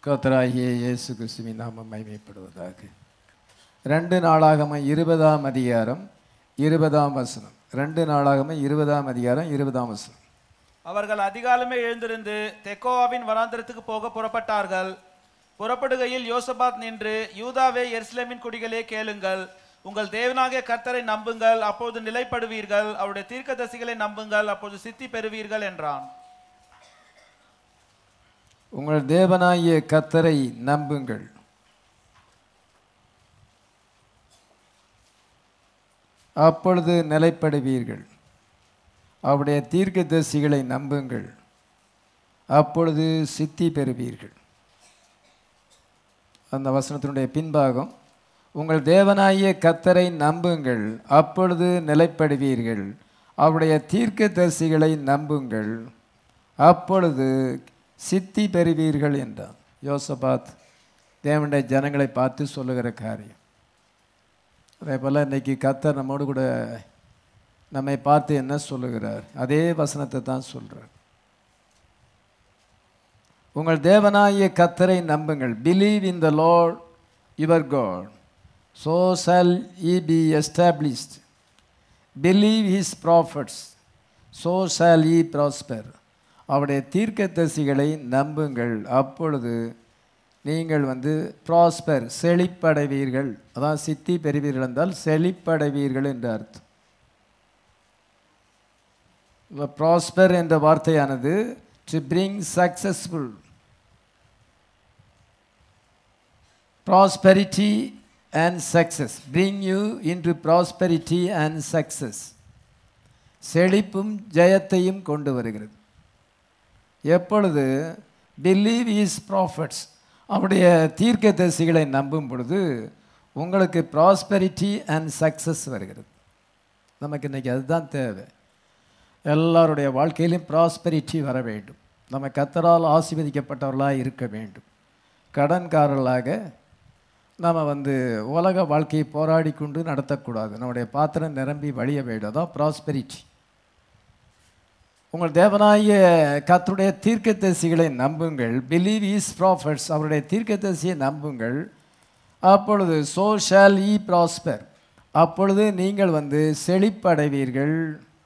கர்த்தராகிய இயேசு கிறிஸ்துவின் நாமம் மகிமைப்படுவதாக ரெண்டு நாளாகம இருபதாம் அதிகாரம் இருபதாம் வசனம் ரெண்டு நாளாகம இருபதாம் அதிகாரம் இருபதாம் வசனம் அவர்கள் அதிகாலமே எழுந்திருந்து தெக்கோவாவின் வனாந்திரத்துக்கு போக புறப்பட்டார்கள் புறப்படுகையில் யோசபாத் நின்று யூதாவே எருசலேமின் குடிகளே கேளுங்கள் உங்கள் தேவனாகிய கர்த்தரை நம்புங்கள் அப்போது நிலைப்படுவீர்கள் அவருடைய தீர்க்கதரிசிகளை நம்புங்கள் அப்போது சித்தி பெறுவீர்கள் என்றான் உங்கள் தேவனாகிய கர்த்தரை நம்புங்கள் அப்பொழுது நிலைப்படுவீர்கள் அவருடைய தீர்க்கதரிசிகளை நம்புங்கள் அப்பொழுது சித்தி பெறுவீர்கள் அந்த வசனத்தினுடைய பின்பாகம் உங்கள் தேவனாகிய கத்தரை நம்புங்கள் அப்பொழுது நிலைப்படுவீர்கள் அவருடைய தீர்க்கதரிசிகளை நம்புங்கள் அப்பொழுது சித்தி பெறுவீர்கள் என்றான் யோசபாத் தேவனுடைய ஜனங்களை பார்த்து சொல்லுகிற காரியம் அதே போல் இன்னைக்கு கத்தர் நம்மோடு கூட நம்மை பார்த்து என்ன சொல்லுகிறார் அதே வசனத்தை தான் சொல்கிறார் உங்கள் தேவனாகிய கத்தரை நம்புங்கள் believe in the Lord your God so shall ye be established believe his prophets so shall ye prosper அவருடைய தீர்க்கதரிசிகளை நம்புங்கள் அப்பொழுது நீங்கள் வந்து ப்ராஸ்பர் செழிப்படைவீர்கள் அதான் சித்தி பெறுவீர்கள் என்றால் செழிப்படைவீர்கள் என்று அர்த்தம் ப்ராஸ்பர் என்ற வார்த்தையானது to bring successful prosperity and success bring you into prosperity and success செழிப்பும் ஜெயத்தையும் கொண்டு வருகிறது எப்பொழுது பிலீவ் இஸ் ப்ராஃபட்ஸ் அவருடைய தீர்க்கதரிசிகளை நம்பும் பொழுது உங்களுக்கு ப்ராஸ்பெரிட்டி அண்ட் சக்சஸ் வருகிறது நமக்கு இன்றைக்கி அதுதான் தேவை எல்லாருடைய வாழ்க்கையிலும் ப்ராஸ்பெரிட்டி வர வேண்டும் நம்ம கத்தரால் ஆசீர்வதிக்கப்பட்டவர்களாக இருக்க வேண்டும் கடன்காரர்களாக நாம் வந்து உலக வாழ்க்கையை போராடி கொண்டு நடத்தக்கூடாது நம்முடைய பாத்திரம் நிரம்பி வழிய வேண்டும் அதான் ப்ராஸ்பெரிட்டி உங்கள் தேவனாகிய கத்தருடைய தீர்க்கதரிசிகளை நம்புங்கள் பிலீவ் இஸ் ப்ராஃபட்ஸ் அவருடைய தீர்க்கதரிசியை நம்புங்கள் அப்பொழுது சோ ஷால் இ ப்ராஸ்பர் அப்பொழுது நீங்கள் வந்து செழிப்படைவீர்கள்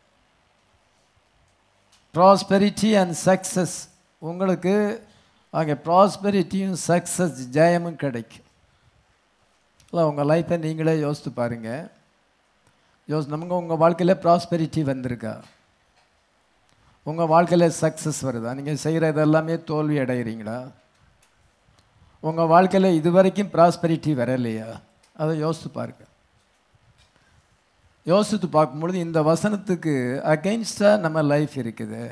ப்ராஸ்பெரிட்டி அண்ட் சக்ஸஸ் உங்களுக்கு அங்கே ப்ராஸ்பெரிட்டியும் சக்ஸஸ் ஜெயமும் கிடைக்கும் இல்லை உங்கள் லைஃப்பை நீங்களே யோசித்து பாருங்கள் யோசி நமக்கு உங்கள் வாழ்க்கையில் ப்ராஸ்பெரிட்டி வந்திருக்கா உங்கள் வாழ்க்கையில் சக்ஸஸ் வருதா நீங்கள் செய்கிறது எல்லாமே தோல்வி அடைகிறீங்களா உங்கள் வாழ்க்கையில் இது வரைக்கும் ப்ராஸ்பெரிட்டி வரலையா அதை யோசித்து பாருங்க யோசித்து பார்க்கும்பொழுது இந்த வசனத்துக்கு அகெயின்ஸ்டாக நம்ம லைஃப் இருக்குது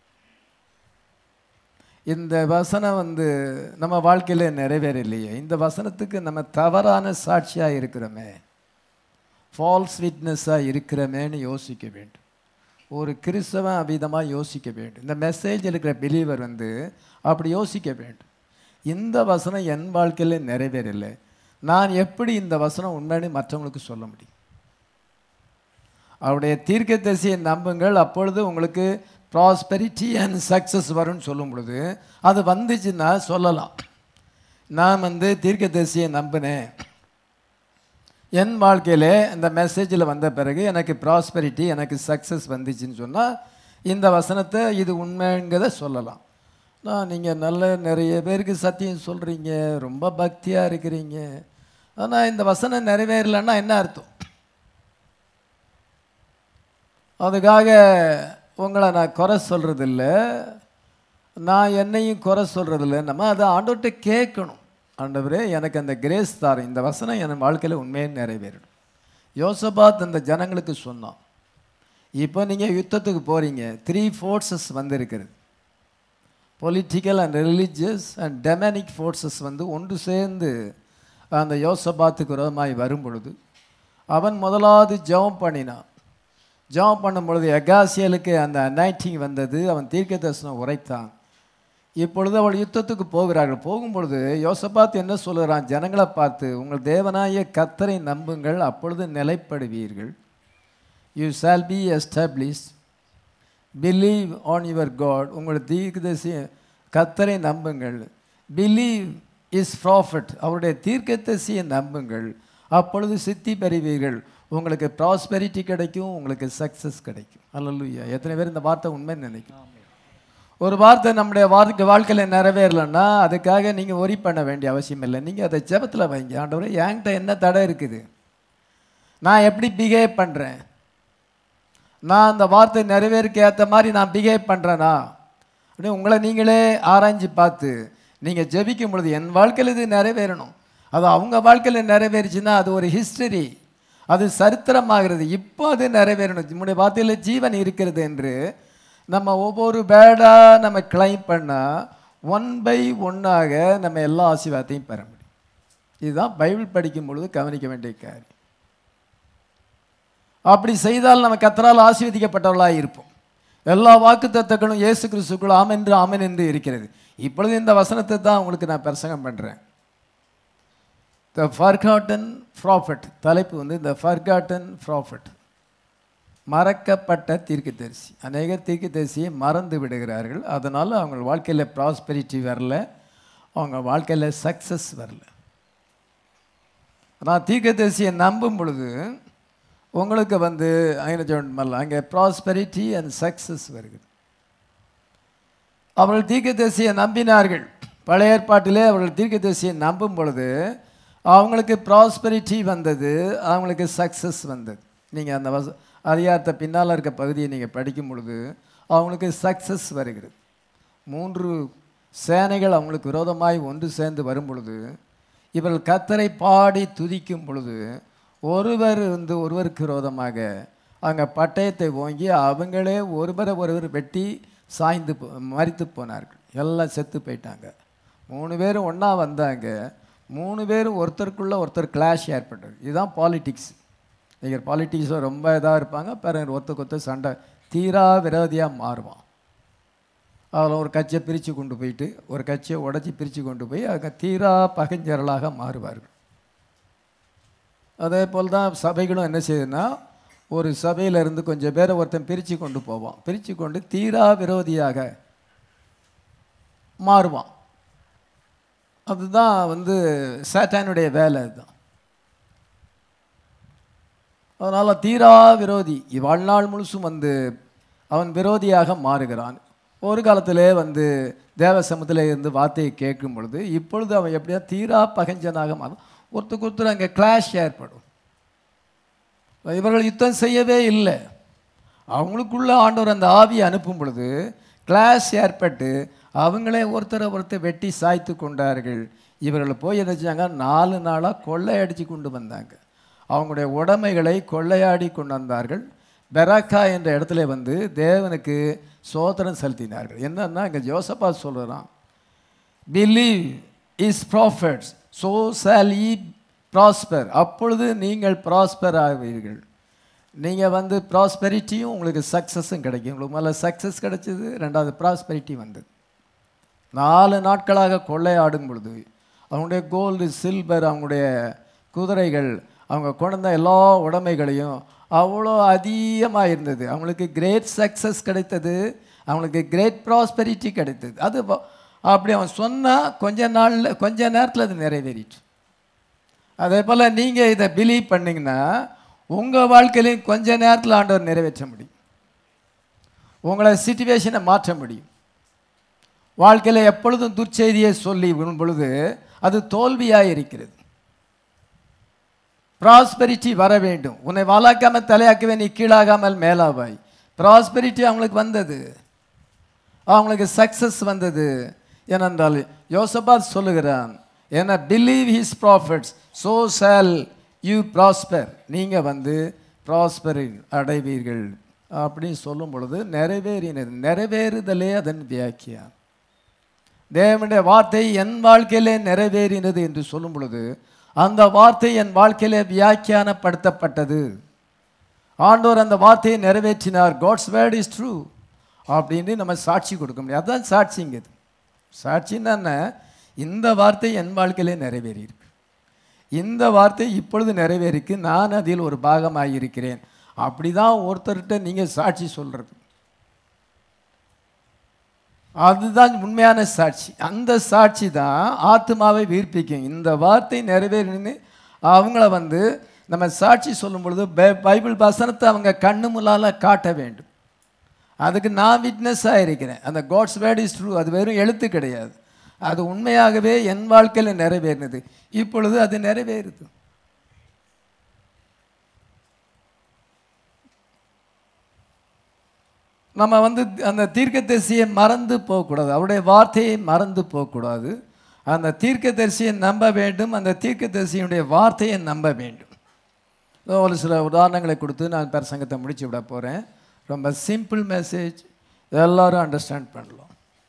இந்த வசனம் வந்து நம்ம வாழ்க்கையில் நிறைவேறலையே இந்த வசனத்துக்கு நம்ம தவறான சாட்சியாக இருக்கிறோமே ஃபால்ஸ் விட்னஸாக இருக்கிறோமேன்னு யோசிக்க வேண்டும் ஒரு கிறிஸ்தவன் அவ்விதமாக யோசிக்க வேண்டும் இந்த மெசேஜ் இருக்கிற பிலீவர் வந்து அப்படி யோசிக்க வேண்டும் இந்த வசனம் என் வாழ்க்கையில் நிறைவேறலை நான் எப்படி இந்த வசனம் உண்மைன்னு மற்றவங்களுக்கு சொல்ல முடியும் அவருடைய தீர்க்கதரிசியை நம்புங்கள் அப்பொழுது உங்களுக்கு ப்ராஸ்பெரிட்டி அண்ட் சக்ஸஸ் வரும்னு சொல்லும் பொழுது அது வந்துச்சுன்னா சொல்லலாம் நான் வந்து தீர்க்கதரிசியை நம்பினேன் என் வாழ்க்கையில் இந்த மெசேஜில் வந்த பிறகு எனக்கு ப்ராஸ்பெரிட்டி எனக்கு சக்ஸஸ் வந்துச்சுன்னு சொன்னால் இந்த வசனத்தை இது உண்மைங்கிறத சொல்லலாம் நான் நீங்கள் நல்ல நிறைய பேருக்கு சத்தியம் சொல்கிறீங்க ரொம்ப பக்தியாக இருக்கிறீங்க ஆனால் இந்த வசனம் நிறைவேறலைன்னா என்ன அர்த்தம் அதுக்காக உங்களை நான் குறை சொல்கிறதில்ல நான் என்னையும் குறை சொல்கிறதில்ல நம்ம அதை ஆண்டோட்ட கேட்கணும் ஆண்டவரே எனக்கு அந்த கிரேஸ் தார் இந்த வசனம் என் வாழ்க்கையில் உண்மையை நிறைவேறணும் யோசபாத் அந்த ஜனங்களுக்கு சொன்னான் இப்போ நீங்கள் யுத்தத்துக்கு போகிறீங்க த்ரீ ஃபோர்ஸஸ் வந்திருக்கிறது political and religious and demonic forces வந்து ஒன்று சேர்ந்து அந்த யோசபாத்துக்கு விரோதமாய் வரும் பொழுது அவன் முதலாவது ஜெபம் பண்ணினான் ஜெபம் பண்ணும் பொழுது எகாசியலுக்கு அந்த அனைட்டிங் வந்தது அவன் தீர்க்க தரிசனம் உரைத்தான் இப்பொழுது அவள் யுத்தத்துக்கு போகிறார்கள் போகும்பொழுது யோசபாத் என்ன சொல்லுகிறான் ஜனங்களை பார்த்து உங்கள் தேவனாய கத்தரை நம்புங்கள் அப்பொழுது நிலைப்படுவீர்கள் you shall be establish believe on your God உங்கள் தீர்க்கதரிசி கத்தரை நம்புங்கள் பிலீவ் இஸ் ப்ராஃபிட் அவருடைய தீர்க்கதரிசியை நம்புங்கள் அப்பொழுது சித்தி பெறுவீர்கள் உங்களுக்கு ப்ராஸ்பெரிட்டி கிடைக்கும் உங்களுக்கு சக்ஸஸ் கிடைக்கும் அல்லலுயா எத்தனை பேர் இந்த வார்த்தை உண்மைன்னு நினைக்கும் ஒரு வார்த்தை நம்முடைய வாழ்க்கை வாழ்க்கையில் நிறைவேறலைன்னா அதுக்காக நீங்கள் ஒரி பண்ண வேண்டிய அவசியம் இல்லை நீங்கள் அதை ஜெபத்தில் வைங்க ஆண்டவரே என்கிட்ட என்ன தடை இருக்குது நான் எப்படி பிஹேவ் பண்ணுறேன் நான் அந்த வார்த்தை நிறைவேறுக்கு ஏற்ற மாதிரி நான் பிஹேவ் பண்ணுறேனா அப்படின்னு உங்களை நீங்களே ஆராய்ஞ்சு பார்த்து நீங்கள் ஜெபிக்கும் பொழுது என் வாழ்க்கையில் இது நிறைவேறணும் அது அவங்க வாழ்க்கையில் நிறைவேறுச்சுன்னா அது ஒரு ஹிஸ்டரி அது சரித்திரமாகிறது இப்போ அது நிறைவேறணும் நம்முடைய வார்த்தையில் ஜீவன் இருக்கிறது என்று நம்ம ஒவ்வொரு பேடாக நம்ம கிளைம் பண்ணால் ஒன் பை ஒன்னாக நம்ம எல்லா ஆசீர்வாதத்தையும் பெற முடியும் இதுதான் பைபிள் படிக்கும் பொழுது கவனிக்க வேண்டிய காரியம் அப்படி செய்தால் நம்ம கத்தரால் ஆசீர்வதிக்கப்பட்டவர்களாக இருப்போம் எல்லா வாக்கு தத்துக்களும் இயேசு கிறிஸ்துக்குள் ஆமென் என்று ஆமென் என்று இருக்கிறது இப்பொழுது இந்த வசனத்தை தான் உங்களுக்கு நான் பிரசங்கம் பண்ணுறேன் த ஃபர்காட்டன் ப்ராஃபிட் தலைப்பு வந்து த ஃபர்காட்டன் ப்ராஃபிட் மறக்கப்பட்ட தீர்க்கதரிசி அநேக தீர்க்கதரிசியை மறந்து விடுகிறார்கள் அதனால் அவங்க வாழ்க்கையில் ப்ராஸ்பெரிட்டி வரல அவங்க வாழ்க்கையில் சக்ஸஸ் வரல நான் தீர்க்கதரிசியை நம்பும் பொழுது உங்களுக்கு வந்து அங்கே சொன்னமல்ல அங்கே ப்ராஸ்பெரிட்டி அண்ட் சக்ஸஸ் வருகிறது அவர்கள் தீர்க்கதரிசியை நம்பினார்கள் பழைய ஏற்பாட்டிலே அவர்கள் தீர்க்கதரிசியை நம்பும் பொழுது அவங்களுக்கு ப்ராஸ்பெரிட்டி வந்தது அவங்களுக்கு சக்ஸஸ் வந்தது நீங்கள் அந்த வச அதிகாரத்தை பின்னால் இருக்க பகுதியை நீங்கள் படிக்கும் பொழுது அவங்களுக்கு சக்ஸஸ் வருகிறது மூன்று சேனைகள் அவங்களுக்கு விரோதமாய் ஒன்று சேர்ந்து வரும் பொழுது இவர்கள் கத்தரை பாடி துதிக்கும் பொழுது ஒருவர் வந்து ஒருவருக்கு விரோதமாக அங்கே பட்டயத்தை ஓங்கி அவங்களே ஒருவரை ஒருவர் வெட்டி சாய்ந்து போ மறித்து போனார்கள் எல்லாம் செத்து போயிட்டாங்க மூணு பேரும் ஒன்றா வந்தாங்க மூணு பேரும் ஒருத்தருக்குள்ள ஒருத்தர் கிளாஷ் ஏற்பட்டது இதுதான் பாலிட்டிக்ஸ் நீங்கள் பாலிட்டிக்ஸில் ரொம்ப இதாக இருப்பாங்க பிறகு ஒருத்தருக்கு ஒருத்தர் சண்டை தீரா விரோதியாக மாறுவான் அதில் ஒரு கட்சியை பிரித்து கொண்டு போயிட்டு ஒரு கட்சியை உடச்சி பிரித்து கொண்டு போய் அங்கே தீரா பகைஞர்களாக மாறுவார்கள் அதே போல் தான் சபைகளும் என்ன செய்யுதுன்னா ஒரு சபையிலிருந்து கொஞ்சம் பேரை ஒருத்தன் பிரித்து கொண்டு போவான் பிரித்து கொண்டு தீரா விரோதியாக மாறுவான் அதுதான் வந்து சேட்டானுடைய வேலை அதுதான் அதனால் தீரா விரோதி வாழ்நாள் முழுசும் வந்து அவன் விரோதியாக மாறுகிறான் ஒரு காலத்திலே வந்து தேவ சமூகத்தில் இருந்து வார்த்தையை கேட்கும் பொழுது இப்பொழுது அவன் எப்படியா தீரா பகஞ்சனாக மாறும் ஒருத்தருக்கு ஒருத்தர் அங்கே கிளாஷ் ஏற்படும் இவர்கள் யுத்தம் செய்யவே இல்லை அவங்களுக்குள்ள ஆண்டவர் அந்த ஆவியை அனுப்பும் பொழுது கிளாஷ் ஏற்பட்டு அவங்களே ஒருத்தரை ஒருத்தர் வெட்டி சாய்த்து கொண்டார்கள் இவர்கள் போய் என்ன செஞ்சாங்க நாலு நாளாக கொள்ளையடிச்சு கொண்டு வந்தாங்க அவங்களுடைய உடைமைகளை கொள்ளையாடி கொண்டு வந்தார்கள் பெராக்கா என்ற இடத்துல வந்து தேவனுக்கு சோதனம் செலுத்தினார்கள் என்னன்னா இங்கே ஜோசப்பா சொல்கிறான் பிலீவ் இஸ் ப்ராஃபிட்ஸ் ஸோ சால் ஈ ப்ராஸ்பர் அப்பொழுது நீங்கள் ப்ராஸ்பர் ஆவீர்கள் நீங்கள் வந்து ப்ராஸ்பெரிட்டியும் உங்களுக்கு சக்ஸஸும் கிடைக்கும் உங்களுக்கு முதல்ல சக்ஸஸ் கிடைச்சது ரெண்டாவது ப்ராஸ்பெரிட்டி வந்தது நாலு நாட்களாக கொள்ளையாடும் பொழுது அவங்களுடைய கோல்டு சில்வர் அவங்களுடைய குதிரைகள் அவங்க கொண்ட எல்லா உடைமைகளையும் அவ்வளோ அதிகமாக இருந்தது அவங்களுக்கு கிரேட் சக்ஸஸ் கிடைத்தது அவங்களுக்கு கிரேட் ப்ராஸ்பெரிட்டி கிடைத்தது அது வ- அப்படி அவன் சொன்னால் கொஞ்ச நாளில் கொஞ்ச நேரத்தில் அது நிறைவேறிட்டு அதே போல் நீங்கள் இதை பிலீவ் பண்ணீங்கன்னா உங்கள் வாழ்க்கையிலையும் கொஞ்ச நேரத்தில் ஆண்டவர் நிறைவேற்ற முடியும் உங்களை சுச்சுவேஷனை மாற்ற முடியும் வாழ்க்கையில் எப்பொழுதும் துர்ச்செய்தியை சொல்லி விடும் பொழுது அது தோல்வியாக இருக்கிறது ப்ராஸ்பெரிட்டி வர வேண்டும் உன்னை வாழாக்காமல் தலையாக்கவே நீ கீழாகாமல் மேலாவாய் ப்ராஸ்பெரிட்டி அவங்களுக்கு வந்தது அவங்களுக்கு சக்ஸஸ் வந்தது ஏனென்றால் யோசபாத் சொல்லுகிறான் ஏன்னா believe his prophets so shall you prosper நீங்கள் வந்து ப்ராஸ்பர் அடைவீர்கள் அப்படின்னு சொல்லும் பொழுது நிறைவேறினது நிறைவேறுதலே அதன் வியாக்கியா தேவனுடைய வார்த்தை என் வாழ்க்கையிலே நிறைவேறினது என்று சொல்லும் பொழுது அந்த வார்த்தை என் வாழ்க்கையிலே வியாக்கியானப்படுத்தப்பட்டது ஆண்டவர் அந்த வார்த்தையை நிறைவேற்றினார் காட்ஸ் வேர்ட் இஸ் ட்ரூ அப்படின்னு நம்ம சாட்சி கொடுக்க முடியும் அதுதான் சாட்சிங்க இது சாட்சின்னா என்ன இந்த வார்த்தை என் வாழ்க்கையிலே நிறைவேறியிருக்கு இந்த வார்த்தை இப்பொழுது நிறைவேறிக்கு நான் அதில் ஒரு பாகமாக இருக்கிறேன் அப்படி தான் ஒருத்தர்கிட்ட நீங்கள் சாட்சி சொல்கிறது அதுதான் உண்மையான சாட்சி அந்த சாட்சி தான் ஆத்மாவை வீர்ப்பிக்கும் இந்த வார்த்தை நிறைவேறினு அவங்கள வந்து நம்ம சாட்சி சொல்லும் பொழுது பை- பைபிள் வசனத்தை அவங்க கண்ணு முன்னால காட்ட வேண்டும் அதுக்கு நான் விட்னஸாக இருக்கிறேன் அந்த காட்ஸ் வேர்ட் இஸ் ட்ரூ அது வெறும் எழுத்து கிடையாது அது உண்மையாகவே என் வாழ்க்கையில் நிறைவேறினது இப்பொழுது அது நிறைவேறுது நம்ம வந்து அந்த தீர்க்கதரிசியை மறந்து போகக்கூடாது அவருடைய வார்த்தையை மறந்து போகக்கூடாது அந்த தீர்க்கதரிசியை நம்ப வேண்டும் அந்த தீர்க்கதரிசியினுடைய வார்த்தையை நம்ப வேண்டும் இதோ ஒரு சில உதாரணங்களை கொடுத்து நான் பிரசங்கத்தை முடிச்சு விட போகிறேன் ரொம்ப சிம்பிள் மெசேஜ் எல்லாரும் அண்டர்ஸ்டாண்ட் பண்ணலாம்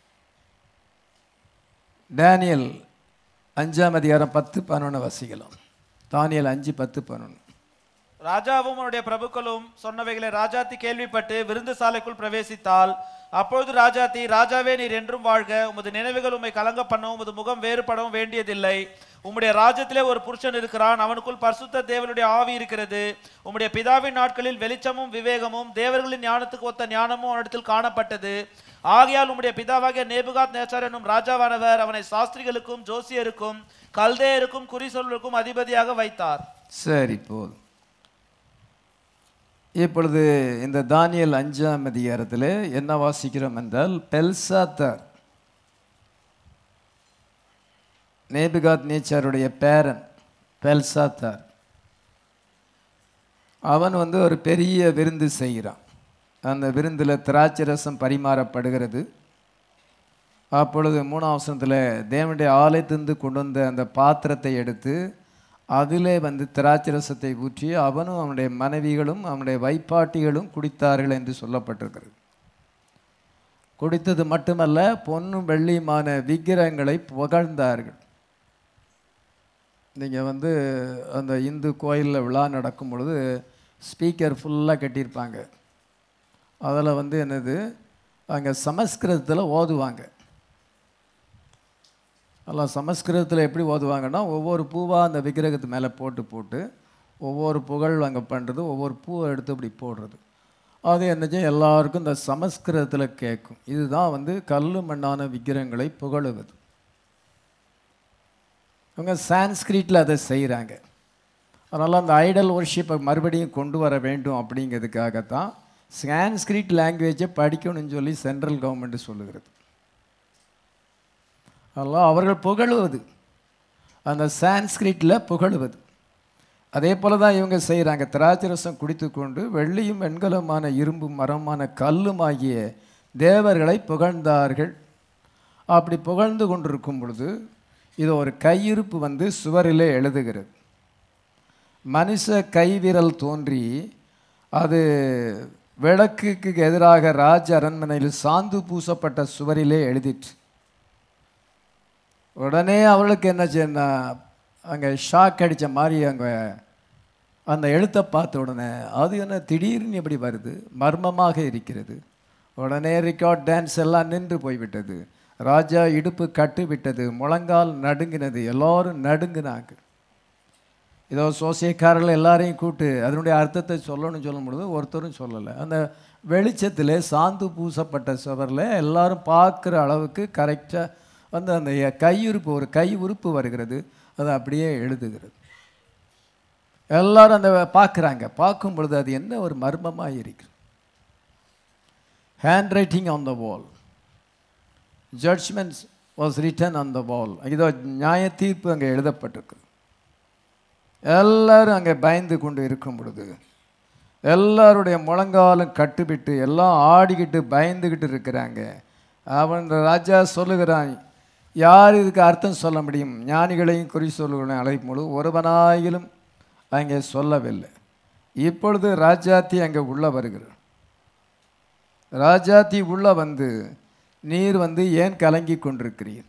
டேனியல் அஞ்சாம் அதிகாரம் பத்து பதினொன்று வசிக்கலாம் தானியல் அஞ்சு பத்து பதினொன்று ராஜாவும் அவனுடைய பிரபுக்களும் சொன்னவைகளை ராஜாத்தி கேள்விப்பட்டு விருந்து சாலைக்குள் பிரவேசித்தால் அப்பொழுது ராஜாத்தி ராஜாவே நீர் என்றும் வாழ்க உமது நினைவுகள் உம்மை கலங்க பண்ணவும் உமது முகம் வேறுபடவும் வேண்டியதில்லை உம்முடைய ராஜ்யத்திலே ஒரு புருஷன் இருக்கிறான் அவனுக்குள் பரிசுத்த தேவனுடைய ஆவி இருக்கிறது உம்முடைய பிதாவின் நாட்களில் வெளிச்சமும் விவேகமும் தேவர்களின் ஞானத்துக்கு ஒத்த ஞானமும் அவனிடத்தில் காணப்பட்டது ஆகையால் உம்முடைய பிதாவாகிய நேபுகாத் நேச்சார் என்னும் ராஜாவானவர் அவனை சாஸ்திரிகளுக்கும் ஜோசியருக்கும் கல்தேயருக்கும் குறிசொல்லுக்கும் அதிபதியாக வைத்தார் சரி போதும் இப்பொழுது இந்த தானியல் அஞ்சாம் அதிகாரத்தில் என்ன வாசிக்கிறோம் என்றால் பெல்சாத்தார் நேபுகாத் நேச்சாருடைய பேரன் பெல்சாத்தார் அவன் வந்து ஒரு பெரிய விருந்து செய்கிறான் அந்த விருந்தில் திராட்சை ரசம் பரிமாறப்படுகிறது அப்பொழுது மூணாம் வசனத்தில் தேவனுடைய ஆலயத்திலிருந்து கொண்டு வந்த அந்த பாத்திரத்தை எடுத்து அதிலே வந்து திராட்சை ரசத்தை ஊற்றி அவனும் அவனுடைய மனைவிகளும் அவனுடைய வைப்பாட்டிகளும் குடித்தார்கள் என்று சொல்லப்பட்டிருக்கிறது குடித்தது மட்டுமல்ல பொன்னும் வெள்ளியுமான விக்கிரகங்களை புகழ்ந்தார்கள் நீங்கள் வந்து அந்த இந்து கோயிலில் விழா நடக்கும் பொழுது ஸ்பீக்கர் ஃபுல்லாக கட்டியிருப்பாங்க அதில் வந்து என்னது அங்கே சமஸ்கிருதத்தில் ஓதுவாங்க எல்லாம் சமஸ்கிருதத்தில் எப்படி ஓதுவாங்கன்னா ஒவ்வொரு பூவாக அந்த விக்கிரகத்து மேலே போட்டு போட்டு ஒவ்வொரு புகழ் அங்கே பண்ணுறது ஒவ்வொரு பூவை எடுத்து இப்படி போடுறது அது என்ன செய்யும் எல்லாருக்கும் இந்த சமஸ்கிருதத்தில் கேட்கும் இதுதான் வந்து கல் மண்ணான விக்கிரகங்களை புகழுவது இவங்க சான்ஸ்கிரிட்டில் அதை செய்கிறாங்க அதனால் அந்த ஐடல் ஒர்ஷிப்பை மறுபடியும் கொண்டு வர வேண்டும் அப்படிங்கிறதுக்காகத்தான் சான்ஸ்கிரிட் லாங்குவேஜை படிக்கணும்னு சொல்லி சென்ட்ரல் கவர்மெண்ட் சொல்லுகிறது அதெல்லாம் அவர்கள் புகழுவது அந்த சான்ஸ்கிரிட்டில் புகழுவது அதே போல தான் இவங்க செய்கிறாங்க திராட்சரசம் குடித்து கொண்டு வெள்ளியும் வெண்கலமான இரும்பும் மரமான கல்லும் ஆகிய தேவர்களை புகழ்ந்தார்கள் அப்படி புகழ்ந்து கொண்டிருக்கும் பொழுது இது ஒரு கையிருப்பு வந்து சுவரிலே எழுதுகிறது மனுஷ கைவிரல் தோன்றி அது விளக்குக்கு எதிராக ராஜ அரண்மனையில் சாந்து பூசப்பட்ட சுவரிலே எழுதிற்று உடனே அவளுக்கு என்ன செய்யணும்னா அங்கே ஷாக் அடித்த மாதிரி அங்கே அந்த எழுத்தை பார்த்த உடனே அது என்ன திடீர்னு எப்படி வருது மர்மமாக இருக்கிறது உடனே ரெக்கார்ட் டான்ஸ் எல்லாம் நின்று போய்விட்டது ராஜா இடுப்பு கட்டு விட்டது முழங்கால் நடுங்கினது எல்லாரும் நடுங்கினாங்க ஏதோ சோசியக்காரர்கள் எல்லாரையும் கூட்டு அதனுடைய அர்த்தத்தை சொல்லணும்னு சொல்லும் பொழுது ஒருத்தரும் சொல்லலை அந்த வெளிச்சத்தில் சாந்து பூசப்பட்ட சுவரில் எல்லாரும் பார்க்குற அளவுக்கு கரெக்டாக வந்து அந்த கையுறுப்பு ஒரு கை உறுப்பு வருகிறது அது அப்படியே எழுதுகிறது எல்லாரும் அந்த பார்க்குறாங்க பார்க்கும் பொழுது அது என்ன ஒரு மர்மமாக இருக்கு handwriting on the wall judgements was written on the wall இதோ நியாய தீர்ப்பு அங்கே எழுதப்பட்டிருக்கு எல்லாரும் அங்கே பயந்து கொண்டு இருக்கும் பொழுது எல்லாருடைய முழங்காலும் கட்டுவிட்டு எல்லாம் ஆடிக்கிட்டு பயந்துக்கிட்டு இருக்கிறாங்க அவன் ராஜா சொல்லுகிறான் யார் இதுக்கு அர்த்தம் சொல்ல முடியும் ஞானிகளையும் குறி சொல்லுகளையும் அழைக்கும் பொழுது ஒருவனாயிலும் அங்கே சொல்லவில்லை இப்பொழுது ராஜாத்தி அங்கே உள்ள வருகிறார் ராஜாத்தி உள்ள வந்து நீர் வந்து ஏன் கலங்கி கொண்டிருக்கிறீர்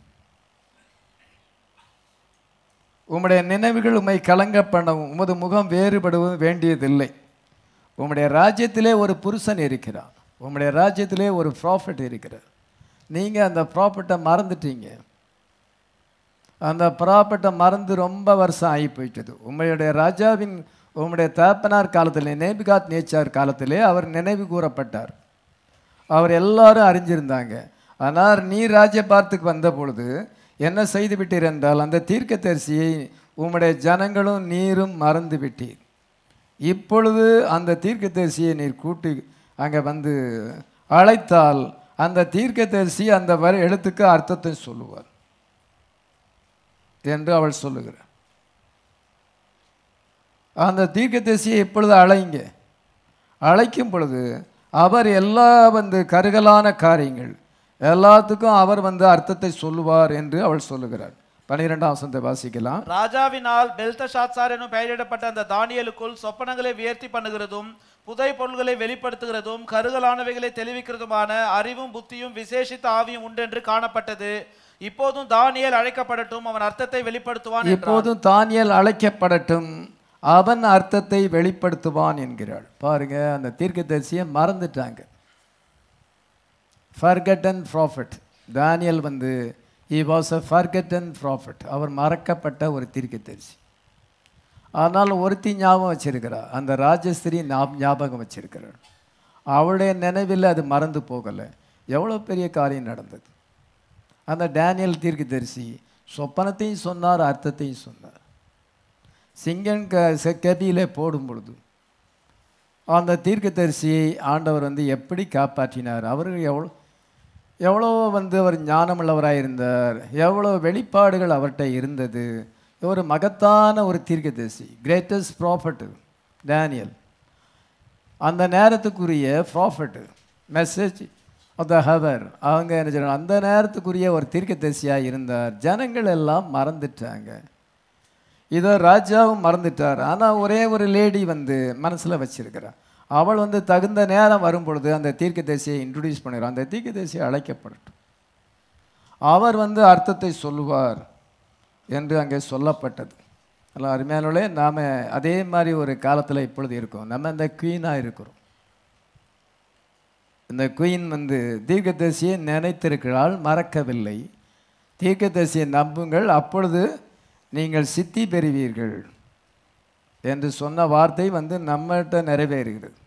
உம்முடைய நினைவுகள் உம்மை கலங்க பண்ணவும் உமது முகம் வேறுபடுவது வேண்டியதில்லை உம்முடைய ராஜ்யத்திலே ஒரு புருஷன் இருக்கிறான் உம்முடைய ராஜ்யத்திலே ஒரு ப்ராஃபிட் இருக்கிறார் நீங்கள் அந்த ப்ராஃபிட்டை மறந்துட்டீங்க அந்த ப்ராப்பர்ட்டை மறந்து ரொம்ப வருஷம் ஆகி போயிட்டது உம்முடைய ராஜாவின் உம்முடைய தகப்பனார் காலத்திலே நேபிகாத் நேச்சார் காலத்திலே அவர் நினைவு கூறப்பட்டார் அவர் எல்லாரும் அறிஞ்சிருந்தாங்க ஆனால் நீ ராஜ்யபாரத்துக்கு வந்த பொழுது என்ன செய்து விட்டீர் என்றால் அந்த தீர்க்கதரிசியை உம்முடைய ஜனங்களும் நீரும் மறந்து விட்டீர் இப்பொழுது அந்த தீர்க்கதரிசியை நீர் கூட்டி அங்கே வந்து அழைத்தால் அந்த தீர்க்கதரிசி அந்த வர எழுத்துக்கு அர்த்தத்தை சொல்லுவார் என்று அவள் சொல்லுகிறார் அந்த தீர்க்கதரிசியை இப்பொழுது அழைங்க அழைக்கும் பொழுது அவர் எல்லா வந்து கருகலான காரியங்கள் எல்லாத்துக்கும் அவர் வந்து அர்த்தத்தை சொல்லுவார் என்று அவள் சொல்லுகிறார் பனிரெண்டாம் வசனத்தை வாசிக்கலாம் ராஜாவினால் பெல்தஷாத்சார் எனும் பெயரிடப்பட்ட அந்த தானியலுக்குள் சொப்பனங்களை வியர்த்தி பண்ணுகிறதும் புதை பொருள்களை வெளிப்படுத்துகிறதும் கருகலானவைகளை தெளிவிக்கிறதுமான அறிவும் புத்தியும் விசேஷித்த ஆவியும் உண்டென்று காணப்பட்டது இப்போதும் தானியேல் அழைக்கப்படட்டும் அவன் அர்த்தத்தை வெளிப்படுத்துவான் என்றார் இப்போதும் தானியல் அழைக்கப்படட்டும் அவன் அர்த்தத்தை வெளிப்படுத்துவான் என்கிறாள் பாருங்க அந்த தீர்க்கதரிசியை மறந்துட்டாங்க ஃபர்கட்டன் ப்ராஃபிட் தானியல் வந்து he was a forgotten prophet அவர் மறக்கப்பட்ட ஒரு தீர்க்கதரிசி ஆனால் ஒருத்தி ஞாபகம் வச்சிருக்கிறார் அந்த ராஜஸ்திரி ஞாப- ஞாபகம் வச்சிருக்கிறார் அவளுடைய நினைவில் அது மறந்து போகலை எவ்வளோ பெரிய காரியம் நடந்தது அந்த டேனியல் தீர்க்கதரிசி சொப்பனத்தையும் சொன்னார் அர்த்தத்தையும் சொன்னார் சிங்கன் க செ- கதியிலே போடும் பொழுது அந்த தீர்க்கதரிசியை ஆண்டவர் வந்து எப்படி காப்பாற்றினார் அவர் எவ்வளோ எவ்வளோ வந்து அவர் ஞானமுள்ளவராக இருந்தார் எவ்வளோ வெளிப்பாடுகள் அவர்கிட்ட இருந்தது ஒரு மகத்தான ஒரு தீர்க்கதரிசி கிரேட்டஸ்ட் ப்ராஃபட் டேனியல் அந்த நேரத்துக்குரிய prophet message of the hour அவங்க என்ன சொல்றாங்க அந்த நேரத்துக்குரிய ஒரு தீர்க்கதரிசியாக இருந்தார் ஜனங்கள் எல்லாம் மறந்துட்டாங்க இதோ ராஜாவும் மறந்துட்டார் ஆனால் ஒரே ஒரு லேடி வந்து மனசில் வச்சிருக்கிறார் அவள் வந்து தகுந்த நேரம் வரும் பொழுது அந்த தீர்க்கதரிசியை இன்ட்ரடியூஸ் பண்ணுறார் அந்த தீர்க்கதரிசியை அழைக்கப்படட்டும் அவர் வந்து அர்த்தத்தை சொல்லுவார் என்று அங்கே சொல்லப்பட்டது அல்ல அருமையானோலே நாம் அதே மாதிரி ஒரு காலத்தில் இப்பொழுது இருக்கோம் நம்ம இந்த குவீனாக இருக்கிறோம் இந்த குயின் வந்து தீர்க்கதரிசியை நினைத்திருக்கிறாள் மறக்கவில்லை தீர்க்கதரிசியை நம்புங்கள் அப்பொழுது நீங்கள் சித்தி பெறுவீர்கள் என்று சொன்ன வார்த்தை வந்து நம்மகிட்ட நிறைவேறுகிறது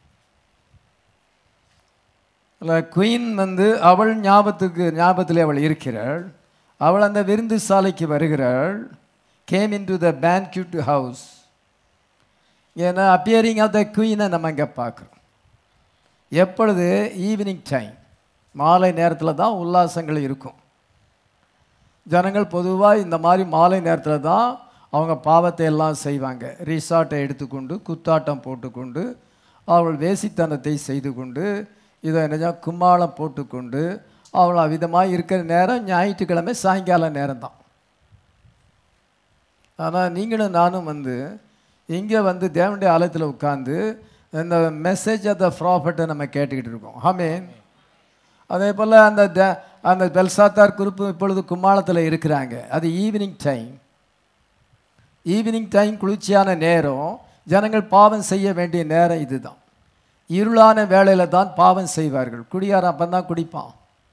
குயின் வந்து அவள் ஞாபகத்துக்கு ஞாபகத்திலே அவள் இருக்கிறாள் அவள் அந்த விருந்து சாலைக்கு வருகிறாள் came in to the banquet house ஏன்னா அப்பியரிங் ஆஃப் த குயினை நம்ம இங்கே பார்க்குறோம் எப்பொழுது ஈவினிங் டைம் மாலை நேரத்தில் தான் உல்லாசங்கள் இருக்கும் ஜனங்கள் பொதுவாக இந்த மாதிரி மாலை நேரத்தில் தான் அவங்க பாவத்தை எல்லாம் செய்வாங்க ரிசார்ட்டை எடுத்துக்கொண்டு குத்தாட்டம் போட்டுக்கொண்டு அவள் வேசித்தனத்தை செய்து கொண்டு இதை என்ன கும்மாளம் போட்டுக்கொண்டு அவள் அவ்விதமாக இருக்கிற நேரம் ஞாயிற்றுக்கிழமை சாயங்கால நேரம்தான் ஆனால் நீங்களும் நானும் வந்து இங்கே வந்து தேவனுடைய ஆலயத்தில் உட்காந்து இந்த மெசேஜ் ஆஃப் த ப்ராஃபட்டை நம்ம கேட்டுக்கிட்டு இருக்கோம் ஆமேன் அதே போல் அந்த த- அந்த பெல்சாத்தார் குரூப்பு இப்பொழுது கும்மாளத்தில் இருக்கிறாங்க அது ஈவினிங் டைம் ஈவினிங் டைம் குளிர்ச்சியான நேரம் ஜனங்கள் பாவம் செய்ய வேண்டிய நேரம் இதுதான் இருளான வேளையில் தான் பாவம் செய்வார்கள் குடியாரன் அப்போ தான் குடிப்பான்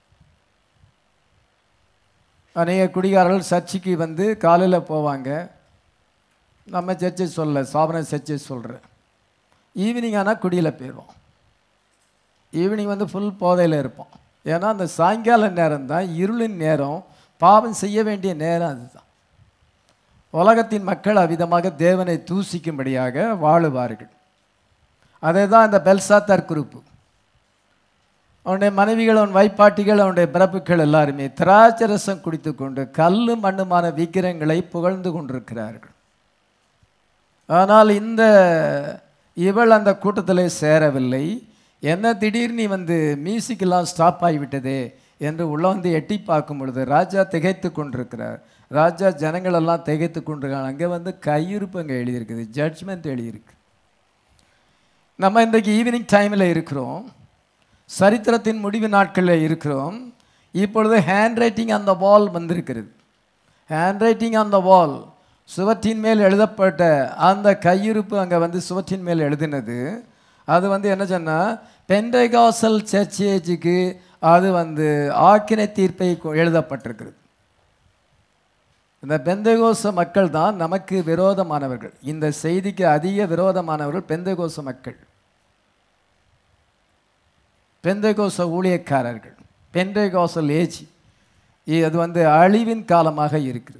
அநேக குடிகாரர்கள் சர்ச்சுக்கு வந்து காலையில் போவாங்க நம்ம சர்ச்சை சொல்ல சாபன சர்ச்சை சொல்கிறேன் ஈவினிங் ஆனால் குடியில் போயிடுவோம் ஈவினிங் வந்து ஃபுல் போதையில் இருப்போம் ஏன்னா அந்த சாயங்கால நேரம் தான் இருளின் நேரம் பாவம் செய்ய வேண்டிய நேரம் அதுதான் உலகத்தின் மக்கள் அவ்விதமாக தேவனை தூசிக்கும்படியாக வாழுவார்கள் அதே தான் இந்த பெல்சாத்தார் குரூப்பு அவனுடைய மனைவிகள் அவன் வைப்பாட்டிகள் அவனுடைய பிறப்புகள் எல்லாருமே திராட்சை ரசம் குடித்து கொண்டு கல்லு மண்ணுமான விக்கிரங்களை புகழ்ந்து கொண்டிருக்கிறார்கள் ஆனால் இந்த இவள் அந்த கூட்டத்திலே சேரவில்லை என்ன திடீர்னு நீ வந்து மியூசிக்கெல்லாம் ஸ்டாப் ஆகிவிட்டதே என்று உள்ள வந்து எட்டி பார்க்கும் பொழுது ராஜா திகைத்து கொண்டிருக்கிறார் ராஜா ஜனங்களெல்லாம் திகைத்து கொண்டிருக்காங்க அங்கே வந்து கையிருப்பு அங்கே எழுதியிருக்குது ஜட்ஜ்மெண்ட் எழுதியிருக்கு நம்ம இன்றைக்கு ஈவினிங் டைமில் இருக்கிறோம் சரித்திரத்தின் முடிவு நாட்களில் இருக்கிறோம் இப்பொழுது ஹேண்ட் ரைட்டிங் அந்த வால் வந்திருக்கிறது ஹேண்ட் ரைட்டிங் அந்த வால் சுவற்றின் மேல் எழுதப்பட்ட அந்த கையிருப்பு அங்கே வந்து சுவற்றின் மேல் எழுதினது அது வந்து என்ன சொன்னால் பெண்டகாசல் சர்ச்சேஜுக்கு அது வந்து ஆக்கினை தீர்ப்பை கொ- எழுதப்பட்டிருக்கிறது இந்த பெந்தகோச மக்கள் தான் நமக்கு விரோதமானவர்கள் இந்த செய்திக்கு அதிக விரோதமானவர்கள் பெந்தகோச மக்கள் பெந்தகோச ஊழியக்காரர்கள் பென்டேகாசல் ஏஜ் அது வந்து அழிவின் காலமாக இருக்குது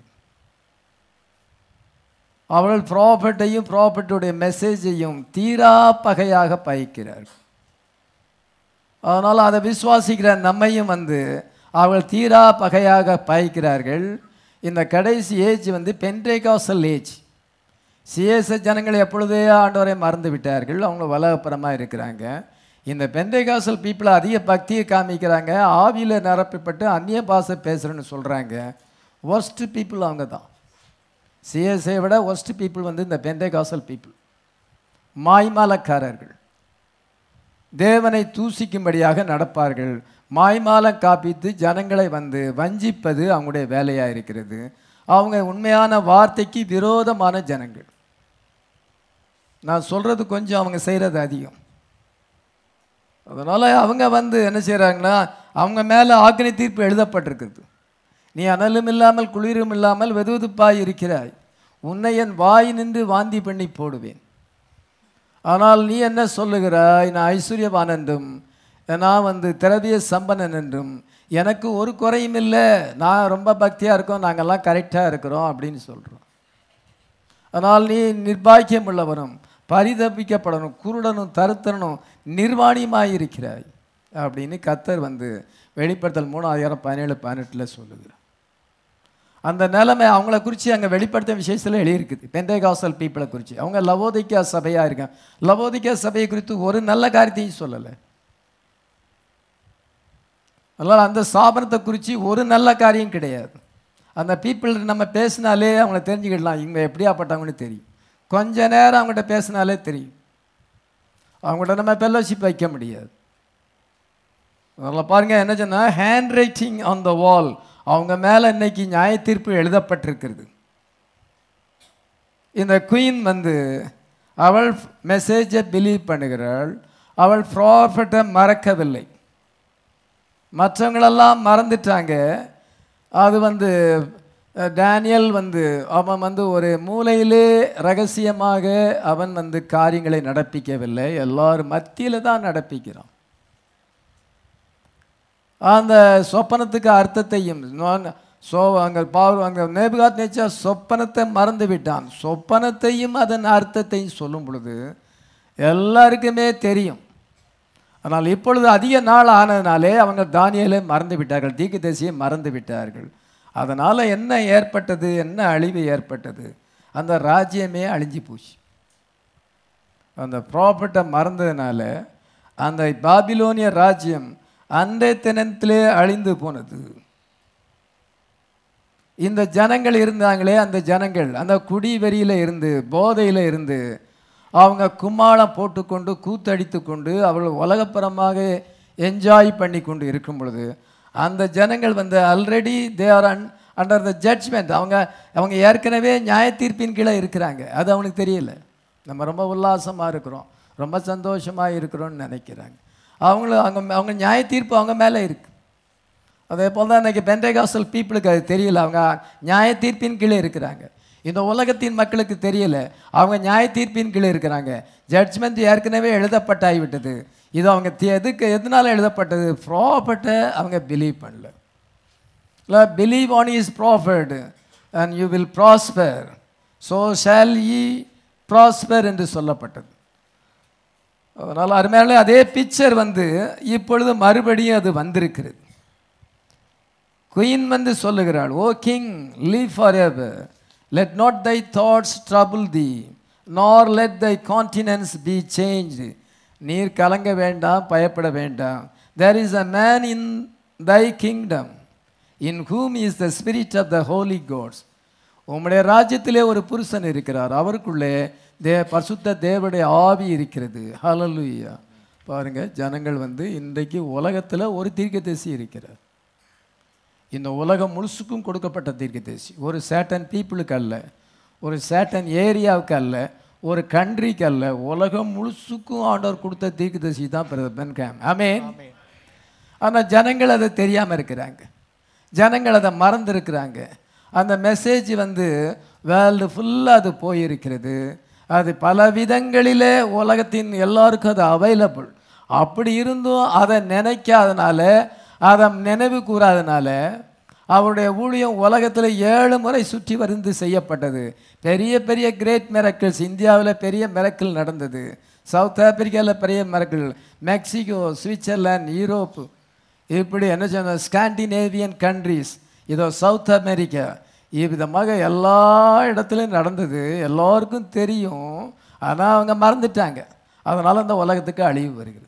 அவர்கள் ப்ராஃபட்டையும் ப்ராஃபட்டுடைய மெசேஜையும் தீரா பகையாக பயிக்கிறார்கள் அதனால் அதை விசுவாசிக்கிற நம்மையும் வந்து அவர்கள் தீரா பகையாக பயிக்கிறார்கள் இந்த கடைசி ஏஜ் வந்து பென்டேகாசல் ஏஜ் சிஎஸ் ஜனங்கள் எப்பொழுதே ஆண்டவரை மறந்து விட்டார்கள் அவங்க வலகப்புறமாக இருக்கிறாங்க இந்த பெந்தைகாசல் பீப்புளை அதிக பக்தியை காமிக்கிறாங்க ஆவியில் நிரப்பப்பட்டு அந்நிய பாஷை பேசுகிறேன்னு சொல்கிறாங்க ஒர்ஸ்ட் பீப்புள் அவங்க தான் சிஎஸ்ஐ விட ஒர்ஸ்ட் பீப்புள் வந்து இந்த பெந்தைகாசல் பீப்புள் மாய்மாலக்காரர்கள் தேவனை தூசிக்கும்படியாக நடப்பார்கள் மாய்மாலம் காப்பித்து ஜனங்களை வந்து வஞ்சிப்பது அவங்களுடைய வேலையாக இருக்கிறது அவங்க உண்மையான வார்த்தைக்கு விரோதமான ஜனங்கள் நான் சொல்கிறது கொஞ்சம் அவங்க செய்கிறது அதிகம் அதனால் அவங்க வந்து என்ன செய்கிறாங்கன்னா அவங்க மேலே ஆக்கினை தீர்ப்பு எழுதப்பட்டிருக்குது நீ அனலும் இல்லாமல் குளிரும் இல்லாமல் வெதுவெதுப்பாய் இருக்கிறாய் உன்னை என் வாய் நின்று வாந்தி பண்ணி போடுவேன் ஆனால் நீ என்ன சொல்லுகிறாய் நான் ஐஸ்வர்யவான் என்றும் நான் வந்து திரவிய சம்பனன் என்றும் எனக்கு ஒரு குறையும் இல்லை நான் ரொம்ப பக்தியாக இருக்கோம் நாங்கள்லாம் கரெக்டாக இருக்கிறோம் அப்படின்னு சொல்கிறோம் ஆனால் நீ நிர்பாக்கியம் உள்ளவனும் பரிதபிக்கப்படணும் குருடனும் தருத்தனும் நிர்வாணியமாய் இருக்கிறாய் அப்படின்னு கத்தர் வந்து வெளிப்படுத்தல் மூணாயிரம் பதினேழு பதினெட்டில் சொல்லுகிறார் அந்த நிலைமை அவங்கள குறித்து அங்கே வெளிப்படுத்த விசேஷத்தில் எழுதியிருக்குது பெந்தைகாசல் பீப்புளை குறித்து அவங்க லவோதிக்கா சபையாக இருக்காங்க லவோதிக்கா சபையை குறித்து ஒரு நல்ல காரியத்தையும் சொல்லலை அதனால் அந்த ஸ்தாபனத்தை குறித்து ஒரு நல்ல காரியம் கிடையாது அந்த பீப்புள் நம்ம பேசினாலே அவங்கள தெரிஞ்சுக்கிடலாம் இவங்க எப்படியாப்பட்டவங்கன்னு தெரியும் கொஞ்ச நேரம் அவங்ககிட்ட பேசினாலே தெரியும் அவங்கள்ட்ட நம்ம ஃபெல்லோஷிப் வைக்க முடியாது அதில் பாருங்கள் என்ன சொன்னால் handwriting on the wall அவங்க மேலே இன்னைக்கு நியாய தீர்ப்பு எழுதப்பட்டிருக்கிறது இந்த குயின் வந்து அவள் மெசேஜை பிலீவ் பண்ணுகிறாள் அவள் ப்ராஃபட்டை மறக்கவில்லை மற்றவங்களெல்லாம் மறந்துட்டாங்க அது வந்து அஹ், டேனியல் வந்து அவன் வந்து ஒரு மூலையிலே ரகசியமாக அவன் வந்து காரியங்களை நடப்பிக்கவில்லை எல்லாரும் மத்தியில் தான் நடப்பிக்கிறான் அந்த சொப்பனத்துக்கு அர்த்தத்தையும் நான் சோ அங்கே பாவ அங்கே நேபுகாத் நேச்சா சொப்பனத்தை மறந்து விட்டான் சொப்பனத்தையும் அதன் அர்த்தத்தையும் சொல்லும் பொழுது எல்லாருக்குமே தெரியும் ஆனால் இப்பொழுது அதிக நாள் ஆனதுனாலே அவங்க தானியலை மறந்து விட்டார்கள் தீர்க்கதரிசியை மறந்து விட்டார்கள் அதனால் என்ன ஏற்பட்டது என்ன அழிவு ஏற்பட்டது அந்த ராஜ்யமே அழிஞ்சு போச்சு அந்த ப்ராப்பர்ட்டை மறந்ததுனால அந்த பாபிலோனிய ராஜ்யம் அன்றைய தினத்திலே அழிந்து போனது இந்த ஜனங்கள் இருந்தாங்களே அந்த ஜனங்கள் அந்த குடி வெறியில் இருந்து போதையில் இருந்து அவங்க கும்மாளம் போட்டுக்கொண்டு கூத்தடித்து கொண்டு அவர்கள் உலகப்புறமாக என்ஜாய் பண்ணி கொண்டு இருக்கும் பொழுது அந்த ஜனங்கள் வந்து already they are an under the judgement அவங்க அவங்க ஏற்கனவே நியாய தீர்ப்பின் கீழே இருக்கிறாங்க அது அவனுக்கு தெரியல நம்ம ரொம்ப உல்லாசமாக இருக்கிறோம் ரொம்ப சந்தோஷமாக இருக்கிறோம்னு நினைக்கிறாங்க அவங்களும் அவங்க அவங்க நியாய தீர்ப்பு அவங்க மேலே இருக்குது அதே போல் தான் இன்றைக்கி பெண்டேகாசல் பீப்புளுக்கு அது தெரியல அவங்க நியாய தீர்ப்பின் கீழே இருக்கிறாங்க இந்த உலகத்தின் மக்களுக்கு தெரியல அவங்க நியாய தீர்ப்பின் கீழே இருக்கிறாங்க ஜட்ஜ்மெண்ட் ஏற்கனவே எழுதப்பட்டாகிவிட்டது இது அவங்க தி- எதுக்கு எதனால எழுதப்பட்டது ப்ராப்பர்ட்டை அவங்க பிலீவ் பண்ணல இல்லை believe on his prophet and you will prosper so shall ye prosper என்று சொல்லப்பட்டது அதனால் அருமையால அதே பிக்சர் வந்து இப்பொழுது மறுபடியும் அது வந்திருக்கிறது குயின் வந்து சொல்லுகிறாள் O king live for ever let not thy thoughts trouble thee nor let thy countenance be changed நீர் கலங்க வேண்டாம் பயப்பட வேண்டாம் there is a man in thy kingdom in whom is the spirit of the holy gods உம்முடைய ராஜ்யத்திலே ஒரு புருஷன் இருக்கிறார் அவருக்குள்ளே தே பரிசுத்த தேவனுடைய ஆவி இருக்கிறது ஹalleluya பாருங்க ஜனங்கள் வந்து இன்றைக்கு உலகத்தில் ஒரு தீர்க்கதரிசி இருக்கிறார் இந்த உலகம் முழுசுக்கும் கொடுக்கப்பட்ட தீர்க்கதரிசி ஒரு சேட்டன் பீப்புளுக்கு அல்ல ஒரு சேட்டன் ஏரியாவுக்கு அல்ல ஒரு கண்ட்ரிக்கு அல்ல உலகம் முழுசுக்கும் ஆண்டவர் கொடுத்த தீர்க்கதரிசி தான் பிரதர் பென்காம் ஆமென் ஆனால் ஜனங்கள் அதை தெரியாமல் இருக்கிறாங்க ஜனங்கள் அதை மறந்துருக்கிறாங்க அந்த மெசேஜ் வந்து வேர்ல்டு ஃபுல்லாக அது போயிருக்கிறது அது பல விதங்களிலே உலகத்தின் எல்லாருக்கும் அது அவைலபிள் அப்படி இருந்தும் அதை நினைக்காதனால அதை நினைவு கூறாதனால அவருடைய ஊழியம் உலகத்தில் ஏழு முறை சுற்றி வருந்து செய்யப்பட்டது பெரிய பெரிய கிரேட் மிரக்கிள்ஸ் இந்தியாவில் பெரிய மிரக்கிள் நடந்தது சவுத் ஆப்பிரிக்காவில் பெரிய மிரக்கிள் மெக்சிகோ சுவிட்சர்லாந்து யூரோப்பு இப்படி என்ன சொன்ன ஸ்காண்டினேவியன் கண்ட்ரீஸ் இதோ சவுத் அமெரிக்கா இவ்விதமாக எல்லா இடத்துலையும் நடந்தது எல்லோருக்கும் தெரியும் ஆனால் அவங்க மறந்துட்டாங்க அதனால் அந்த உலகத்துக்கு அழிவு வருகிறது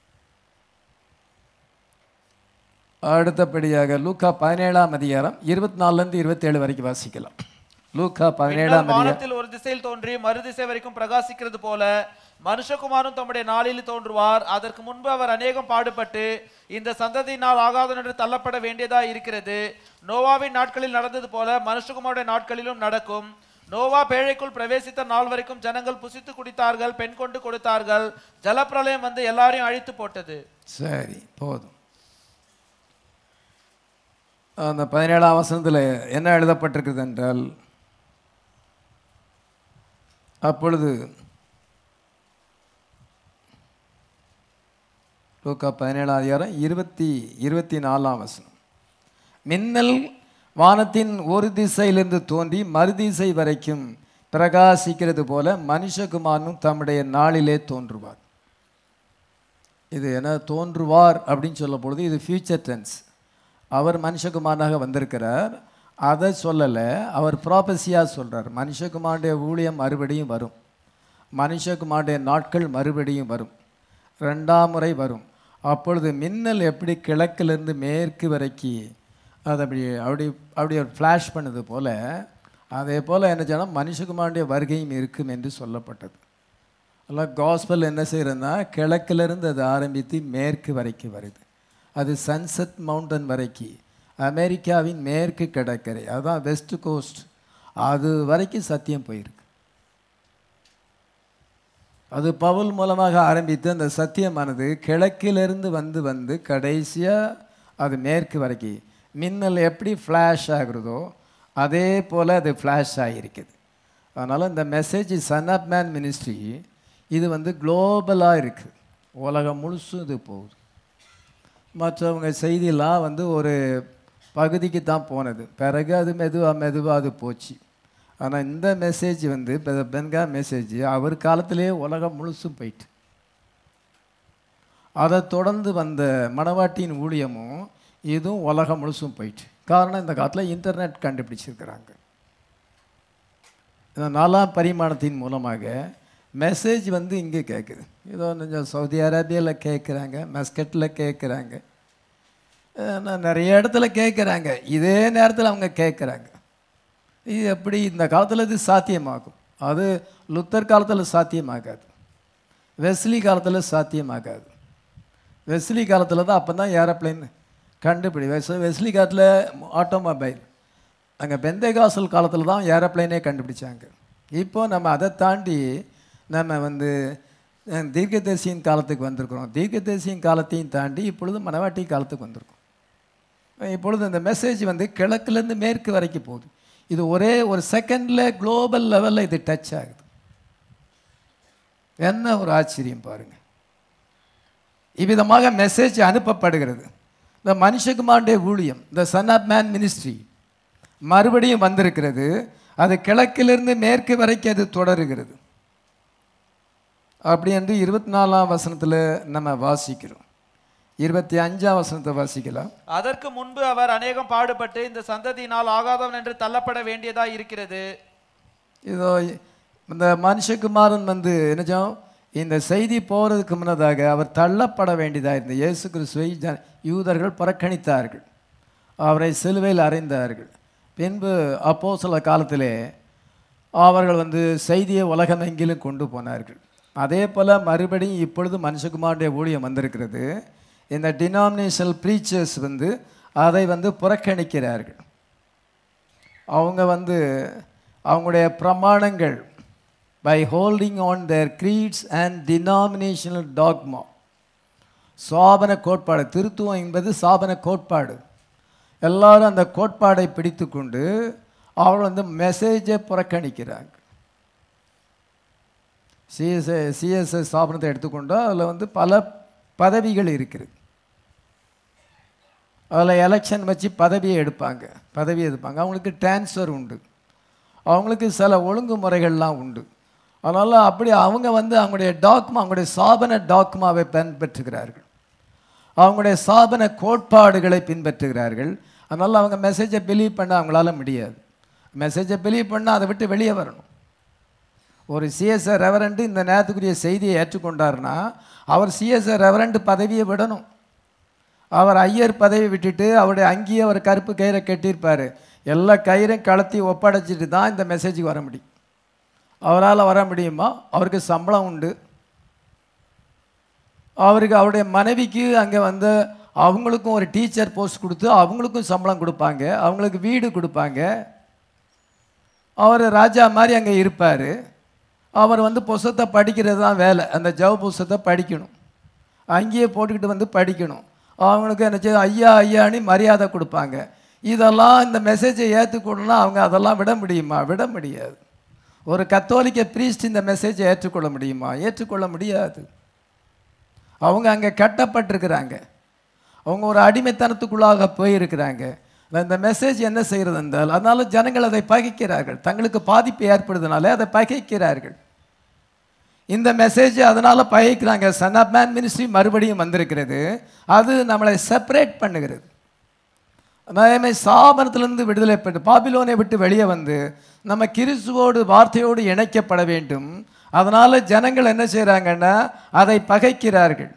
அடுத்தபடியாக லூக்கா பதினேழாம் அதிகாரம் இருபத்தி நாலுலேருந்து இருபத்தேழு வரைக்கும் வாசிக்கலாம் லூக்கா பதினேழாம் பின்னர் அதிகாரம் வானத்தில் ஒரு திசையில் தோன்றி மறுதிசை வரைக்கும் பிரகாசிக்கிறது போல மனுஷகுமாரும் தம்முடைய நாளில் தோன்றுவார் அதற்கு முன்பு அவர் அநேகம் பாடுபட்டு இந்த சந்ததியினால் ஆகாதன் என்று தள்ளப்பட வேண்டியதா இருக்கிறது நோவாவின் நாட்களில் நடந்தது போல மனுஷகுமாருடைய நாட்களிலும் நடக்கும் நோவா பேழைக்குள் பிரவேசித்த நாள் வரைக்கும் ஜனங்கள் புசித்து குடித்தார்கள் பெண் கொண்டு கொடுத்தார்கள் ஜலப்பிரளயம் வந்து எல்லாரையும் அழித்து போட்டது சரி போதும் அந்த பதினேழாம் வசனத்தில் என்ன எழுதப்பட்டிருக்கிறது என்றால் அப்பொழுது லூக்கா பதினேழாம் அதிகாரம் இருபத்தி இருபத்தி நாலாம் வசனம் மின்னல் வானத்தின் ஒரு திசையிலிருந்து தோன்றி மறுதிசை வரைக்கும் பிரகாசிக்கிறது போல மனுஷகுமாரனும் தம்முடைய நாளிலே தோன்றுவார் இது என்ன தோன்றுவார் அப்படின்னு சொல்லும் பொழுது இது ஃபியூச்சர் டென்ஸ் அவர் மனுஷகுமாரனாக வந்திருக்கிறார் அதை சொல்லலை அவர் ப்ராபஸியாக சொல்கிறார் மனுஷகுமாருடைய ஊழியம் மறுபடியும் வரும் மனுஷகுமாருடைய நாட்கள் மறுபடியும் வரும் ரெண்டாம் முறை வரும் அப்பொழுது மின்னல் எப்படி கிழக்கிலிருந்து மேற்கு வரைக்கும் அது அப்படி அப்படி அப்படி ஒரு ஃப்ளாஷ் பண்ணது போல் அதே போல் என்ன சொன்னால் மனுஷகுமாருடைய வருகையும் இருக்கும் என்று சொல்லப்பட்டது எல்லாம் காஸ்பல் என்ன செய்கிறதுனா கிழக்கிலிருந்து அது ஆரம்பித்து மேற்கு வரைக்கும் வருது அது சன்செட் மவுண்டன் வரைக்கும் அமெரிக்காவின் மேற்கு கடற்கரை அதுதான் வெஸ்ட் கோஸ்ட் அது வரைக்கும் சத்தியம் போயிருக்கு அது பவுல் மூலமாக ஆரம்பித்து அந்த சத்தியமானது கிழக்கிலிருந்து வந்து வந்து கடைசியாக அது மேற்கு வரைக்கும் மின்னல் எப்படி ஃப்ளாஷ் ஆகுறதோ அதே போல் அது ஃப்ளாஷ் ஆகியிருக்குது அதனால் இந்த message son of man ministry இது வந்து குளோபலாக இருக்குது உலகம் முழுசும் இது போகுது மற்றவங்க செய்தியெல்லாம் வந்து ஒரு பகுதிக்கு தான் போனது பிறகு அது மெதுவாக மெதுவாக அது போச்சு ஆனால் இந்த மெசேஜ் வந்து பெ- பென்கா மெசேஜ் அவர் காலத்திலே உலகம் முழுசும் போயிட்டு அதை தொடர்ந்து வந்த மணவாட்டியின் ஊழியமும் இதுவும் உலகம் முழுசும் போயிட்டு காரணம் இந்த காலத்தில் இன்டர்நெட் கண்டுபிடிச்சிருக்கிறாங்க இந்த நாலாம் பரிமாணத்தின் மூலமாக மெசேஜ் வந்து இங்கே கேட்குது ஏதோ கொஞ்சம் சவுதி அரேபியாவில் கேட்குறாங்க மஸ்கட்டில் கேட்குறாங்க அஹ் நிறைய இடத்துல கேட்குறாங்க இதே நேரத்தில் அவங்க கேட்குறாங்க இது எப்படி இந்த காலத்தில் இது சாத்தியமாகும் அது லுத்தர் காலத்தில் சாத்தியமாகாது வெஸ்லி காலத்தில் சாத்தியமாகாது வெஸ்லி காலத்தில் தான் அப்போ தான் ஏரோப்ளைன் கண்டுபிடி வெஸ் வெஸ்லி காலத்தில் ஆட்டோமொபைல் அங்கே பெந்தைகாசல் காலத்தில் தான் ஏரோப்ளைனே கண்டுபிடிச்சாங்க இப்போ நம்ம அதை தாண்டி நம்ம வந்து அஹ், தீர்க்கதரிசியின் காலத்துக்கு வந்திருக்கிறோம் தீர்க்கதரிசியின் காலத்தையும் தாண்டி இப்பொழுது மணவாட்டி காலத்துக்கு வந்திருக்கோம் இப்பொழுது இந்த மெசேஜ் வந்து கிழக்குலேருந்து மேற்கு வரைக்கும் போகுது இது ஒரே ஒரு செகண்டில் குளோபல் லெவலில் இது டச் ஆகுது என்ன ஒரு ஆச்சரியம் பாருங்கள் இவ்விதமாக மெசேஜ் அனுப்பப்படுகிறது இந்த மனுஷகுமாருடைய ஊழியம் இந்த சன் ஆப் மேன் மினிஸ்ட்ரி மறுபடியும் வந்திருக்கிறது அது கிழக்கிலிருந்து மேற்கு வரைக்கும் அது தொடருகிறது அப்படி என்று இருபத்தி நாலாம் வசனத்தில் நம்ம வாசிக்கிறோம் இருபத்தி அஞ்சாம் வசனத்தை வாசிக்கலாம் அதற்கு முன்பு அவர் அநேகம் பாடுபட்டு இந்த சந்ததியினால் ஆகாதவன் என்று தள்ளப்பட வேண்டியதா இருக்கிறது இதோ இந்த மனுஷகுமாரன் வந்து என்னச்சோம் இந்த செய்தி போகிறதுக்கு முன்னதாக அவர் தள்ளப்பட வேண்டியதாக இருந்த இயேசு கிறிஸ்துவை ஜ யூதர்கள் புறக்கணித்தார்கள் அவரை சிலுவையில் அறைந்தார்கள் பின்பு அப்போ சில காலத்திலே அவர்கள் வந்து செய்தியை உலகமெங்கிலும் கொண்டு போனார்கள் அதே போல் மறுபடியும் இப்பொழுது மனுஷகுமாருடைய ஊழியம் வந்திருக்கிறது இந்த டினாமினேஷனல் ப்ரீச்சர்ஸ் வந்து அதை வந்து புறக்கணிக்கிறார்கள் அவங்க வந்து அவங்களுடைய பிரமாணங்கள் by holding on their creeds and denominational dogma சாபன கோட்பாடு திருத்துவம் என்பது சாபன கோட்பாடு எல்லாரும் அந்த கோட்பாடை பிடித்து கொண்டு அவர்கள் வந்து மெசேஜை புறக்கணிக்கிறாங்க சிஎஸ்ஐ சிஎஸ்ஐ ஸ்தாபனத்தை எடுத்துக்கொண்டா அதில் வந்து பல பதவிகள் இருக்குது அதில் எலெக்ஷன் வச்சு பதவியை எடுப்பாங்க பதவி எடுப்பாங்க அவங்களுக்கு டிரான்ஸ்ஃபர் உண்டு அவங்களுக்கு சில ஒழுங்குமுறைகள்லாம் உண்டு அதனால் அப்படி அவங்க வந்து அவங்களுடைய டாக்மா அவங்களுடைய சாபன டாக்மாவை பின்பற்றுகிறார்கள் அவங்களுடைய சாபன கோட்பாடுகளை பின்பற்றுகிறார்கள் அதனால் அவங்க மெசேஜை பிலீவ் பண்ண அவங்களால முடியாது மெசேஜை பிலீவ் பண்ணால் அதை விட்டு வெளியே வரணும் ஒரு சிஎஸ்ஆர் ரெவரண்டு இந்த நேரத்துக்குரிய செய்தியை ஏற்றுக்கொண்டாருன்னா அவர் சிஎஸ்ஆர் ரெவரண்டு பதவியை விடணும் அவர் ஐயர் பதவி விட்டுட்டு அவருடைய அங்கேயே அவர் கருப்பு கயிறை கட்டியிருப்பார் எல்லா கயிறையும் கலத்தி ஒப்படைச்சிட்டு தான் இந்த மெசேஜுக்கு வர முடியும் அவரால் வர முடியுமா அவருக்கு சம்பளம் உண்டு அவருக்கு அவருடைய மனைவிக்கு அங்கே வந்து அவங்களுக்கும் ஒரு டீச்சர் போஸ்ட் கொடுத்து அவங்களுக்கும் சம்பளம் கொடுப்பாங்க அவங்களுக்கு வீடு கொடுப்பாங்க அவர் ராஜா மாதிரி அங்கே இருப்பார் அவர் வந்து புஸ்தத்தை படிக்கிறது தான் வேலை அந்த ஜவ புஸ்தத்தை படிக்கணும் அங்கேயே போட்டுக்கிட்டு வந்து படிக்கணும் அவங்களுக்கு என்ன செய்ய ஐயா ஐயான்னு மரியாதை கொடுப்பாங்க இதெல்லாம் இந்த மெசேஜை ஏற்றுக்கொள்ளலாம் அவங்க அதெல்லாம் விட முடியுமா விட முடியாது ஒரு கத்தோலிக்க ப்ரீஸ்ட் இந்த மெசேஜை ஏற்றுக்கொள்ள முடியுமா ஏற்றுக்கொள்ள முடியாது அவங்க அங்கே கட்டப்பட்டிருக்கிறாங்க அவங்க ஒரு அடிமைத்தனத்துக்குள்ளாக போயிருக்கிறாங்க இந்த மெசேஜ் என்ன செய்கிறது என்றால் அதனால ஜனங்கள் அதை பகைக்கிறார்கள் தங்களுக்கு பாதிப்பு ஏற்படுறதுனால அதை பகைக்கிறார்கள் இந்த மெசேஜ் அதனால பகைக்கிறாங்க சன் ஆஃப் மேன் மினிஸ்ட்ரி மறுபடியும் வந்திருக்கிறது அது நம்மளை செப்பரேட் பண்ணுகிறது நாமே சாபனத்திலிருந்து விடுதலை பெற்று பாபிலோனை விட்டு வெளியே வந்து நம்ம கிறிஸ்துவோடு வார்த்தையோடு இணைக்கப்பட வேண்டும் அதனால ஜனங்கள் என்ன செய்கிறாங்கன்னா அதை பகைக்கிறார்கள்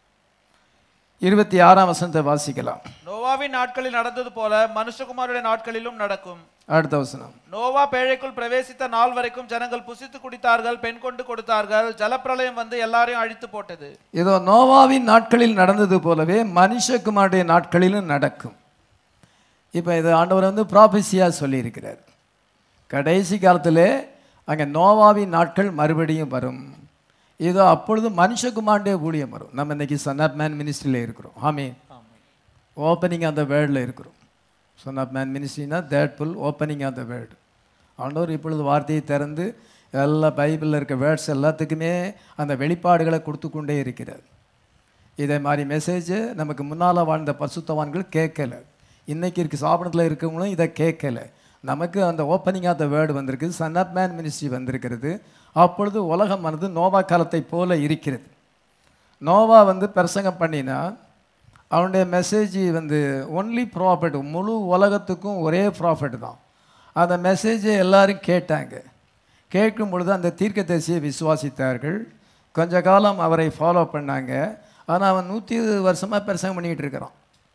இருபத்தி ஆறாம் வசனத்தை வாசிக்கலாம் நோவாவின் நாட்களில் நடந்தது போல மனுஷகுமாருடைய நாட்களிலும் நடக்கும் அடுத்த வசனம் நோவா பேழைக்குள் பிரவேசித்த நாள் வரைக்கும் ஜனங்கள் புசித்து குடித்தார்கள் பெண் கொண்டு கொடுத்தார்கள் ஜலப்பிரளயம் வந்து எல்லாரையும் அழித்து போட்டது இதோ நோவாவின் நாட்களில் நடந்தது போலவே மனுஷகுமாருடைய நாட்களிலும் நடக்கும் இப்போ இது ஆண்டவர் வந்து ப்ராபஸியாக சொல்லியிருக்கிறார் கடைசி காலத்திலே அங்கே நோவாவின் நாட்கள் மறுபடியும் வரும் இதோ அப்பொழுது மனுஷகுமாருடைய ஊழியம் வரும் நம்ம இன்னைக்கு சன் ஆஃப் மேன் மினிஸ்ட்ரியில் இருக்கிறோம் ஆமே ஓப்பனிங் அந்த வேர்டில் இருக்கிறோம் சன் ஆஃப் மேன் மினிஸ்ட்ரினா that full opening of the word ஆண்டவர் இப்பொழுது வார்த்தையை திறந்து எல்லா பைபிளில் இருக்க வேர்ட்ஸ் எல்லாத்துக்குமே அந்த வெளிப்பாடுகளை கொடுத்து கொண்டே இருக்கிறார் இதே மாதிரி மெசேஜ் நமக்கு முன்னால் வாழ்ந்த பரிசுத்தவான்கள் கேட்கல இன்னைக்கு இருக்க சாபனத்தில் இருக்கவங்களும் இதை கேட்கல நமக்கு அந்த ஓப்பனிங் ஆஃப் த வேர்டு வந்திருக்கு சன் ஆஃப் மேன் மினிஸ்ட்ரி வந்திருக்கிறது அப்பொழுது உலகமானது நோவா காலத்தை போல இருக்கிறது நோவா வந்து பிரசங்கம் பண்ணினா அவனுடைய மெசேஜ் வந்து ஒன்லி ப்ராஃபிட் முழு உலகத்துக்கும் ஒரே ப்ராஃபிட் தான் அந்த மெசேஜை எல்லாரும் கேட்டாங்க கேட்கும் பொழுது அந்த தீர்க்கதரிசியை விசுவாசித்தார்கள் கொஞ்ச காலம் அவரை ஃபாலோ பண்ணாங்க ஆனால் அவன் நூற்றி இருபது வருஷமாக பிரசங்கம் பண்ணிக்கிட்டு இருக்கிறான்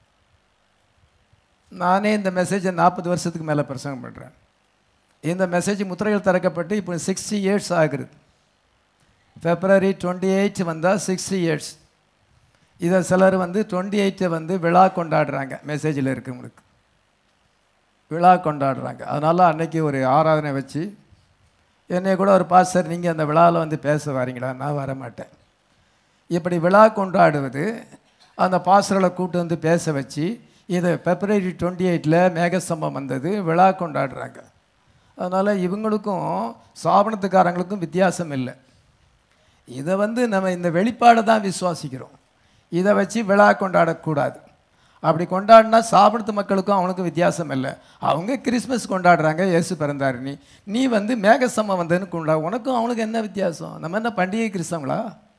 நானே இந்த மெசேஜை நாற்பது வருஷத்துக்கு மேலே பிரசங்கம் பண்ணுறேன் இந்த மெசேஜ் முத்திரைகள் திறக்கப்பட்டு இப்போ சிக்ஸ்டி இயர்ஸ் ஆகுது ஃபெப்ரவரி டுவெண்ட்டி எயிட் வந்தால் சிக்ஸ்டி இயர்ஸ் இதை சிலர் வந்து டுவெண்ட்டி எயிட்டை வந்து விழா கொண்டாடுறாங்க மெசேஜில் இருக்கவங்களுக்கு விழா கொண்டாடுறாங்க அதனால் அன்னைக்கு ஒரு ஆராதனை வச்சு என்னை கூட ஒரு பாஸ்டர் நீங்கள் அந்த விழாவில் வந்து பேச வரீங்களா நான் வர மாட்டேன் இப்படி விழா கொண்டாடுவது அந்த பாஸ்டர்களை கூட்டு வந்து பேச வச்சு இது பிப்ரவரி டுவெண்ட்டி எயிட்டில் மேகஸ்தம்பம் வந்தது விழா கொண்டாடுறாங்க அதனால் இவங்களுக்கும் சாபனத்துக்காரங்களுக்கும் வித்தியாசம் இல்லை இதை வந்து நம்ம இந்த வெளிப்பாடை தான் விசுவாசிக்கிறோம் இதை வச்சு விழா கொண்டாடக்கூடாது அப்படி கொண்டாடினா சாப்பிடுத்த மக்களுக்கும் அவனுக்கும் வித்தியாசம் இல்லை அவங்க கிறிஸ்மஸ் கொண்டாடுறாங்க இயேசு பிறந்தாரு நீ நீ வந்து மேகசம்மம் வந்ததுன்னு கொண்டா உனக்கும் அவனுக்கு என்ன வித்தியாசம் நம்ம என்ன பண்டிகை கிறிஸ்தவங்களா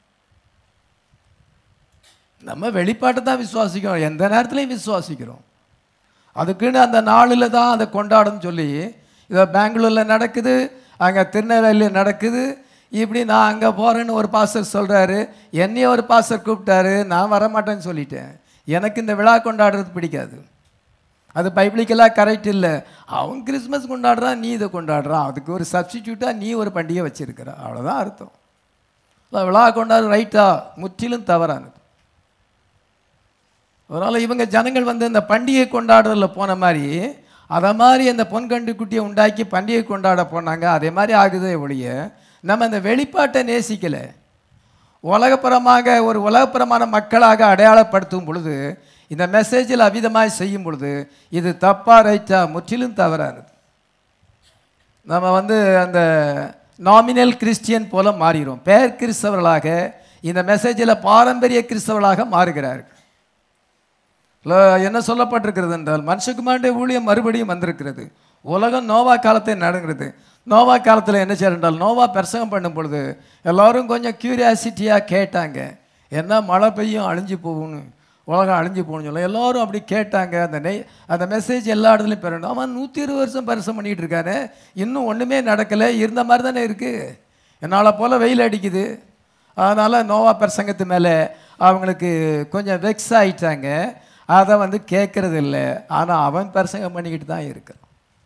நம்ம வெளிப்பாட்டை தான் விசுவாசிக்கிறோம் எந்த நேரத்துலையும் விசுவாசிக்கிறோம் அதுக்குன்னு அந்த நாளில் தான் அதை கொண்டாடுன்னு சொல்லி இதோ பெங்களூரில் நடக்குது அங்கே திருநெல்வேலியில் நடக்குது இப்படி நான் அங்கே போகிறேன்னு ஒரு பாஸ்டர் சொல்கிறாரு என்னையும் ஒரு பாஸ்டர் கூப்பிட்டாரு நான் வரமாட்டேன்னு சொல்லிட்டேன் எனக்கு இந்த விழா கொண்டாடுறது பிடிக்காது அது பைபிளிக்கெல்லாம் கரெக்ட் இல்லை அவன் கிறிஸ்மஸ் கொண்டாடுறான் நீ இதை கொண்டாடுறான் அதுக்கு ஒரு சப்ஸ்டிடியூட்டாக நீ ஒரு பண்டிகை வச்சிருக்கிற அவ்வளோதான் அர்த்தம் அதான் விழா கொண்டாடு ரைட்டா முற்றிலும் தவறானது அதனால் இவங்க ஜனங்கள் வந்து இந்த பண்டிகை கொண்டாடுறதுல போன மாதிரி அதை மாதிரி அந்த பொன்கண்டு குட்டியை உண்டாக்கி பண்டிகை கொண்டாட போனாங்க அதே மாதிரி ஆகுதே ஒழிய நம்ம அந்த வெளிப்பாட்டை நேசிக்கலை உலகப்புறமாக ஒரு உலகப்புறமான மக்களாக அடையாளப்படுத்தும் பொழுது இந்த மெசேஜில் அவிதமாய் செய்யும் பொழுது இது தப்பா ரைட்டா முற்றிலும் தவறானது நம்ம வந்து அந்த நாமினல் கிறிஸ்டியன் போல மாறிடும் பேர் கிறிஸ்தவர்களாக இந்த மெசேஜில் பாரம்பரிய கிறிஸ்தவர்களாக மாறுகிறார்கள் இல்ல, என்ன சொல்லப்பட்டிருக்கிறது என்றால் மனுஷகுமாருடைய ஊழியம் மறுபடியும் வந்திருக்கிறது உலகம் நோவா காலத்தை நடங்கிறது நோவா காலத்தில் என்ன செய்யற என்றால் நோவா பிரசங்கம் பண்ணும் பொழுது எல்லாரும் கொஞ்சம் க்யூரியாசிட்டியாக கேட்டாங்க என்ன மழை பெய்யும் அழிஞ்சு போகும்னு உலகம் அழிஞ்சு போகணும்னு சொல்ல எல்லாரும் அப்படி கேட்டாங்க அந்த நெய் அந்த மெசேஜ் எல்லா இடத்துலையும் பெறணும் அவன் நூற்றி இருபது வருஷம் பரிசம் பண்ணிகிட்டு இருக்கானே இன்னும் ஒன்றுமே நடக்கலை இருந்த மாதிரி தானே இருக்குது என்னால் போல் வெயில் அடிக்குது அதனால் நோவா பிரசங்கத்து மேலே அவங்களுக்கு கொஞ்சம் வெக்ஸ் ஆயிட்டாங்க அதை வந்து கேட்கறது இல்லை ஆனால் அவன் பிரசங்கம் பண்ணிக்கிட்டு தான் இருக்கான்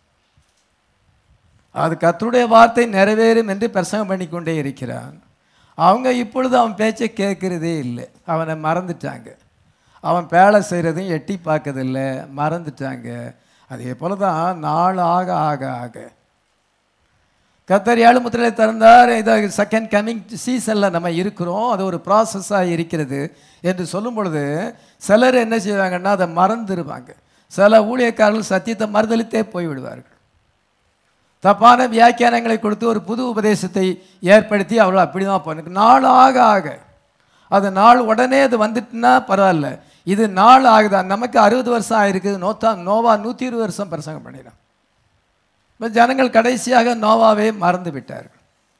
அது கர்த்தருடைய வார்த்தை நிறைவேறும் என்று பிரசங்கம் பண்ணிக்கொண்டே இருக்கிறான் அவங்க இப்பொழுது அவன் பேச்சை கேட்கறதே இல்லை அவனை மறந்துட்டாங்க அவன் பேலை செய்கிறதையும் எட்டி பார்க்கறதில்ல மறந்துட்டாங்க அதே போல தான் நாள் ஆக ஆக ஆக கத்தர் ஏழு முத்திரை திறந்தார் இது செகண்ட் கமிங் சீசனில் நம்ம இருக்கிறோம் அது ஒரு ப்ராசஸாக இருக்கிறது என்று சொல்லும் பொழுது சிலர் என்ன செய்வாங்கன்னா அதை மறந்துடுவாங்க சில ஊழியக்காரர்கள் சத்தியத்தை மறுதளித்தே போய்விடுவார்கள் தப்பான வியாக்கியானங்களை கொடுத்து ஒரு புது உபதேசத்தை ஏற்படுத்தி அவர்கள் அப்படி தான் பண்ணுங்க நாள் ஆக ஆக அது நாள் உடனே அது வந்துட்டுனா பரவாயில்ல இது நாள் ஆகுதா நமக்கு அறுபது வருஷம் ஆயிருக்கு நோத்தா நோவா நூற்றி இருபது வருஷம் பிரசங்கம் பண்ணிடும் இப்போ ஜனங்கள் கடைசியாக நோவாவே மறந்து விட்டார்கள்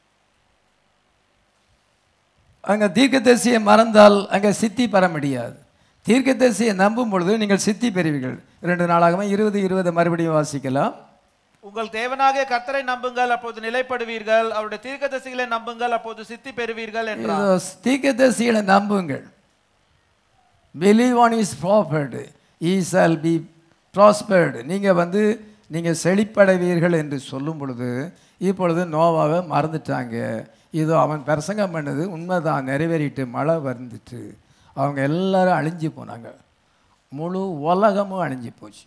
அங்கே தீர்க்கதரிசியை மறந்தால் அங்கே சித்தி பெற முடியாது தீர்க்கதரிசியை நம்பும் பொழுது நீங்கள் சித்தி பெறுவீர்கள் இரண்டு நாளாகவே இருபது இருபது மறுபடியும் வாசிக்கலாம் உங்கள் தேவனாகிய கர்த்தரை நம்புங்கள் அப்போது நிலைப்படுவீர்கள் அவருடைய தீர்க்கதரிசிகளை நம்புங்கள் அப்போது சித்தி பெறுவீர்கள் என்றார் இதோ தீர்க்கதரிசிகளை நம்புங்கள் believe on his prophet ye shall be prospered நீங்கள் வந்து நீங்கள் செழிப்படைவீர்கள் என்று சொல்லும் பொழுது இப்பொழுது நோவாவை மறந்துட்டாங்க இதோ அவன் பிரசங்கம் பண்ணது உண்மைதான் நிறைவேறிட்டு மழை வந்துட்டு அவங்க எல்லாரும் அழிஞ்சு போனாங்க முழு உலகமும் அழிஞ்சு போச்சு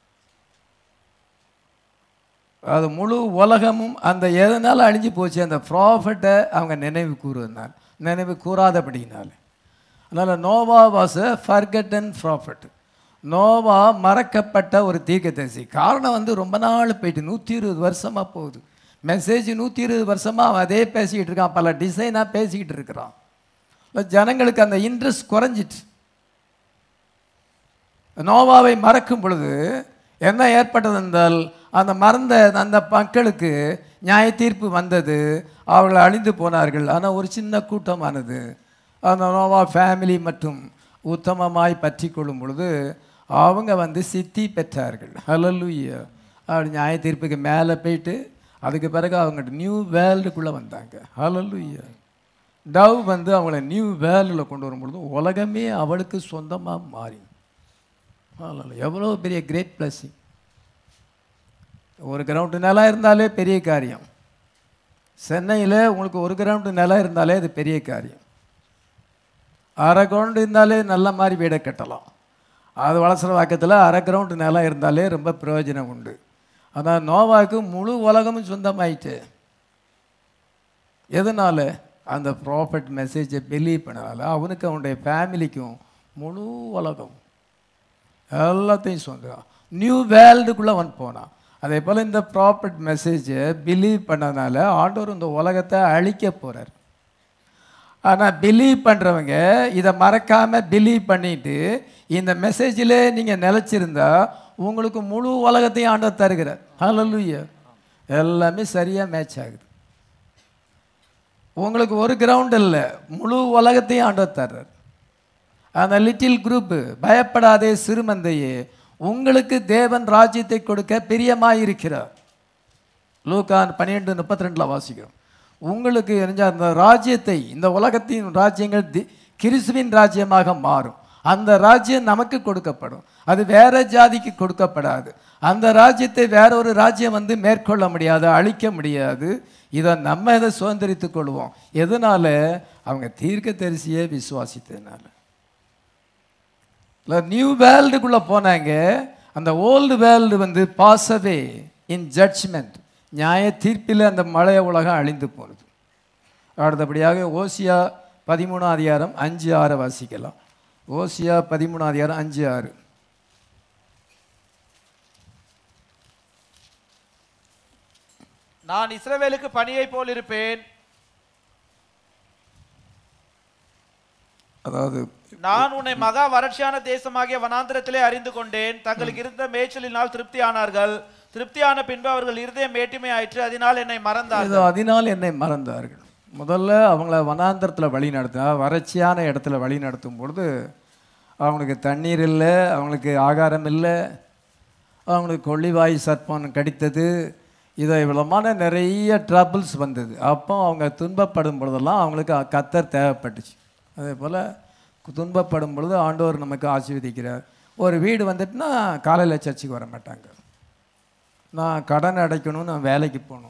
அது முழு உலகமும் அந்த எதனால் அழிஞ்சு போச்சு அந்த ப்ராஃபட்டை அவங்க நினைவு கூறுவதனால் நினைவு கூறாதபடினால அதனால் Noah was a forgotten prophet நோவா மறக்கப்பட்ட ஒரு தீர்க்கதரிசி காரணம் வந்து ரொம்ப நாள் போயிட்டு நூற்றி இருபது வருஷமாக போகுது மெசேஜ் நூற்றி இருபது வருஷமாக அவன் அதே பேசிக்கிட்டு இருக்கான் பல டிசைனாக பேசிக்கிட்டு இருக்கிறான் இல்ல, ஜனங்களுக்கு அந்த இன்ட்ரெஸ்ட் குறைஞ்சிட்டு நோவாவை மறக்கும் பொழுது என்ன ஏற்பட்டது என்றால் அந்த மறந்த அந்த மக்களுக்கு நியாய தீர்ப்பு வந்தது அவர்கள் அழிந்து போனார்கள் ஆனால் ஒரு சின்ன கூட்டமானது அந்த நோவா ஃபேமிலி மற்றும் உத்தமமாய் பற்றி கொள்ளும் பொழுது அவங்க வந்து சித்தி பெற்றார்கள் ஹலலுயா அப்படி நியாய தீர்ப்புக்கு மேலே போயிட்டு அதுக்கு பிறகு அவங்க நியூ வேர்ல்டுக்குள்ளே வந்தாங்க ஹலலுயா டவ் வந்து அவங்கள நியூ வேர்ல்டில் கொண்டு வரும்பொழுது உலகமே அவளுக்கு சொந்தமாக மாறி அதனால் எவ்வளோ பெரிய கிரேட் பிளஸிங் ஒரு கிரவுண்டு நிலம் இருந்தாலே பெரிய காரியம் சென்னையில் உங்களுக்கு ஒரு கிரவுண்டு நிலம் இருந்தாலே அது பெரிய காரியம் அரை கிரவுண்டு இருந்தாலே நல்ல மாதிரி வீடை கட்டலாம் அது வளசர வாக்கத்தில் அரை கிரவுண்டு நிலம் இருந்தாலே ரொம்ப பிரயோஜனம் உண்டு ஆனால் நோவாவுக்கு முழு உலகமும் சொந்தமாயிட்டு எதனால் அந்த ப்ராஃபட் மெசேஜை பிலீவ் பண்ணதால அவனுக்கு அவனுடைய ஃபேமிலிக்கும் முழு உலகம் எல்லாத்தையும் சொந்தம் நியூ வேர்ல்டுக்குள்ளே அவன் போனான் அதே போல் இந்த ப்ராப்பர்ட் மெசேஜை பிலீவ் பண்ணதுனால ஆண்டவர் இந்த உலகத்தை அழிக்க போகிறார் ஆனால் பிலீவ் பண்ணுறவங்க இதை மறக்காமல் பிலீவ் பண்ணிட்டு இந்த மெசேஜில் நீங்கள் நிலச்சிருந்தா உங்களுக்கு முழு உலகத்தையும் ஆண்டவர் தருகிறார் ஹalleluya எல்லாமே சரியாக மேட்ச் ஆகுது உங்களுக்கு ஒரு கிரவுண்ட் இல்லை முழு உலகத்தையும் ஆண்டவர் தர்றார் அந்த லிட்டில் குரூப்பு பயப்படாதே சிறுமந்தையே உங்களுக்கு தேவன் ராஜ்யத்தை கொடுக்க பிரியமாயிருக்கிறார் லூக்கான் பன்னிரெண்டு முப்பத்தி ரெண்டில் வாசிக்கிறோம் உங்களுக்கு எரிஞ்ச அந்த ராஜ்யத்தை இந்த உலகத்தின் ராஜ்யங்கள் தி- கிறிஸ்துவின் ராஜ்யமாக மாறும் அந்த ராஜ்யம் நமக்கு கொடுக்கப்படும் அது வேற ஜாதிக்கு கொடுக்கப்படாது அந்த ராஜ்யத்தை வேற ஒரு ராஜ்யம் வந்து மேற்கொள்ள முடியாது அழிக்க முடியாது இதை நம்ம இதை சுதந்திரித்துக் கொள்வோம் எதனால அவங்க தீர்க்க தரிசியே விசுவாசித்ததுனால இல்லை நியூ வேர்ல்டுக்குள்ளே போனாங்க அந்த ஓல்டு வேர்ல்டு வந்து பாசவே இன் ஜட்ஜ்மெண்ட் நியாய தீர்ப்பில் அந்த மழைய உலகம் அழிந்து போனது அடுத்தபடியாக ஓசியா பதிமூணாம் அதிகாரம் அஞ்சு ஆறை வாசிக்கலாம் ஓசியா பதிமூணாம் அதிகாரம் அஞ்சு ஆறு நான் இஸ்ரவேலுக்கு பணியை போல் இருப்பேன் அதாவது நான் உன்னை மகா வறட்சியான தேசமாகிய வனாந்திரத்திலே அறிந்து கொண்டேன் தங்களுக்கு இருந்த மேய்ச்சலினால் திருப்தியானார்கள் திருப்தியான பின்பு அவர்கள் இருதயம் மேட்டிமை ஆயிற்று அதனால் என்னை மறந்தார்கள் இதோ அதனால் என்னை மறந்தார்கள் முதல்ல அவங்கள வனாந்தரத்தில் வழி நடத்த வறட்சியான இடத்துல வழி நடத்தும் பொழுது அவங்களுக்கு தண்ணீர் இல்லை அவங்களுக்கு ஆகாரம் இல்லை அவங்களுக்கு கொள்ளிவாய் சர்ப்பம் கடித்தது இதை விதமான நிறைய ட்ரபிள்ஸ் வந்தது அப்போ அவங்க துன்பப்படும் பொழுதெல்லாம் அவங்களுக்கு கத்தர் தேவைப்பட்டுச்சு அதே போல் துன்பப்படும் பொழுது ஆண்டவர் நமக்கு ஆசீர்வதிக்கிறார் ஒரு வீடு வந்துட்டுனா காலையில் சர்ச்சுக்கு வர மாட்டாங்க நான் கடன் அடைக்கணும் நான் வேலைக்கு போகணும்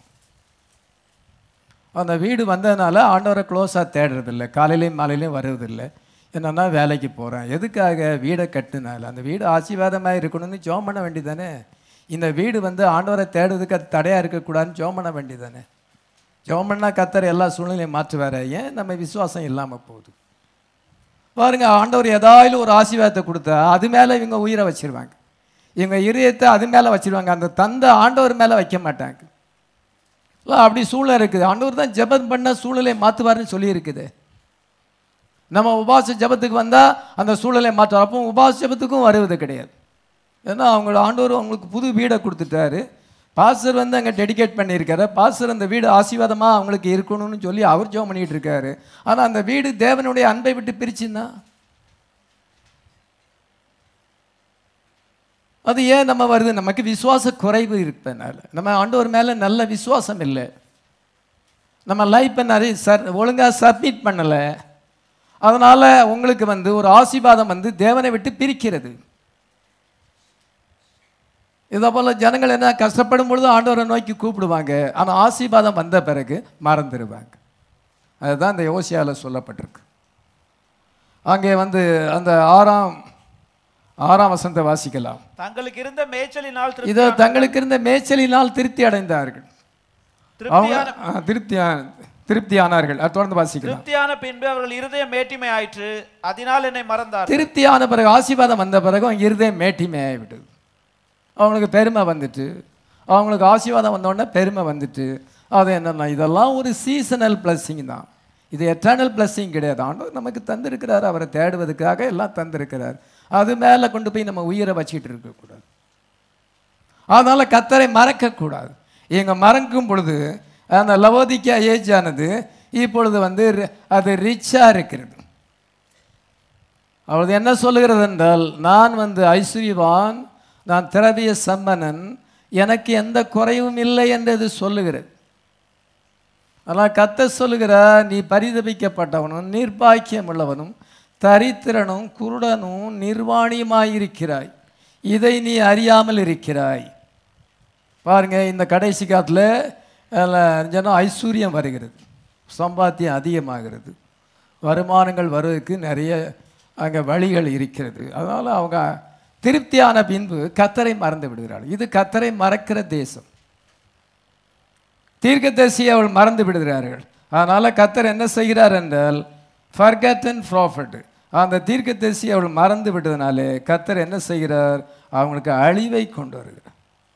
அந்த வீடு வந்ததுனால ஆண்டவரை க்ளோஸாக தேடுறதில்ல காலையிலையும் மாலையிலையும் வர்றதில்லை என்னன்னா வேலைக்கு போகிறேன் எதுக்காக வீடை கட்டுனால அந்த வீடு ஆசீர்வாதமாக இருக்கணும்னு ஜோம் பண்ண வேண்டியதானே இந்த வீடு வந்து ஆண்டவரை தேடுறதுக்கு அது தடையாக இருக்கக்கூடாதுன்னு ஜோம் பண்ண வேண்டியதானே ஜோம் பண்ணால் கத்தர் எல்லா சூழ்நிலையும் மாற்றுவார் ஏன் நம்ம விசுவாசம் இல்லாமல் போகுது பாருங்க ஆண்டவர் ஏதாயிலும் ஒரு ஆசீர்வாதத்தை கொடுத்தா அது மேலே இவங்க உயிரை வச்சிருவாங்க இவங்க இதயத்தை அது மேலே வச்சிருவாங்க அந்த தந்தை ஆண்டவர் மேலே வைக்க மாட்டாங்க இல்லை அப்படி சூழ்நிலை இருக்குது ஆண்டவர் தான் ஜெபம் பண்ண சூழ்நிலை மாற்றுவார்னு சொல்லியிருக்குது நம்ம உபாச ஜெபத்துக்கு வந்தால் அந்த சூழ்நிலை மாற்றுவார் அப்போ உபாச ஜெபத்துக்கும் வருவது கிடையாது ஏன்னா அவங்களோட ஆண்டவர் அவங்களுக்கு புது வீடை கொடுத்துட்டாரு பாஸ்டர் வந்து அங்கே டெடிகேட் பண்ணியிருக்காரு பாஸ்டர் அந்த வீடு ஆசீர்வாதமாக அவங்களுக்கு இருக்கணும்னு சொல்லி அவர் ஜெபம் பண்ணிட்டு இருக்காரு ஆனால் அந்த வீடு தேவனுடைய அன்பை விட்டு பிரிச்சுன்னா அது ஏன் நம்ம வருது நமக்கு விசுவாச குறைவு இருப்பதனால நம்ம ஆண்டவர் மேலே நல்ல விசுவாசம் இல்லை நம்ம லைஃப்பை நிறைய சர் ஒழுங்காக சப்மிட் பண்ணலை அதனால் உங்களுக்கு வந்து ஒரு ஆசீர்வாதம் வந்து தேவனை விட்டு பிரிக்கிறது இதை போல் ஜனங்கள் என்ன கஷ்டப்படும் பொழுது ஆண்டவரை நோக்கி கூப்பிடுவாங்க ஆனால் ஆசீர்வாதம் வந்த பிறகு மறந்துடுவாங்க அதுதான் இந்த யோசியாவில் சொல்லப்பட்டிருக்கு அங்கே வந்து அந்த ஆறாம் ஆறாம் வசனத்தை வாசிக்கலாம் தங்களுக்கு இருந்த மேய்ச்சலினால் திருப்தி இதோ தங்களுக்கு இருந்த மேய்ச்சலினால் திருப்தி அடைந்தார்கள் அவங்க திருப்தியான ஆ, திருப்தியான திருப்தியானார்கள் அது தொடர்ந்து வாசிக்கலாம் திருப்தியான பின்பு அவர்கள் இருதயம் மேட்டிமை ஆயிற்று அதனால் என்னை மறந்தார் திருப்தியான பிறகு ஆசீர்வாதம் வந்த பிறகு அவங்க இருதயம் மேட்டிமையாகி விடுது அவங்களுக்கு பெருமை வந்துட்டு அவங்களுக்கு ஆசீர்வாதம் வந்த உடனே பெருமை வந்துட்டு அது என்னன்னா இதெல்லாம் ஒரு சீசனல் பிளஸ்ஸிங் தான் இது எட்டர்னல் பிளஸ்ஸிங் கிடையாது ஆண்டவர் நமக்கு தந்திருக்கிறார் அவரை தேடுவதற்காக எல்லாம் தந்திருக்கிறார் அது மேலே கொண்டு போய் நம்ம உயிரை வச்சுக்கிட்டு இருக்கக்கூடாது அதனால கத்தரை மறக்கக்கூடாது இவங்க மறக்கும் பொழுது அந்த லவோதிக்கா ஏஜ் ஆனது இப்பொழுது வந்து ரி- அது ரிச்சாக இருக்கிறது அவளது என்ன சொல்லுகிறது என்றால் நான் வந்து ஐஸ்வர்யவான் நான் திரவிய சம்பனன் எனக்கு எந்த குறைவும் இல்லை என்று அது சொல்லுகிறது ஆனால் கத்த சொல்லுகிறார் நீ பரிதபிக்கப்பட்டவனும் நீர்ப்பாக்கியம் உள்ளவனும் தரித்திரனும் குருடனும் நிர்வாணியுமாயிருக்கிறாய் இதை நீ அறியாமல் இருக்கிறாய் பாருங்க இந்த கடைசி காலத்தில் ஜனம் ஐஸ்வர்யம் வருகிறது சம்பாத்தியம் அதிகமாகிறது வருமானங்கள் வருவதற்கு நிறைய அங்கே வழிகள் இருக்கிறது அதனால் அவங்க திருப்தியான பின்பு கத்தரை மறந்து விடுகிறாள் இது கத்தரை மறக்கிற தேசம் தீர்க்கதரிசியை அவள் மறந்து விடுகிறார்கள் அதனால் கத்தர் என்ன செய்கிறார் என்றால் ஃபர்கட்டன் ப்ராஃபட் அந்த தீர்க்கதரிசி அவள் மறந்து விட்டதுனாலே கத்தர் என்ன செய்கிறார் அவங்களுக்கு அழிவை கொண்டு வருகிறார்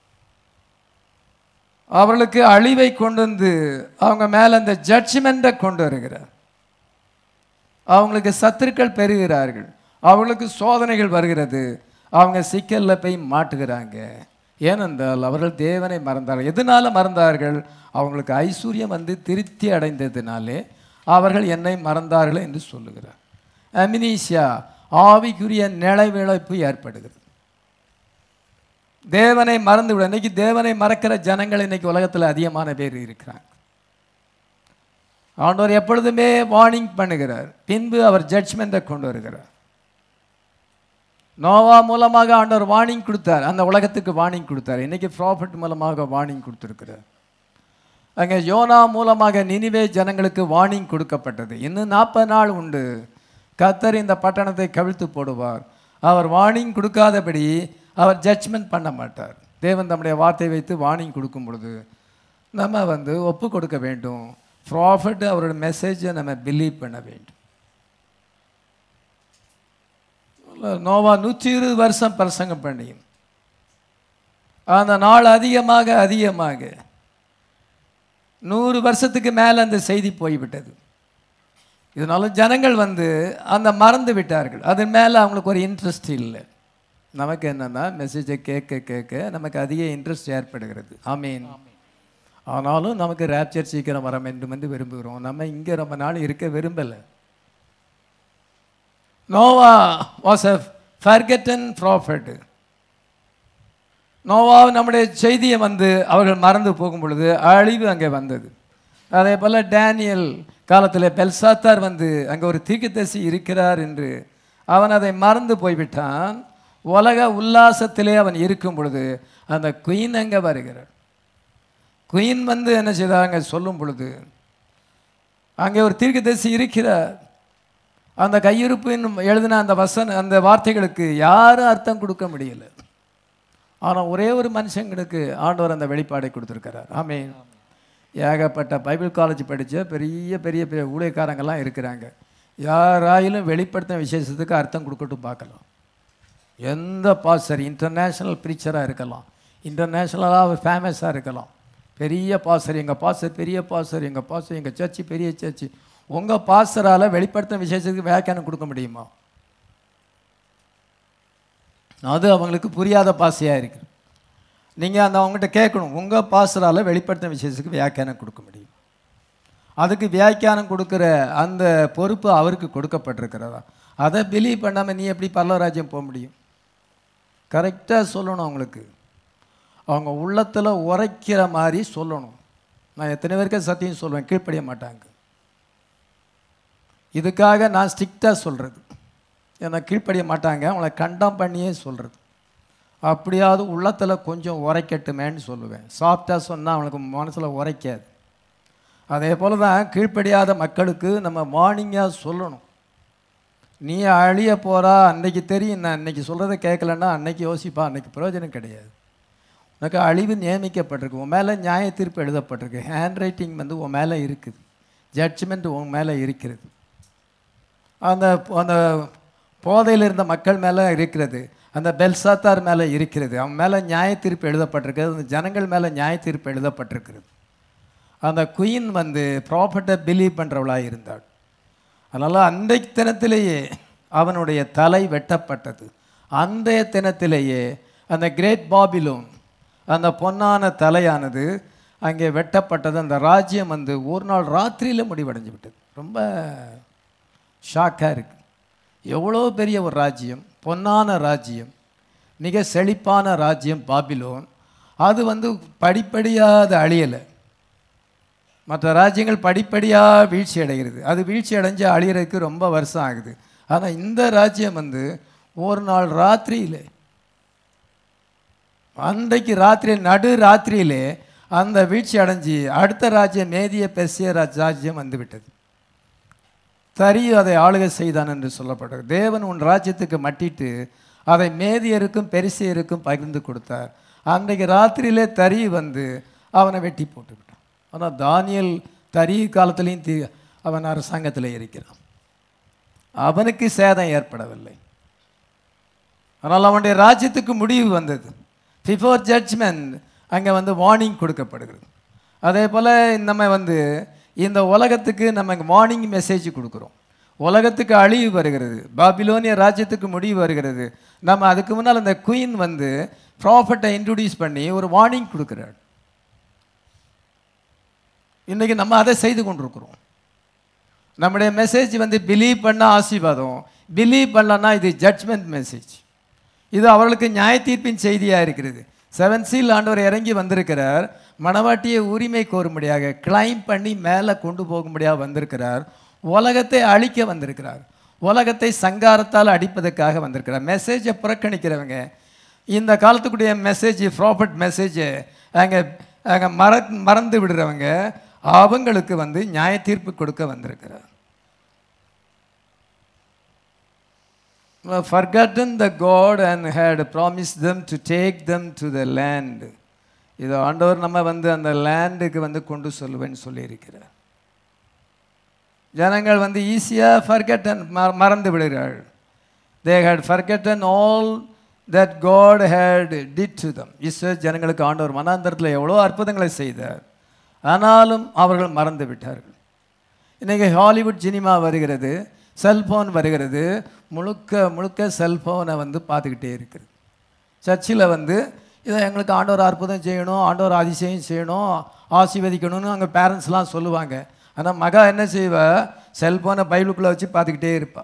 அவர்களுக்கு அழிவை கொண்டு வந்து அவங்க மேலே அந்த ஜட்ஜ்மெண்ட்டை கொண்டு வருகிறார் அவங்களுக்கு சத்துருக்கள் பெறுகிறார்கள் அவர்களுக்கு சோதனைகள் வருகிறது அவங்க சிக்கல்ல போய் மாட்டுகிறாங்க ஏனென்றால் அவர்கள் தேவனை மறந்தார்கள் எதனால மறந்தார்கள் அவங்களுக்கு ஐஸ்வர்யம் வந்து திருப்தி அடைந்ததினாலே அவர்கள் என்னை மறந்தார்கள் என்று சொல்லுகிறார் அமினீஷியா ஆவிக்குரிய நிலைவிழப்பு ஏற்படுகிறது தேவனை மறந்து விட இன்னைக்கு தேவனை மறக்கிற ஜனங்கள் இன்னைக்கு உலகத்தில் அதிகமான பேர் இருக்கிறாங்க ஆண்டவர் எப்பொழுதுமே வார்னிங் பண்ணுகிறார் பின்பு அவர் ஜட்ஜ்மெண்ட்டை கொண்டு வருகிறார் நோவா மூலமாக ஆண்டவர் வார்னிங் கொடுத்தார் அந்த உலகத்துக்கு வார்னிங் கொடுத்தார் இன்னைக்கு ப்ராஃபிட் மூலமாக வார்னிங் கொடுத்துருக்கிறார் அங்கே யோனா மூலமாக நினிவே ஜனங்களுக்கு வார்னிங் கொடுக்கப்பட்டது இன்னும் நாற்பது நாள் உண்டு கத்தர் இந்த பட்டணத்தை கவிழ்த்து போடுவார் அவர் வார்னிங் கொடுக்காதபடி அவர் ஜட்ஜ்மெண்ட் பண்ண மாட்டார் தேவன் தம்முடைய வார்த்தை வைத்து வார்னிங் கொடுக்கும் பொழுது நம்ம வந்து ஒப்பு கொடுக்க வேண்டும் ப்ராஃபிட் அவரோட மெசேஜை நம்ம பிலீவ் பண்ண வேண்டும் நோவா நூற்றி இருபது வருஷம் பிரசங்கம் பண்ணியும் அந்த நாள் அதிகமாக அதிகமாக நூறு வருஷத்துக்கு மேலே அந்த செய்தி போய்விட்டது இதனால ஜனங்கள் வந்து அந்த மறந்து விட்டார்கள் அதன் மேலே அவங்களுக்கு ஒரு இன்ட்ரெஸ்ட் இல்லை நமக்கு என்னன்னா மெசேஜை கேட்க கேட்க நமக்கு அதிக இன்ட்ரெஸ்ட் ஏற்படுகிறது ஆமீன் ஆனாலும் நமக்கு ரேப்சர் சீக்கிரம் வர வேண்டும் என்று விரும்புகிறோம் நம்ம இங்கே ரொம்ப நாள் இருக்க விரும்பலை Noah was a forgotten prophet நோவா நம்முடைய செய்தியை வந்து அவர்கள் மறந்து போகும் பொழுது அழிவு அங்கே வந்தது அதே போல் டேனியல் காலத்தில் பெல்சாத்தார் வந்து அங்கே ஒரு தீர்க்கதரிசி இருக்கிறார் என்று அவன் அதை மறந்து போய்விட்டான் உலக உல்லாசத்திலே அவன் இருக்கும் பொழுது அந்த குயின் அங்கே வருகிறார் குயின் வந்து என்ன செய்தாங்க சொல்லும் பொழுது அங்கே ஒரு தீர்க்கதரிசி இருக்கிறார் அந்த கையிருப்பின் எழுதின அந்த வசன அந்த வார்த்தைகளுக்கு யாரும் அர்த்தம் கொடுக்க முடியல ஆனால் ஒரே ஒரு மனுஷங்களுக்கு ஆண்டவர் அந்த வெளிப்பாடை கொடுத்துருக்கிறார் ஆமென் ஏகப்பட்ட பைபிள் காலேஜ் படித்த பெரிய பெரிய பெரிய ஊழியக்காரங்கெல்லாம் இருக்கிறாங்க யாராயிலும் வெளிப்படுத்தின விசேஷத்துக்கு அர்த்தம் கொடுக்கட்டும் பார்க்கலாம் எந்த பாஸ்டர் இன்டர்நேஷ்னல் ப்ரீச்சராக இருக்கலாம் இன்டர்நேஷ்னலாக ஃபேமஸாக இருக்கலாம் பெரிய பாஸ்டர் எங்கள் பாஸ்டர் பெரிய பாஸ்டர் எங்கள் பாஸ்டர் எங்கள் சர்ச்சு பெரிய சர்ச்சு உங்கள் பாஸ்டரால் வெளிப்படுத்தின விசேஷத்துக்கு வியாக்கியானம் கொடுக்க முடியுமா அது அவங்களுக்கு புரியாத பாசையாக இருக்குது நீங்கள் அந்த அவங்ககிட்ட கேட்கணும் உங்கள் பாஸ்டரால் வெளிப்படுத்தின விசேஷத்துக்கு வியாக்கியானம் கொடுக்க முடியும் அதுக்கு வியாக்கியானம் கொடுக்குற அந்த பொறுப்பு அவருக்கு கொடுக்கப்பட்டிருக்கிறதா அதை பிலீவ் பண்ணாமல் நீ எப்படி பல்லவராஜ்யம் போக முடியும் கரெக்டாக சொல்லணும் அவங்களுக்கு அவங்க உள்ளத்தில் உரைக்கிற மாதிரி சொல்லணும் நான் எத்தனை பேருக்கு சத்தியம் சொல்லுவேன் கீழ்ப்படிய மாட்டாங்க இதுக்காக நான் ஸ்ட்ரிக்டாக சொல்கிறது ஏன்னா கீழ்ப்படிய மாட்டாங்க அவங்கள கண்டம் பண்ணியே சொல்கிறது அப்படியாவது உள்ளத்தில் கொஞ்சம் உரைக்கட்டுமேன்னு சொல்லுவேன் சாஃப்டாக சொன்னால் அவனுக்கு மனசில் உரைக்காது அதே போல் தான் கீழ்ப்படியாத மக்களுக்கு நம்ம மார்னிங்காக சொல்லணும் நீ அழிய போகிறா அன்னைக்கு தெரியும் நான் அன்னைக்கு சொல்கிறத கேட்கலன்னா அன்னைக்கு யோசிப்பா அன்னைக்கு பிரயோஜனம் கிடையாது உனக்கு அழிவு நியமிக்கப்பட்டிருக்கு உன் மேலே நியாய தீர்ப்பு எழுதப்பட்டிருக்கு ஹேண்ட் ரைட்டிங் வந்து உன் மேலே இருக்குது ஜட்ஜ்மெண்ட் உன் மேலே இருக்கிறது அந்த அந்த போதையில் இருந்த மக்கள் மேலே இருக்கிறது அந்த பெல்சாத்தார் மேலே இருக்கிறது அவன் மேலே நியாய தீர்ப்பு எழுதப்பட்டிருக்கிறது அந்த ஜனங்கள் மேலே நியாய தீர்ப்பு எழுதப்பட்டிருக்கிறது அந்த குயின் வந்து ப்ராஃபட்டை பிலீவ் பண்ணுறவளாக இருந்தாள் அதனால் அன்றைக்கு தினத்திலேயே அவனுடைய தலை வெட்டப்பட்டது அந்த தினத்திலேயே அந்த கிரேட் பாபிலோன் அந்த பொன்னான தலையானது அங்கே வெட்டப்பட்டது அந்த ராஜ்யம் வந்து ஒரு நாள் ராத்திரியில் முடிவடைஞ்சு விட்டது ரொம்ப ஷாக்காக இருக்குது எவ்வளோ பெரிய ஒரு ராஜ்யம் பொன்னான ராஜ்யம் மிக செழிப்பான ராஜ்யம் பாபிலோன் அது வந்து படிப்படியாக அது அழியலை மற்ற ராஜ்யங்கள் படிப்படியாக வீழ்ச்சி அடைகிறது அது வீழ்ச்சி அடைஞ்சு அழியறதுக்கு ரொம்ப வருஷம் ஆகுது ஆனால் இந்த ராஜ்யம் வந்து ஒரு நாள் ராத்திரியிலே அன்றைக்கு ராத்திரி நடு ராத்திரியிலே அந்த வீழ்ச்சி அடைஞ்சு அடுத்த ராஜ்யம் மேதிய பெர்சிய ராஜ் ராஜ்யம் வந்து விட்டது தரியு அதை ஆளுகை செய்தான் என்று சொல்லப்பட்டது தேவன் உன் ராஜ்யத்துக்கு மட்டிட்டு அதை மேதியருக்கும் பெருசியருக்கும் பகிர்ந்து கொடுத்தார் அன்றைக்கு ராத்திரியிலே தறி வந்து அவனை வெட்டி போட்டு விட்டான் ஆனால் தானியல் தறி காலத்திலையும் தீ அவன் அரசாங்கத்தில் இருக்கிறான் அவனுக்கு சேதம் ஏற்படவில்லை ஆனால் அவனுடைய ராஜ்யத்துக்கு முடிவு வந்தது பிஃபோர் ஜட்ஜ்மெண்ட் அங்கே வந்து வார்னிங் கொடுக்கப்படுகிறது அதே போல் நம்ம வந்து இந்த உலகத்துக்கு நம்ம வார்னிங் மெசேஜ் கொடுக்குறோம் உலகத்துக்கு அழிவு வருகிறது பாபிலோனிய ராஜ்யத்துக்கு முடிவு வருகிறது நம்ம அதுக்கு முன்னால் அந்த குயின் வந்து ப்ராஃபட்டை இன்ட்ரடியூஸ் பண்ணி ஒரு வார்னிங் கொடுக்குறாள் இன்றைக்கி நம்ம அதை செய்து கொண்டிருக்கிறோம் நம்முடைய மெசேஜ் வந்து பிலீவ் பண்ண ஆசீர்வாதம் பிலீவ் பண்ணலன்னா இது ஜட்ஜ்மெண்ட் மெசேஜ் இது அவர்களுக்கு நியாய தீர்ப்பின் செய்தியாக இருக்கிறது செவன் சீல் ஆண்டவர் இறங்கி வந்திருக்கிறார் மணவாட்டியை உரிமை கோரும்படியாக கிளைம் பண்ணி மேலே கொண்டு போகும்படியாக வந்திருக்கிறார் உலகத்தை அழிக்க வந்திருக்கிறார் உலகத்தை சங்காரத்தால் அடிப்பதற்காக வந்திருக்கிறார் மெசேஜை புறக்கணிக்கிறவங்க இந்த காலத்துக்குடைய மெசேஜ் ப்ராஃபட் மெசேஜை அங்கே அங்கே மற மறந்து விடுறவங்க அவங்களுக்கு வந்து நியாய தீர்ப்பு கொடுக்க வந்திருக்கிறார் forgotten the God and had promised them to take them to the land. இது ஆண்டவர் நம்ம வந்து அந்த லேண்டுக்கு வந்து கொண்டு சொல்லுவேன்னு சொல்லியிருக்கிறார் ஜனங்கள் வந்து ஈஸியாக ஃபர்கட்டன் மறந்து விடுகிறார்கள் they had forgotten all that God had did to them Israel ஜனங்களுக்கு ஆண்டவர் மனாந்தரத்தில் எவ்வளோ அற்புதங்களை செய்தார் ஆனாலும் அவர்கள் மறந்து விட்டார்கள் இன்றைக்கி ஹாலிவுட் சினிமா வருகிறது செல்ஃபோன் வருகிறது முழுக்க முழுக்க செல்ஃபோனை வந்து பார்த்துக்கிட்டே இருக்குது சர்ச்சில் வந்து இதை எங்களுக்கு ஆண்டவர் அற்புதம் செய்யணும் ஆண்டவர் அதிசயம் செய்யணும் ஆசீர்வதிக்கணும்னு அங்கே பேரண்ட்ஸ்லாம் சொல்லுவாங்க ஆனால் மகா என்ன செய்வா செல்ஃபோனை பைபிளுக்குள்ளே வச்சு பார்த்துக்கிட்டே இருப்பாள்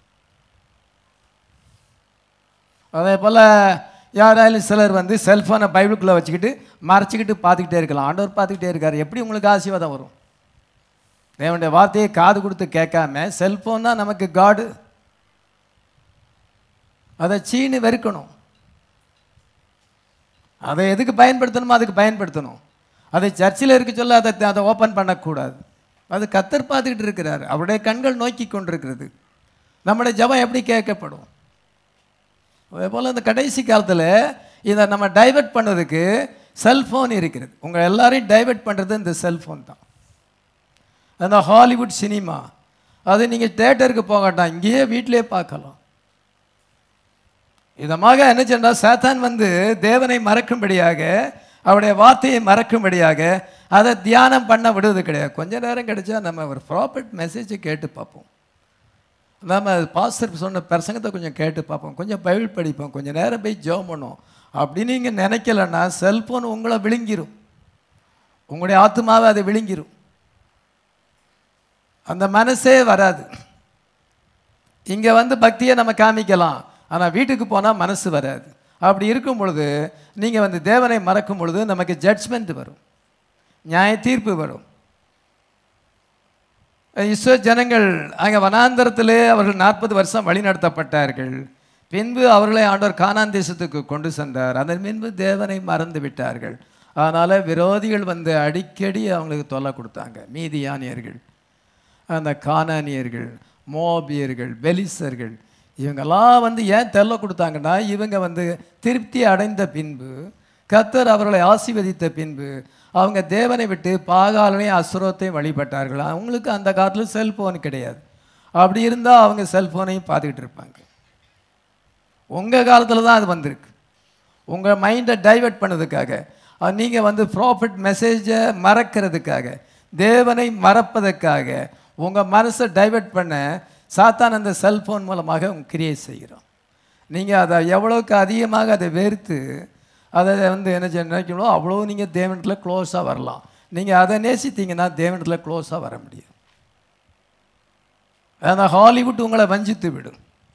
அதே போல் யாராலும் சிலர் வந்து செல்ஃபோனை பைபிளுக்குள்ளே வச்சுக்கிட்டு மறைச்சிக்கிட்டு பார்த்துக்கிட்டே இருக்கலாம் ஆண்டவர் பார்த்துக்கிட்டே இருக்கார் எப்படி உங்களுக்கு ஆசீர்வாதம் வரும் தேவனுடைய வார்த்தையை காது கொடுத்து கேட்காம செல்ஃபோன் தான் நமக்கு காடு அதை சீனு வெறுக்கணும் அதை எதுக்கு பயன்படுத்தணுமோ அதுக்கு பயன்படுத்தணும் அதை சர்ச்சில் இருக்க சொல்ல அதை அதை ஓப்பன் பண்ணக்கூடாது அது கத்தர் பார்த்துக்கிட்டு இருக்கிறார் அவருடைய கண்கள் நோக்கி கொண்டிருக்கிறது நம்முடைய ஜெபம் எப்படி கேட்கப்படும் அதே போல் இந்த கடைசி காலத்தில் இதை நம்ம டைவர்ட் பண்ணுறதுக்கு செல்ஃபோன் இருக்கிறது உங்கள் எல்லாரையும் டைவர்ட் பண்ணுறது இந்த செல்ஃபோன் தான் அந்த ஹாலிவுட் சினிமா அது நீங்கள் தேட்டருக்கு போகட்டாம் இங்கேயே வீட்டிலே பார்க்கலாம் இதமாக என்ன சொன்னால் சாத்தான் வந்து தேவனை மறக்கும்படியாக அவருடைய வார்த்தையை மறக்கும்படியாக அதை தியானம் பண்ண விடுவது கிடையாது கொஞ்ச நேரம் கிடைச்சா நம்ம ஒரு ப்ராப்பர்ட் மெசேஜை கேட்டு பார்ப்போம் நம்ம பாஸ்டர் சொன்ன பிரசங்கத்தை கொஞ்சம் கேட்டு பார்ப்போம் கொஞ்சம் பைபிள் படிப்போம் கொஞ்சம் நேரம் போய் ஜெபம் பண்ணுவோம் அப்படின்னு நீங்கள் நினைக்கலன்னா செல்ஃபோன் உங்களை விழுங்கிரும் உங்களுடைய ஆத்மாவை அதை விழுங்கிரும் அந்த மனசே வராது இங்கே வந்து பக்தியை நம்ம காமிக்கலாம் ஆனால் வீட்டுக்கு போனால் மனசு வராது அப்படி இருக்கும் பொழுது நீங்கள் வந்து தேவனை மறக்கும் பொழுது நமக்கு ஜட்ஜ்மெண்ட் வரும் நியாய தீர்ப்பு வரும் இஸ்ரோ ஜனங்கள் அங்கே வனாந்தரத்திலே அவர்கள் நாற்பது வருஷம் வழிநடத்தப்பட்டார்கள் பின்பு அவர்களை ஆண்டவர் கானான் தேசத்துக்கு கொண்டு சென்றார் அதன் பின்பு தேவனை மறந்து விட்டார்கள் அதனால் விரோதிகள் வந்து அடிக்கடி அவங்களுக்கு தொல்லை கொடுத்தாங்க மீதியானியர்கள் அந்த கானானியர்கள் மோபியர்கள் பெலிசர்கள் இவங்கெல்லாம் வந்து ஏன் தெல்ல கொடுத்தாங்கன்னா இவங்க வந்து திருப்தி அடைந்த பின்பு கத்தர் அவர்களை ஆசீர்வதித்த பின்பு அவங்க தேவனை விட்டு பாகாலனையும் அசுரத்தையும் வழிபட்டார்கள் அவங்களுக்கு அந்த காலத்தில் செல்ஃபோன் கிடையாது அப்படி இருந்தால் அவங்க செல்ஃபோனையும் பார்த்துக்கிட்டு இருப்பாங்க உங்கள் காலத்தில் தான் அது வந்திருக்கு உங்கள் மைண்டை டைவர்ட் பண்ணதுக்காக நீங்கள் வந்து ப்ராஃபிட் மெசேஜை மறக்கிறதுக்காக தேவனை மறப்பதற்காக உங்கள் மனசை டைவர்ட் பண்ண சாத்தான் அந்த செல்ஃபோன் மூலமாக கிரியேட் செய்கிறோம் நீங்கள் அதை எவ்வளோக்கு அதிகமாக அதை வெறுத்து அதை வந்து என்ன செய்ய நினைக்கணும் அவ்வளோ நீங்கள் தேவனத்தில் க்ளோஸாக வரலாம் நீங்கள் அதை நேசித்தீங்கன்னா தேவனத்தில் க்ளோஸாக வர முடியும் அந்த ஹாலிவுட் உங்களை வஞ்சித்து விடும்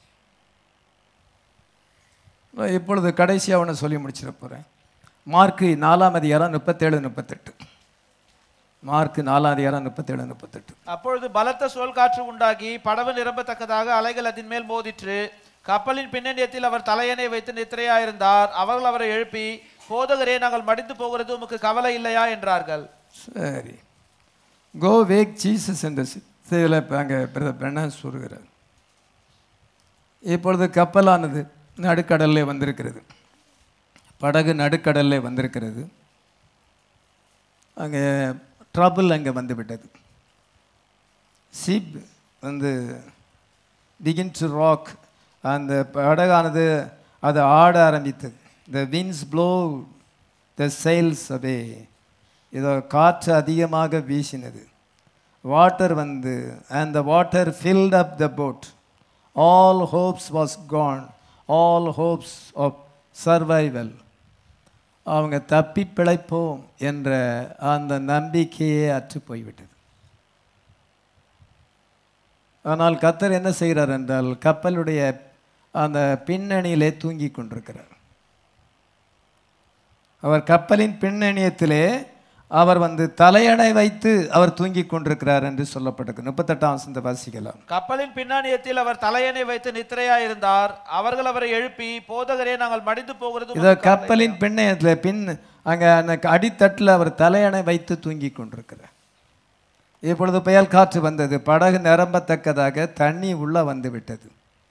இப்பொழுது கடைசியாக ஒன்று சொல்லி முடிச்சிட போகிறேன் மார்க்கு நாலாம் அதிகாரம் முப்பத்தேழு முப்பத்தெட்டு மார்க்கு நாலாம் அதிகாரம் முப்பத்தேழு முப்பத்தெட்டு அப்பொழுது பலத்த சுழல் காற்று உண்டாகி படவு நிரம்பத்தக்கதாக அலைகள் அதன் மேல் மோதிற்று கப்பலின் பின்னணியத்தில் அவர் தலையணை வைத்து நித்திரையாயிருந்தார் அவர்கள் அவரை எழுப்பி போதகரே நாங்கள் மடிந்து போகிறது உமக்கு கவலை இல்லையா என்றார்கள் சரி கோ வேக் ஜீசஸ் என்ற இதில் இப்போ அங்கே பிரதர் பெண்ணான் சொல்கிறார் இப்பொழுது கப்பலானது நடுக்கடல்லே வந்திருக்கிறது படகு நடுக்கடல்லே வந்திருக்கிறது அங்கே ட்ரபிள் அங்கே வந்து விட்டது சிப் வந்து பிகின் டு ராக் அந்த படகானது அது ஆட ஆரம்பித்தது the winds blow the sails away இதோ காற்று அதிகமாக வீசினது வாட்டர் வந்து and the water filled up the boat all hopes was gone all hopes of survival அவங்க தப்பி பிழைப்போம் என்ற அந்த நம்பிக்கையே அற்று போய்விட்டது ஆனால் கத்தர் என்ன செய்கிறார் என்றால் கப்பலுடைய அந்த பின்னணியிலே தூங்கி கொண்டிருக்கிறார் அவர் கப்பலின் பின்னணியத்திலே அவர் வந்து தலையணை வைத்து அவர் தூங்கி கொண்டிருக்கிறார் என்று சொல்லப்பட்டிருக்கு முப்பத்தெட்டாம் வசந்த வாசிக்கலாம் கப்பலின் பின்னணியத்தில் அவர் தலையணை வைத்து நித்திரையாயிருந்தார் அவர்கள் அவரை எழுப்பி போதகரே நாங்கள் மடிந்து போகிறது இதோ கப்பலின் பின்னயத்தில் பின் அங்கே அந்த அடித்தட்டில் அவர் தலையணை வைத்து தூங்கி கொண்டிருக்கிறார் இப்பொழுது புயல் காற்று வந்தது படகு நிரம்பத்தக்கதாக தண்ணி உள்ள வந்து விட்டது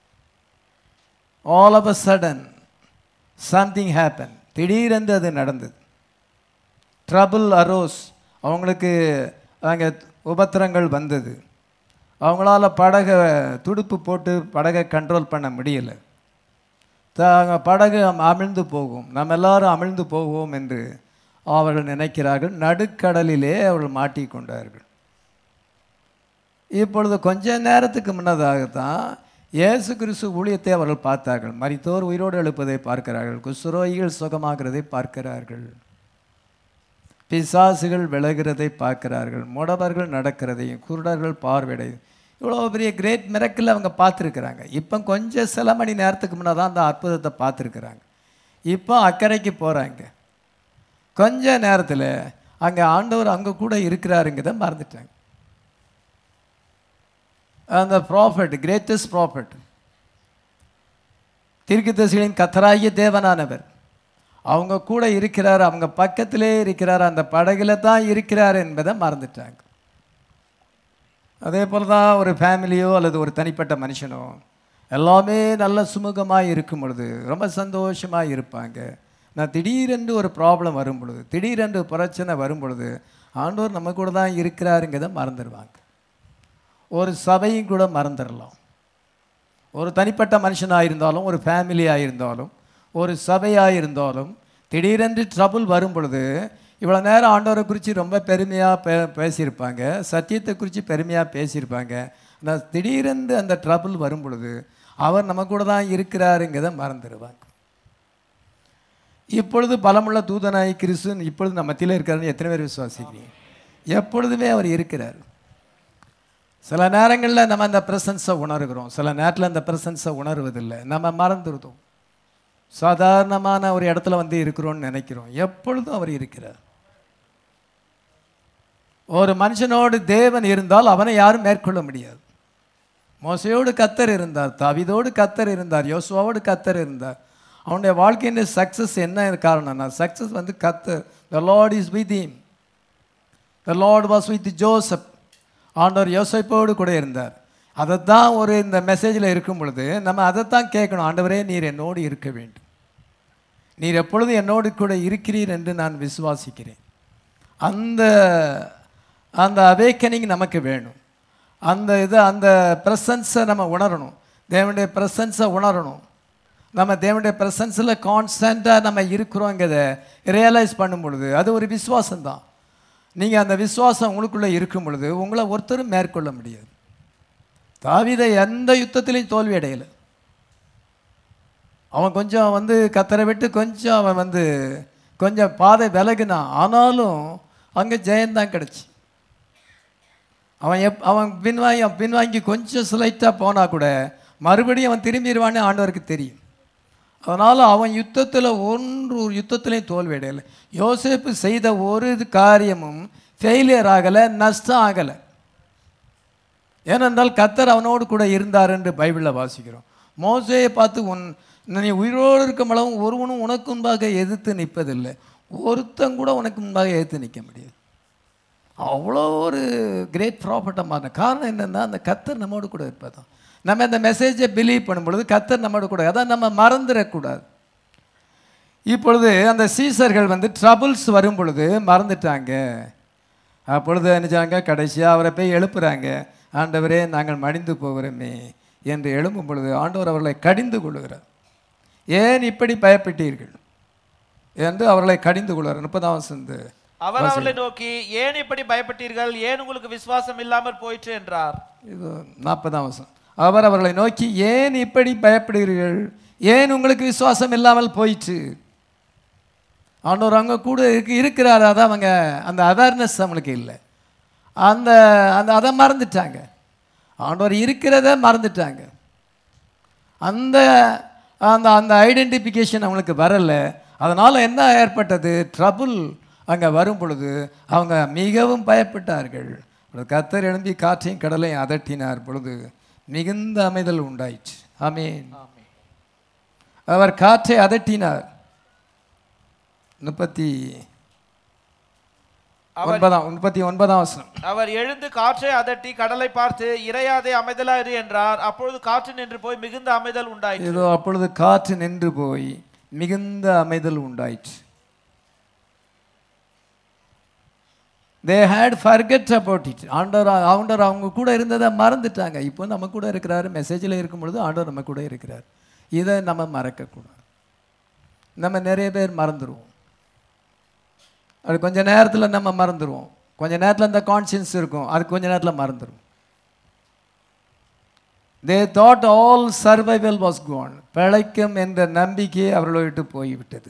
all of a sudden something happen திடீரென்று அது நடந்தது ட்ரபுள் அரோஸ் அவங்களுக்கு அங்கே உபத்திரங்கள் வந்தது அவங்களால படகை துடுப்பு போட்டு படகை கண்ட்ரோல் பண்ண முடியலை த- படகு அமிழ்ந்து போகும் நம்ம எல்லாரும் அமிழ்ந்து போவோம் என்று அவர்கள் நினைக்கிறார்கள் நடுக்கடலிலே அவர்கள் மாட்டிக்கொண்டார்கள் இப்பொழுது கொஞ்ச நேரத்துக்கு முன்னதாகத்தான் இயேசு கிறிஸ்து ஊழியத்தை அவர்கள் பார்த்தார்கள் மரித்தோர் உயிரோடு எழுப்பதை பார்க்கிறார்கள் குஷ்ரோகிகள் சுகமாகிறதை பார்க்கிறார்கள் பிசாசுகள் விலகிறதை பார்க்கிறார்கள் முடவர்கள் நடக்கிறதையும் குருடர்கள் பார்வையடையும் இவ்வளோ பெரிய கிரேட் மிரக்கில் அவங்க பார்த்துருக்குறாங்க இப்போ கொஞ்சம் சில மணி நேரத்துக்கு முன்னே தான் அந்த அற்புதத்தை பார்த்துருக்குறாங்க இப்போ அக்கறைக்கு போகிறாங்க கொஞ்ச நேரத்தில் அங்கே ஆண்டவர் அங்கே கூட இருக்கிறாருங்கிறத மறந்துட்டாங்க அந்த ப்ராஃபட் கிரேட்டஸ்ட் ப்ராஃபட் தீர்க்கதரிசிகளின் கத்தராகிய தேவனானவர் அவங்க கூட இருக்கிறார் அவங்க பக்கத்திலே இருக்கிறார் அந்த படகுல தான் இருக்கிறார் என்பதை மறந்துட்டாங்க அதே போல தான் ஒரு ஃபேமிலியோ அல்லது ஒரு தனிப்பட்ட மனுஷனோ எல்லாமே நல்ல சுமூகமாக இருக்கும் பொழுது ரொம்ப சந்தோஷமாக இருப்பாங்க நான் திடீரென்று ஒரு ப்ராப்ளம் வரும் பொழுது திடீரென்று பிரச்சனை வரும் பொழுது ஆண்டவர் நம்ம கூட தான் இருக்கிறாருங்கிறத மறந்துடுவாங்க ஒரு சபையும் கூட மறந்துடலாம் ஒரு தனிப்பட்ட மனுஷனாக இருந்தாலும் ஒரு ஃபேமிலியாக இருந்தாலும் ஒரு சபையாக இருந்தாலும் திடீரென்று ட்ரபுள் வரும் பொழுது இவ்வளோ நேரம் ஆண்டவரை குறித்து ரொம்ப பெருமையாக பே பேசியிருப்பாங்க சத்தியத்தை குறித்து பெருமையாக பேசியிருப்பாங்க ஆனால் திடீரென்று அந்த ட்ரபுள் வரும் பொழுது அவர் நம்ம கூட தான் இருக்கிறாருங்கிறத மறந்துடுவாங்க இப்பொழுது பலமுள்ள தூதனாய் கிறிஸ்து இப்பொழுது நம்ம மத்தியில் இருக்காருன்னு எத்தனை பேர் விசுவாசிக்கிறீங்க எப்பொழுதுமே அவர் இருக்கிறார் சில நேரங்களில் நம்ம அந்த ப்ரெசன்ஸை உணர்கிறோம் சில நேரத்தில் அந்த ப்ரெசன்ஸை உணர்வதில்லை நம்ம மறந்துடுதோம் சாதாரணமான ஒரு இடத்துல வந்து இருக்கிறோம்னு நினைக்கிறோம் எப்பொழுதும் அவர் இருக்கிறார் ஒரு மனுஷனோடு தேவன் இருந்தால் அவனை யாரும் மேற்கொள்ள முடியாது மோசையோடு கத்தர் இருந்தார் தவிதோடு கத்தர் இருந்தார் யோசுவாவோடு கத்தர் இருந்தார் அவனுடைய வாழ்க்கையின் சக்ஸஸ் என்ன காரணம்னா சக்ஸஸ் வந்து கத்தர் the Lord is with him the Lord was with Joseph ஆண்டவர் யோசைப்போடு கூட இருந்தார் அதைத்தான் ஒரு இந்த மெசேஜில் இருக்கும் பொழுது நம்ம அதைத்தான் கேட்கணும் ஆண்டவரே நீர் என்னோடு இருக்க வேண்டும் நீர் எப்பொழுதும் என்னோடு கூட இருக்கிறீர் என்று நான் விசுவாசிக்கிறேன் அந்த அந்த அவேக்கனிங் நமக்கு வேணும் அந்த இது அந்த ப்ரெசன்ஸை நம்ம உணரணும் தேவனுடைய ப்ரெசன்ஸை உணரணும் நம்ம தேவனுடைய ப்ரெசன்ஸில் கான்ஸ்டண்ட்டாக நம்ம இருக்கிறோங்கிறத ரியலைஸ் பண்ணும் பொழுது அது ஒரு விசுவாசம்தான் நீங்கள் அந்த விசுவாசம் உங்களுக்குள்ளே இருக்கும் பொழுது உங்களை ஒருத்தரும் மேற்கொள்ள முடியாது தாவீதை எந்த யுத்தத்திலையும் தோல்வி அடையலை அவன் கொஞ்சம் வந்து கத்தரை விட்டு கொஞ்சம் அவன் வந்து கொஞ்சம் பாதை விலகுனான் ஆனாலும் அங்கே ஜெயந்தான் கிடச்சி அவன் எப் அவன் பின்வாங்கி அவன் பின்வாங்கி கொஞ்சம் ஸ்லைட்டாக போனால் கூட மறுபடியும் அவன் திரும்பிடுவான்னு ஆண்டவருக்கு தெரியும் அதனால் அவன் யுத்தத்தில் ஒன்று யுத்தத்திலையும் தோல்வி அடையலை யோசேப்பு செய்த ஒரு இது காரியமும் ஃபெயிலியர் ஆகலை நஷ்டம் ஆகலை ஏனென்றால் கத்தர் அவனோடு கூட இருந்தார் என்று பைபிளில் வாசிக்கிறோம் மோசையை பார்த்து உன் நீ உயிரோடு இருக்கும் அளவும் ஒருவனும் உனக்கு முன்பாக எதிர்த்து நிற்பதில்லை ஒருத்தன் கூட உனக்கு முன்பாக எதிர்த்து நிற்க முடியாது அவ்வளோ ஒரு கிரேட் ப்ராப்பர்ட்டமான காரணம் என்னென்னா அந்த கத்தர் நம்மோடு கூட இருப்பதான் நம்ம இந்த மெசேஜை பிலீவ் பண்ணும் பொழுது கத்தர் நம்மோடு கூட அதான் நம்ம மறந்துடக்கூடாது இப்பொழுது அந்த சீசர்கள் வந்து ட்ரபுள்ஸ் வரும் பொழுது மறந்துட்டாங்க அப்பொழுது நினைச்சாங்க கடைசியாக அவரை போய் எழுப்புறாங்க ஆண்டவரே நாங்கள் மடிந்து போகிறோமே என்று எழும்பும் பொழுது ஆண்டவர் அவர்களை கடிந்து கொள்ளுகிறார் ஏன் இப்படி பயப்பட்டீர்கள் என்று அவர்களை கடிந்து கொள்வார் முப்பதாம் சந்து அவர் அவர்களை நோக்கி ஏன் இப்படி பயப்பட்டீர்கள் ஏன் உங்களுக்கு விசுவாசம் இல்லாமல் போயிற்று என்றார் இது நாற்பதாம் வசனம் அவர் அவர்களை நோக்கி ஏன் இப்படி பயப்படுகிறீர்கள் ஏன் உங்களுக்கு விசுவாசம் இல்லாமல் போயிற்று ஆண்டவர் அவங்க கூட இருக்கு இருக்கிறாரு அதான் அவங்க அந்த அவேர்னஸ் அவங்களுக்கு இல்லை அந்த அந்த அதை மறந்துட்டாங்க ஆண்டவர் இருக்கிறத மறந்துட்டாங்க அந்த அந்த அந்த ஐடென்டிஃபிகேஷன் அவங்களுக்கு வரலை அதனால் என்ன ஏற்பட்டது ட்ரபுள் அங்கே வரும் பொழுது அவங்க மிகவும் பயப்பட்டார்கள் அப்பொழுது கத்தர் எழும்பி காற்றையும் கடலையும் அதட்டினார் பொழுது மிகுந்த அமைதல் உண்டாயிற்று ஆமென் அவர் காற்றை அதட்டினார் முப்பத்தி ஒன்பதாம் முப்பத்தி ஒன்பதாம் வசனம் அவர் எழுந்து காற்றை அதட்டி கடலை பார்த்து இறையாதே அமைதலா இரு என்றார் அப்பொழுது காற்று நின்று போய் மிகுந்த அமைதல் உண்டாயிற்று இதோ அப்பொழுது காற்று நின்று போய் மிகுந்த அமைதல் உண்டாயிற்று they had forget about it ஆண்டவர் ஆண்டவர் அவங்க கூட இருந்ததை மறந்துட்டாங்க இப்போ நம்ம கூட இருக்கிறாரு மெசேஜில் இருக்கும் பொழுது ஆண்டவர் நம்ம கூட இருக்கிறார் இதை நம்ம மறக்கக்கூடாது நம்ம நிறைய பேர் மறந்துடுவோம் அது கொஞ்ச நேரத்தில் நம்ம மறந்துடுவோம் கொஞ்ச நேரத்தில் அந்த கான்சியன்ஸ் இருக்கும் அது கொஞ்ச நேரத்தில் மறந்துடும் they thought all survival was gone பிழைக்கும் என்ற நம்பிக்கை அவர்களை விட்டு போய்விட்டது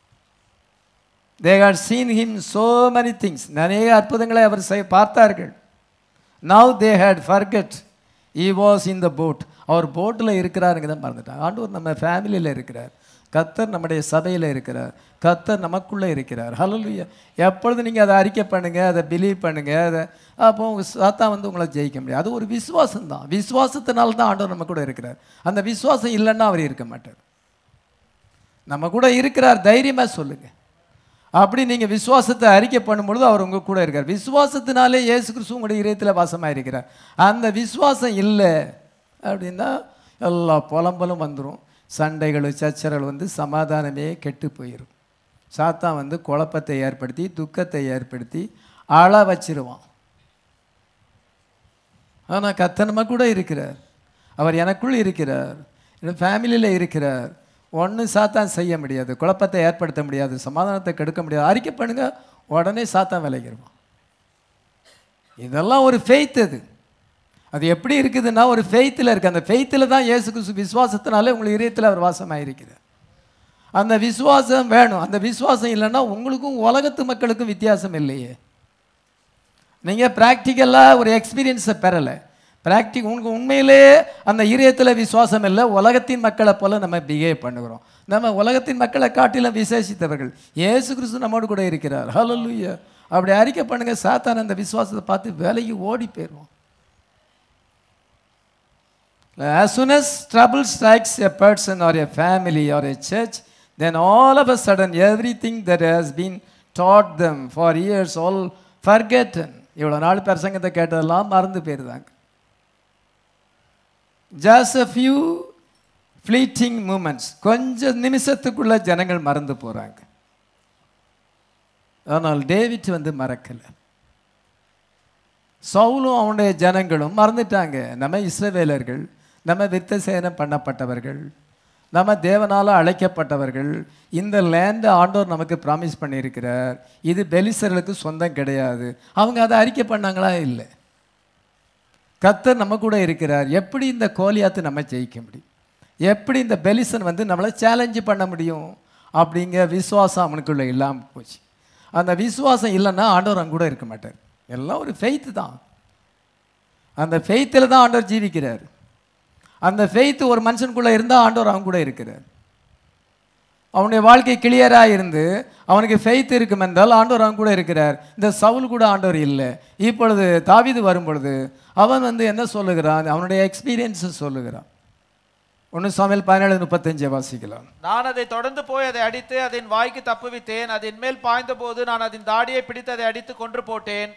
they had seen him so many things நிறைய அற்புதங்களை அவர் செய் பார்த்தார்கள் now they had forget he was in the boat அவர் போட்டில் இருக்கிறாருங்க தான் மறந்துட்டாங்க ஆண்டவர் நம்ம ஃபேமிலியில் இருக்கிறார் கத்தர் நம்முடைய சபையில் இருக்கிறார் கத்தர் நமக்குள்ளே இருக்கிறார் ஹalleluya எப்பொழுது நீங்கள் அதை அறிக்கை பண்ணுங்க அதை பிலீவ் பண்ணுங்க அதை அப்போ உங்க சாத்தா வந்து உங்களை ஜெயிக்க முடியாது அது ஒரு விசுவாசம் தான் விசுவாசத்தினால தான் ஆண்டவர் நம்ம கூட இருக்கிறார் அந்த விசுவாசம் இல்லைன்னா அவர் இருக்க மாட்டார் நம்ம கூட இருக்கிறார் தைரியமாக சொல்லுங்க அப்படி நீங்கள் விசுவாசத்தை அறிக்கை பண்ணும்பொழுது அவர் உங்க கூட இருக்கார் விசுவாசத்தினாலே இயேசு கிறிஸ்து உங்களுடைய இதயத்தில் வாசமாக இருக்கிறார் அந்த விசுவாசம் இல்லை அப்படின்னா எல்லா புலம்பலும் வந்துடும் சண்டைகள் சச்சரவுகள் வந்து சமாதானமே கெட்டு போயிடும் சாத்தான் வந்து குழப்பத்தை ஏற்படுத்தி துக்கத்தை ஏற்படுத்தி அழ வச்சிருவான் ஆனால் கத்தனமா கூட இருக்கிறார் அவர் எனக்குள் இருக்கிறார் என் ஃபேமிலியில் இருக்கிறார் ஒன்றும் சாத்தான் செய்ய முடியாது குழப்பத்தை ஏற்படுத்த முடியாது சமாதானத்தை கெடுக்க முடியாது அறிக்கை பண்ணுங்க உடனே சாத்தான் விலகிடுவான் இதெல்லாம் ஒரு ஃபெய்த் அது அது எப்படி இருக்குதுன்னா ஒரு ஃபெய்த்தில் இருக்குது அந்த ஃபெய்த்தில் தான் இயேசு கிறிஸ்து விசுவாசத்தினாலே உங்கள் இதயத்தில் அவர் வாசமாக இருக்கிறார் அந்த விசுவாசம் வேணும் அந்த விசுவாசம் இல்லைன்னா உங்களுக்கும் உலகத்து மக்களுக்கும் வித்தியாசம் இல்லையே நீங்கள் ப்ராக்டிக்கலாக ஒரு எக்ஸ்பீரியன்ஸை பெறலை ப்ராக்டிக் உங்களுக்கு உண்மையிலே அந்த இதயத்தில் விசுவாசம் இல்லை உலகத்தின் மக்களை போல நம்ம பிஹேவ் பண்ணுகிறோம் நம்ம உலகத்தின் மக்களை காட்டிலும் விசேஷித்தவர்கள் இயேசு கிறிஸ்து நம்மோடு கூட இருக்கிறார் ஹalleluya அப்படி அறிக்கை பண்ணுங்க சாத்தான் அந்த விசுவாசத்தை பார்த்து விலகி ஓடி போயிடுவோம் As soon as trouble strikes a person or a family or a church, then all of a sudden everything that has been taught them for years all forgotten. இவ்வளோ நாள் பிரசங்கத்தை கேட்டதெல்லாம் மறந்து போயிருந்தாங்க just a few fleeting moments கொஞ்ச நிமிஷத்துக்குள்ள ஜனங்கள் மறந்து போகிறாங்க ஆனால் டேவிட் வந்து மறக்கலை சவுலும் அவனுடைய ஜனங்களும் மறந்துட்டாங்க நம்ம இஸ்ரவேலர்கள் நம்ம வித்த சேனம் பண்ணப்பட்டவர்கள் நம்ம தேவனால அழைக்கப்பட்டவர்கள் இந்த லேண்டை ஆண்டோர் நமக்கு ப்ராமிஸ் பண்ணியிருக்கிறார் இது பெலிசர்களுக்கு சொந்தம் கிடையாது அவங்க அதை அறிக்கை பண்ணாங்களா இல்லை கத்தர் நம்ம கூட இருக்கிறார் எப்படி இந்த கோலியாத்து நம்ம ஜெயிக்க முடியும் எப்படி இந்த பெலிசன் வந்து நம்மளை சேலஞ்சு பண்ண முடியும் அப்படிங்கிற விசுவாசம் அவனுக்குள்ள இல்லாமல் போச்சு அந்த விசுவாசம் இல்லைன்னா ஆண்டவர் அங்க கூட இருக்க மாட்டார் எல்லாம் ஒரு ஃபெய்த்து தான் அந்த ஃபெய்த்தில் தான் ஆண்டவர் ஜீவிக்கிறார் அந்த ஃபெய்த் ஒரு மனுஷனுக்குள்ளே இருந்தால் ஆண்டவர் அவன் கூட இருக்கிறார் அவனுடைய வாழ்க்கை கிளியராக இருந்து அவனுக்கு ஃபெய்த் இருக்கும் என்றால் ஆண்டவர் அவன் கூட இருக்கிறார் இந்த சவுல் கூட ஆண்டவர் இல்லை இப்பொழுது தாவீது வரும் பொழுது அவன் வந்து என்ன சொல்லுகிறான் அவனுடைய எக்ஸ்பீரியன்ஸை சொல்லுகிறான் ஒன்று சாமியல் பதினேழு முப்பத்தஞ்சை வாசிக்கலாம் நான் அதை தொடர்ந்து போய் அதை அடித்து அதன் வாய்க்கு தப்புவித்தேன் அதன் மேல் பாய்ந்தபோது நான் அதன் தாடியை பிடித்து அதை அடித்து கொன்று போட்டேன்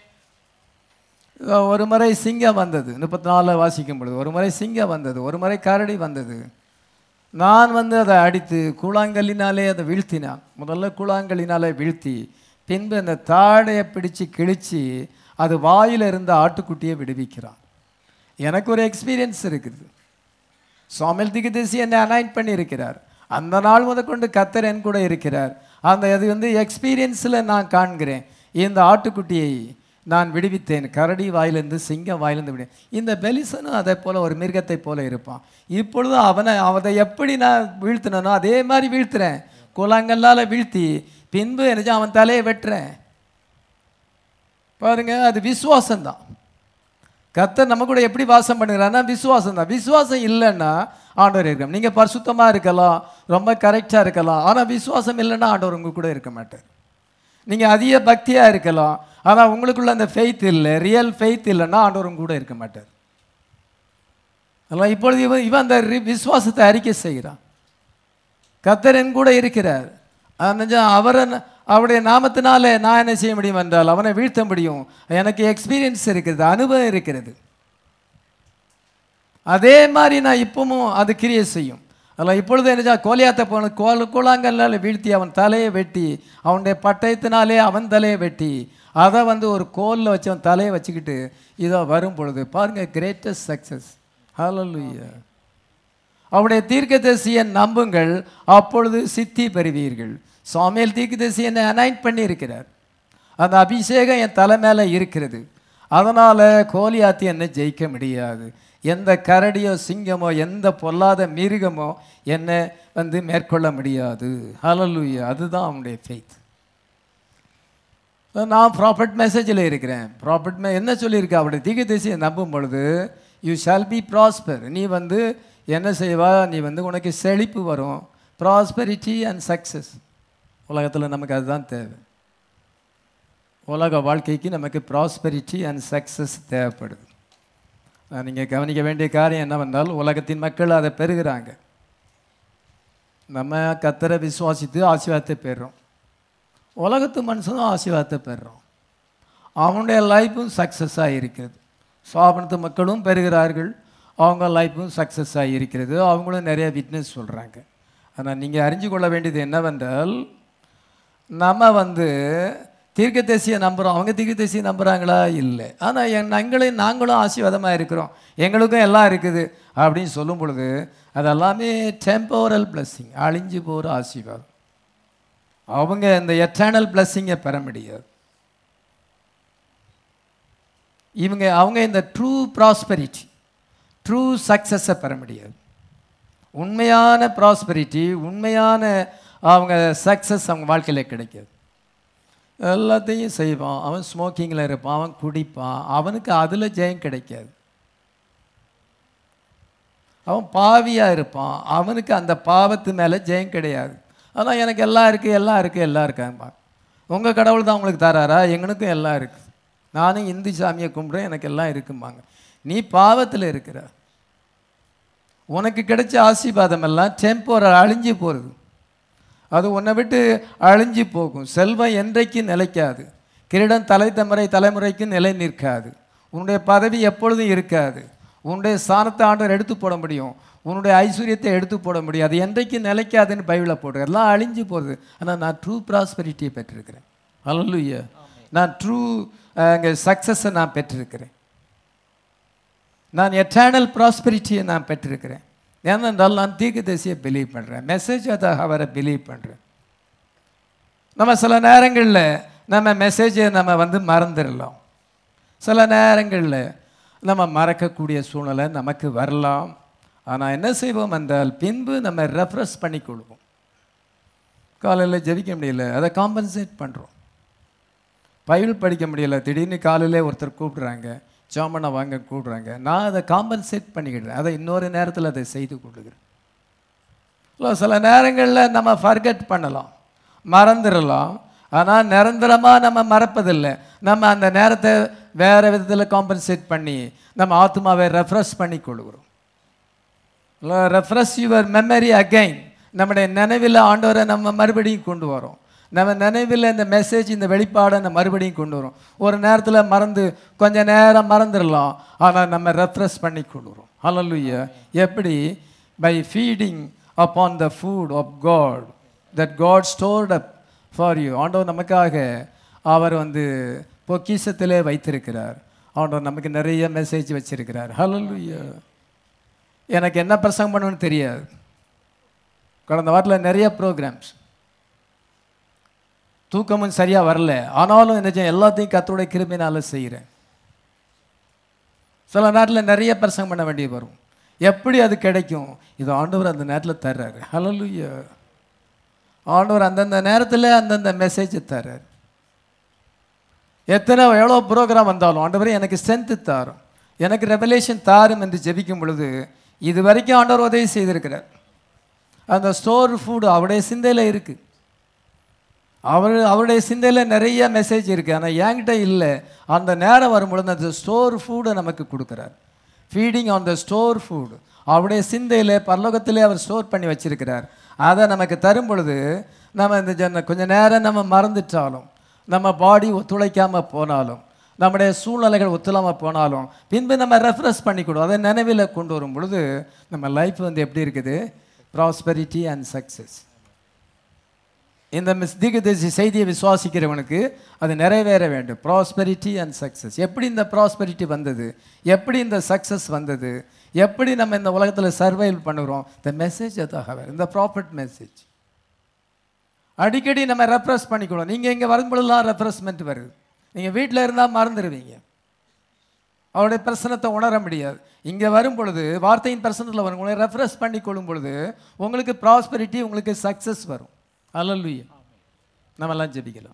ஒரு முறை சிங்கம் வந்தது முப்பத்தி நாலில் வாசிக்கும் பொழுது ஒரு முறை சிங்கம் வந்தது ஒரு முறை கரடி வந்தது நான் வந்து அதை அடித்து கூழாங்கல்லினாலே அதை வீழ்த்தினான் முதல்ல கூழாங்கல்லினாலே வீழ்த்தி பின்பு அந்த தாடையை பிடிச்சு கிழிச்சு அது வாயில் இருந்த ஆட்டுக்குட்டியை விடுவிக்கிறான் எனக்கு ஒரு எக்ஸ்பீரியன்ஸ் இருக்குது சுவாமில் திகுதேசி என்னை அனாயின் பண்ணியிருக்கிறார் அந்த நாள் முதற்கொண்டு கத்தர் என் கூட இருக்கிறார் அந்த அது வந்து எக்ஸ்பீரியன்ஸில் நான் காண்கிறேன் இந்த ஆட்டுக்குட்டியை நான் விடுவித்தேன் கரடி வாயிலிருந்து சிங்கம் வாயிலிருந்து விடு இந்த பெலிசனும் அதே போல் ஒரு மிருகத்தை போல இருப்பான் இப்பொழுது அவனை அவனை எப்படி நான் வீழ்த்தினனோ அதே மாதிரி வீழ்த்துறேன் குளங்களால் வீழ்த்தி பின்பு என்ன அவன் தலையை வெட்டுறேன் பாருங்க அது விசுவாசம்தான் கத்தர் நம்ம கூட எப்படி வாசம் பண்ணுகிறான்னா விசுவாசம் தான் விசுவாசம் இல்லைன்னா ஆண்டவர் இருக்கலாம் நீங்கள் பரிசுத்தமாக இருக்கலாம் ரொம்ப கரெக்டாக இருக்கலாம் ஆனால் விசுவாசம் இல்லைன்னா ஆண்டவர் உங்க கூட இருக்க மாட்டார் நீங்கள் அதிக பக்தியாக இருக்கலாம் ஆனால் உங்களுக்குள்ள அந்த ஃபெய்த் இல்லை ரியல் ஃபெய்த் இல்லைன்னா ஆண்டவர் உங்க கூட இருக்க மாட்டார் அதெல்லாம் இப்பொழுது இவன் இவன் அந்த ரி- விசுவாசத்தை அறிக்கை செய்கிறான் கத்தர் என் கூட இருக்கிறார் அந்த அவரை ந- அவருடைய நாமத்தினாலே நான் என்ன செய்ய முடியும் என்றால் அவனை வீழ்த்த முடியும் எனக்கு எக்ஸ்பீரியன்ஸ் இருக்கிறது அனுபவம் இருக்கிறது அதே மாதிரி நான் இப்பவும் அது கிரியை செய்யும் அதில் இப்பொழுது என்ன கோலியாத்த போன கோல் கூழாங்கல்லால் வீழ்த்தி அவன் தலையை வெட்டி அவனுடைய பட்டயத்தினாலே அவன் தலையை வெட்டி அதை வந்து ஒரு கோலில் வச்சு அவன் தலையை வச்சுக்கிட்டு இதோ வரும் பொழுது பாருங்க கிரேட்டஸ்ட் சக்ஸஸ் ஹalleluya அவருடைய தீர்க்கதரிசியை நம்புங்கள் அப்பொழுது சித்தி பெறுவீர்கள் சாமியல் தீர்க்கதரிசி என்னை அனாயின்ட் பண்ணி இருக்கிறார் அந்த அபிஷேகம் என் தலை மேலே இருக்கிறது அதனால் கோலியாத்தி என்னை ஜெயிக்க முடியாது எந்த கரடியோ சிங்கமோ எந்த பொல்லாத மிருகமோ என்னை வந்து மேற்கொள்ள முடியாது ஹalleluya அதுதான் அவனுடைய ஃபெய்த் நான் ப்ராஃபிட் மெசேஜில் இருக்கிறேன் ப்ராஃபிட் மே என்ன சொல்லியிருக்க அவருடைய தீக திசையை நம்பும் பொழுது யூ ஷால் பி ப்ராஸ்பர் நீ வந்து என்ன செய்வா நீ வந்து உனக்கு செழிப்பு வரும் ப்ராஸ்பரிட்டி அண்ட் சக்ஸஸ் உலகத்தில் நமக்கு அதுதான் தேவை உலக வாழ்க்கைக்கு நமக்கு ப்ராஸ்பரிட்டி அண்ட் சக்ஸஸ் தேவைப்படுது நீங்கள் கவனிக்க வேண்டிய காரியம் என்னவென்றால் உலகத்தின் மக்கள் அதை பெறுகிறாங்க நம்ம கத்தரை விசுவாசித்து ஆசீர்வாதத்தை பெறுறோம் உலகத்து மனுஷனும் ஆசீர்வாதத்தை பெறுறோம் அவனுடைய லைஃப்பும் சக்ஸஸாக இருக்கிறது சாபனத்து மக்களும் பெறுகிறார்கள் அவங்க லைஃப்பும் சக்ஸஸாக இருக்கிறது அவங்களும் நிறைய விட்னஸ் சொல்கிறாங்க ஆனால் நீங்கள் அறிஞ்சு கொள்ள வேண்டியது என்னவென்றால் நம்ம வந்து தீர்க்கதரிசியை நம்புகிறோம் அவங்க தீர்க்கதரிசியை நம்புகிறாங்களா இல்லை ஆனால் என் எங்களையும் நாங்களும் ஆசீர்வாதமாக இருக்கிறோம் எங்களுக்கும் எல்லாம் இருக்குது அப்படின்னு சொல்லும் பொழுது அதெல்லாமே டெம்போரல் பிளஸ்ஸிங் அழிஞ்சு போகிற ஆசீர்வாதம் அவங்க இந்த எட்டர்னல் பிளஸ்ஸிங்கை பெற முடியாது இவங்க அவங்க இந்த ட்ரூ ப்ராஸ்பரிட்டி ட்ரூ சக்ஸஸை பெற முடியாது உண்மையான ப்ராஸ்பரிட்டி உண்மையான அவங்க சக்ஸஸ் அவங்க வாழ்க்கையில் கிடைக்காது எல்லாத்தையும் செய்வான் அவன் ஸ்மோக்கிங்கில் இருப்பான் அவன் குடிப்பான் அவனுக்கு அதில் ஜெயம் கிடைக்காது அவன் பாவியாக இருப்பான் அவனுக்கு அந்த பாவத்து மேலே ஜெயம் கிடையாது ஆனால் எனக்கு எல்லாம் இருக்குது எல்லாம் இருக்குது எல்லாம் இருக்காங்க உங்கள் கடவுள் தான் உங்களுக்கு தராரா எங்களுக்கும் எல்லாம் இருக்குது நானும் இந்து சாமியை கும்பிட்றேன் எனக்கு எல்லாம் இருக்குமாங்க நீ பாவத்தில் இருக்கிற உனக்கு கிடைச்ச ஆசீர்வாதம் எல்லாம் டெம்போரல் அழிஞ்சு போகிறது அது உன்னை விட்டு அழிஞ்சு போகும் செல்வம் என்றைக்கும் நிலைக்காது கிரீடம் தலை தலைமுறை தலைமுறைக்கு நிலை நிற்காது உன்னுடைய பதவி எப்பொழுதும் இருக்காது உன்னுடைய ஸ்தானத்தை ஆண்டவர் எடுத்து போட முடியும் உன்னுடைய ஐஸ்வர்யத்தை எடுத்து போட முடியும் அது என்றைக்கும் நிலைக்காதுன்னு பைபிளில் போட்டு எல்லாம் அழிஞ்சு போகுது ஆனால் நான் ட்ரூ ப்ராஸ்பெரிட்டியை பெற்றிருக்கிறேன் அல்லூயா நான் ட்ரூ அங்கே சக்ஸஸை நான் பெற்றிருக்கிறேன் நான் எட்டர்னல் ப்ராஸ்பெரிட்டியை நான் பெற்றிருக்கிறேன் ஏனென்றால் நான் தீர்க்கதரிசியை பிலீவ் பண்ணுறேன் மெசேஜ் அதை அவரை பிலீவ் பண்ணுறேன் நம்ம சில நேரங்களில் நம்ம மெசேஜை நம்ம வந்து மறந்துடலாம் சில நேரங்களில் நம்ம மறக்கக்கூடிய சூழ்நிலை நமக்கு வரலாம் ஆனால் என்ன செய்வோம் என்றால் பின்பு நம்ம ரெஃப்ரெஷ் பண்ணி கொள்வோம் காலையில் ஜெபிக்க முடியல அதை காம்பன்சேட் பண்ணுறோம் பைபிள் படிக்க முடியல திடீர்னு காலையிலே ஒருத்தர் கூப்பிடுறாங்க ஜாமனை வாங்க கூப்பிடுறாங்க நான் அதை காம்பன்சேட் பண்ணிக்கிடுறேன் அதை இன்னொரு நேரத்தில் அதை செய்து கொடுக்குறேன் இல்லை சில நேரங்களில் நம்ம ஃபர்கெட் பண்ணலாம் மறந்துடலாம் ஆனால் நிரந்தரமாக நம்ம மறப்பதில்லை நம்ம அந்த நேரத்தை வேறு விதத்தில் காம்பன்சேட் பண்ணி நம்ம ஆத்மாவை ரெஃப்ரெஷ் பண்ணி கொள்கிறோம் ரெஃப்ரெஷ் யுவர் மெமரி அகைன் நம்முடைய நினைவில் ஆண்டவரை நம்ம மறுபடியும் கொண்டு வரோம் நம்ம நினைவில் இந்த மெசேஜ் இந்த வெளிப்பாடை நம்ம மறுபடியும் கொண்டு வரோம் ஒரு நேரத்தில் மறந்து கொஞ்ச நேரம் மறந்துடலாம் ஆனால் நம்ம ரெஃப்ரெஷ் பண்ணி கொள்கிறோம் ஹalleluya எப்படி by feeding upon the food of God that God stored up for you ஆண்டவர் நமக்காக அவர் வந்து பொக்கிஷத்திலே வைத்திருக்கிறார் ஆண்டவர் நமக்கு நிறைய மெசேஜ் வச்சிருக்கிறார் ஹalleluya எனக்கு என்ன பிரசங்கம் பண்ணணும்னு தெரியாது கடந்த வாரத்தில் நிறைய ப்ரோக்ராம்ஸ் தூக்கமும் சரியாக வரல ஆனாலும் என்ன செய்ய எல்லாத்தையும் கத்தோடைய கிருமினால செய்கிறேன் சில நேரத்தில் நிறைய பிரசங்கம் பண்ண வேண்டியது வரும் எப்படி அது கிடைக்கும் இது ஆண்டவர் அந்த நேரத்தில் தர்றாரு ஹalleluya ஆண்டவர் அந்தந்த நேரத்தில் அந்தந்த மெசேஜை தர்றாரு எத்தனை எவ்வளோ ப்ரோக்ராம் வந்தாலும் ஆண்டவரே எனக்கு ஸ்ட்ரென்த்து தாரும் எனக்கு ரெவலேஷன் தாரும் என்று ஜெபிக்கும் பொழுது இது வரைக்கும் ஆண்டவர் உதவி செய்திருக்கிறார் அந்த ஸ்டோர் ஃபுட் அவருடைய சிந்தையில் இருக்குது அவர் அவருடைய சிந்தையில் நிறைய மெசேஜ் இருக்குது ஆனால் என்கிட்ட இல்லை அந்த நேரம் வரும்பொழுது அந்த ஸ்டோர் ஃபுட்டை நமக்கு கொடுக்குறார் feeding on the store food அவருடைய சிந்தையில் பரலோகத்திலே அவர் ஸ்டோர் பண்ணி வச்சிருக்கிறார் அதை நமக்கு தரும் பொழுது நம்ம இந்த ஜன கொஞ்ச நேரம் நம்ம மறந்துட்டாலும் நம்ம பாடி ஒத்துழைக்காமல் போனாலும் நம்முடைய சூழ்நிலைகள் ஒத்துழாமல் போனாலும் பின்பு நம்ம ரெஃப்ரெஷ் பண்ணிக்கணும் அதை நினைவில் கொண்டு வரும் பொழுது நம்ம லைஃப் வந்து எப்படி இருக்குது ப்ராஸ்பெரிட்டி அண்ட் சக்ஸஸ் இந்த மிஸ் தீர்க்கதரிசி செய்தியை விசுவாசிக்கிறவனுக்கு அது நிறைவேற வேண்டும் ப்ராஸ்பெரிட்டி அண்ட் சக்ஸஸ் எப்படி இந்த ப்ராஸ்பெரிட்டி வந்தது எப்படி இந்த சக்ஸஸ் வந்தது எப்படி நம்ம இந்த உலகத்தில் சர்வைவ் பண்ணுறோம் இந்த மெசேஜ் அதாக இந்த ப்ராப்பர்ட் மெசேஜ் அடிக்கடி நம்ம ரெஃப்ரெஷ் பண்ணிக்கணும் நீங்கள் இங்கே வரும்பொழுதுலாம் ரெஃப்ரெஷ்மெண்ட் வருது நீங்கள் வீட்டில் இருந்தால் மறந்துடுவீங்க அவருடைய பிரசனத்தை உணர முடியாது இங்கே வரும் பொழுது வார்த்தையின் பிரசனத்தில் வரும் உங்களை ரெஃப்ரெஷ் பண்ணி கொள்ளும் பொழுது உங்களுக்கு ப்ராஸ்பெரிட்டி உங்களுக்கு சக்ஸஸ் வரும் அல்லல்லுயா நம்மெல்லாம் ஜெபிக்கலாம்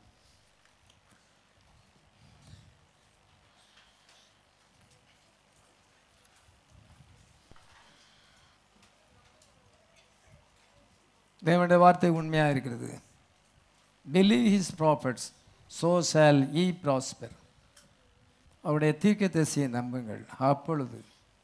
தேவனுடைய வார்த்தை உண்மையாக இருக்கிறது believe his prophets so shall ye prosper அவருடைய தீர்க்கதரிசியை நம்புங்கள் அப்பொழுது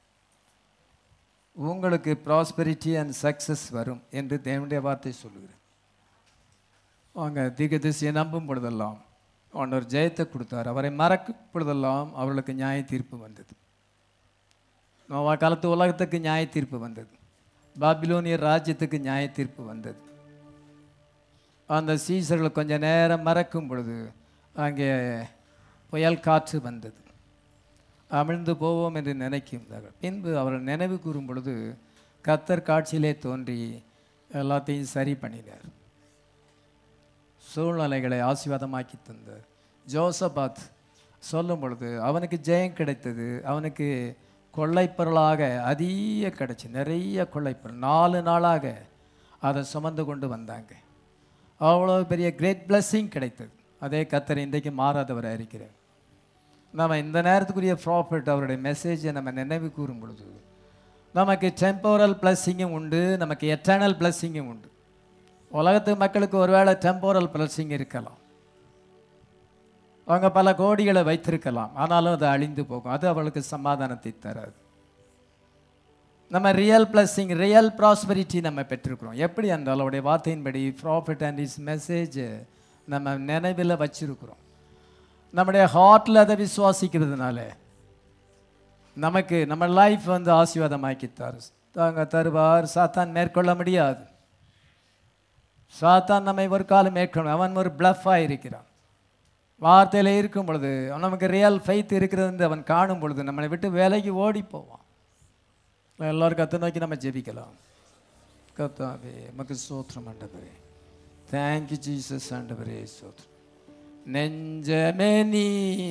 உங்களுக்கு ப்ராஸ்பெரிட்டி அண்ட் சக்ஸஸ் வரும் என்று தேவனுடைய வார்த்தை சொல்லுகிறேன் அவங்க தீர்க்கதரிசியை நம்பும் பொழுதெல்லாம் ஆண்டவர் ஜெயத்தை கொடுத்தார் அவரை மறக்கும் பொழுதெல்லாம் அவர்களுக்கு நியாய தீர்ப்பு வந்தது நோவா காலத்து உலகத்துக்கு நியாய தீர்ப்பு வந்தது பாபிலோனிய ராஜ்யத்துக்கு நியாய தீர்ப்பு வந்தது அந்த சீசர்கள் கொஞ்ச நேரம் மறக்கும் பொழுது அங்கே புயல் காற்று வந்தது அமிழ்ந்து போவோம் என்று நினைக்கின்றார்கள் பின்பு அவர்கள் நினைவு கூறும் பொழுது கத்தர் காட்சியிலே தோன்றி எல்லாத்தையும் சரி பண்ணினார் சூழ்நிலைகளை ஆசீர்வாதமாக்கி தந்தார் ஜோசபாத் சொல்லும் பொழுது அவனுக்கு ஜெயம் கிடைத்தது அவனுக்கு கொள்ளைப்பொருளாக அதிக கிடைச்சி நிறைய கொள்ளைப்பொருள் நாலு நாளாக அதை சுமந்து கொண்டு வந்தாங்க அவ்வளோ பெரிய கிரேட் blessing கிடைத்தது அதே கத்தர் இன்றைக்கு மாறாதவராக இருக்கிறார் நம்ம இந்த நேரத்துக்குரிய ப்ராஃபிட் அவருடைய மெசேஜை நம்ம நினைவு கூறும் பொழுது நமக்கு டெம்போரல் பிளஸ்ஸிங்கும் உண்டு நமக்கு எட்டர்னல் பிளஸ்ஸிங்கும் உண்டு உலகத்து மக்களுக்கு ஒருவேளை டெம்போரல் பிளஸ்ஸிங் இருக்கலாம் அவங்க பல கோடிகளை வைத்திருக்கலாம் ஆனாலும் அது அழிந்து போகும் அது அவளுக்கு சமாதானத்தை தராது நம்ம ரியல் பிளஸ்ஸிங் ரியல் ப்ராஸ்பெரிட்டி நம்ம பெற்றிருக்கிறோம் எப்படி என்றால் அவருடைய வார்த்தையின்படி ப்ராஃபிட் அண்ட் இஸ் மெசேஜ் நம்ம நினைவில் வச்சிருக்கிறோம் நம்முடைய ஹார்ட்டில் அதை விசுவாசிக்கிறதுனால நமக்கு நம்ம லைஃப் வந்து ஆசீர்வாதமாக்கித்தார் தாங்க தருவார் சாத்தான் மேற்கொள்ள முடியாது சாத்தான் நம்மை ஒரு காலம் மேற்கொள்ள அவன் ஒரு பிளஃபாக இருக்கிறான் வார்த்தையில் இருக்கும் பொழுது நமக்கு ரியல் ஃபெய்த் இருக்கிறது அவன் காணும் பொழுது நம்மளை விட்டு வேலைக்கு ஓடி போவான் எல்லாரும் கத்தை நோக்கி நம்ம ஜெபிக்கலாம் கத்தாவே நமக்கு சோத்திரம் ஆண்டவரே தேங்க்யூ ஜீசஸ் ஆண்டவரே சோத்திரம் நெஞ்சமே நீ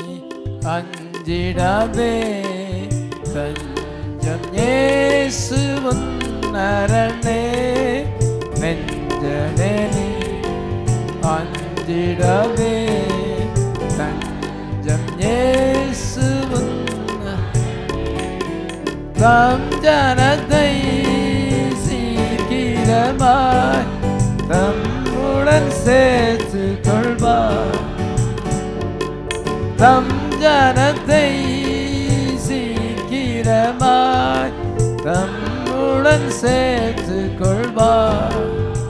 அஞ்சிடாதே தஞ்சம் இயேசு உன்னரணே நெஞ்சமே நீ அஞ்சிடாதே தஞ்சம் இயேசு உன்ன தம் ஜனத்தை சீக்கிரமாய் தம்முடன் சேர்த்து கொள்வார் தம் ஜனத்தை சீக்கிரமாய் தம்முடன் சேர்த்து கொள்வார்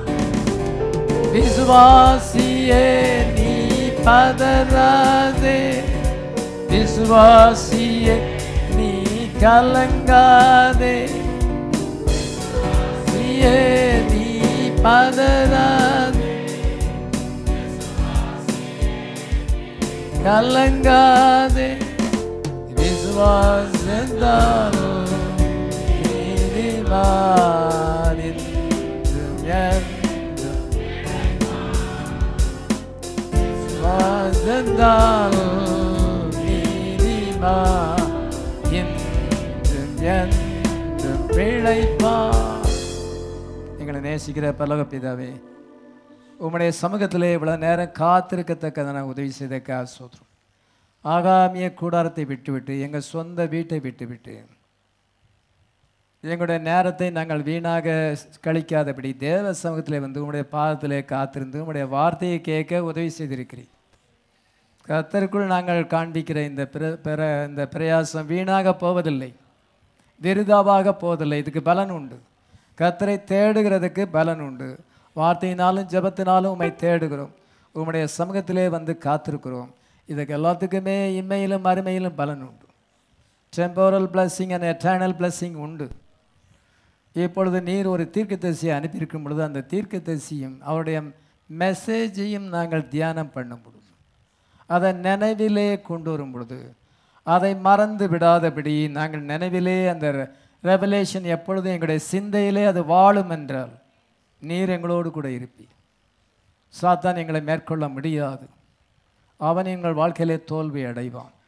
விசுவாசியே நீ பதறாதே விசுவாசியே நீ கலங்காதே விசுவாசியே நீ பதறாதே கலங்காதே விசுவாசந்தாலோ நீதிமானின்றும் என்றும் விசுவாசந்தாலோ நீதிமா என்றும் என்றும் பிழைப்பா எங்களை நேசிக்கிற பல்லவ பிதாவே உம்முடைய சமூகத்திலே இவ்வளவு நேரம் காத்திருக்கத்தக்கதான உதவி செய்தக்கா சோத்ரம் ஆகாமிய கூடாரத்தை விட்டுவிட்டு எங்கள் சொந்த வீட்டை விட்டுவிட்டு எங்களுடைய நேரத்தை நாங்கள் வீணாக கழிக்காதபடி தேவ சமூகத்திலே வந்து உங்களுடைய பாதத்திலே காத்திருந்து உங்களுடைய வார்த்தையை கேட்க உதவி செய்திருக்கிறீர் கத்தருக்குள் நாங்கள் காண்பிக்கிற இந்த பிர பிற இந்த பிரயாசம் வீணாக போவதில்லை விருதாவாக போவதில்லை இதுக்கு பலன் உண்டு கத்தரை தேடுகிறதுக்கு பலன் உண்டு வார்த்தையினாலும் ஜெபத்தினாலும் உம்மை தேடுகிறோம் உம்முடைய சமூகத்திலே வந்து காத்திருக்கிறோம் இதுக்கு எல்லாத்துக்குமே இம்மையிலும் மறுமையிலும் பலன் உண்டு temporal blessing and eternal blessing உண்டு இப்பொழுது நீர் ஒரு தீர்க்கதரிசியை அனுப்பியிருக்கும் பொழுது அந்த தீர்க்கதரிசியும் அவருடைய மெசேஜையும் நாங்கள் தியானம் பண்ணும் பொழுது அதை நினைவிலே கொண்டு வரும் பொழுது அதை மறந்து விடாதபடி நாங்கள் நினைவிலே அந்த ரெவலேஷன் எப்பொழுதும் எங்களுடைய சிந்தையிலே அது வாழும் என்றால் நீர் எங்களோடு கூட இருப்பீர் சாத்தான் எங்களை மேற்கொள்ள முடியாது அவன் எங்கள் வாழ்க்கையிலே தோல்வி அடைவான்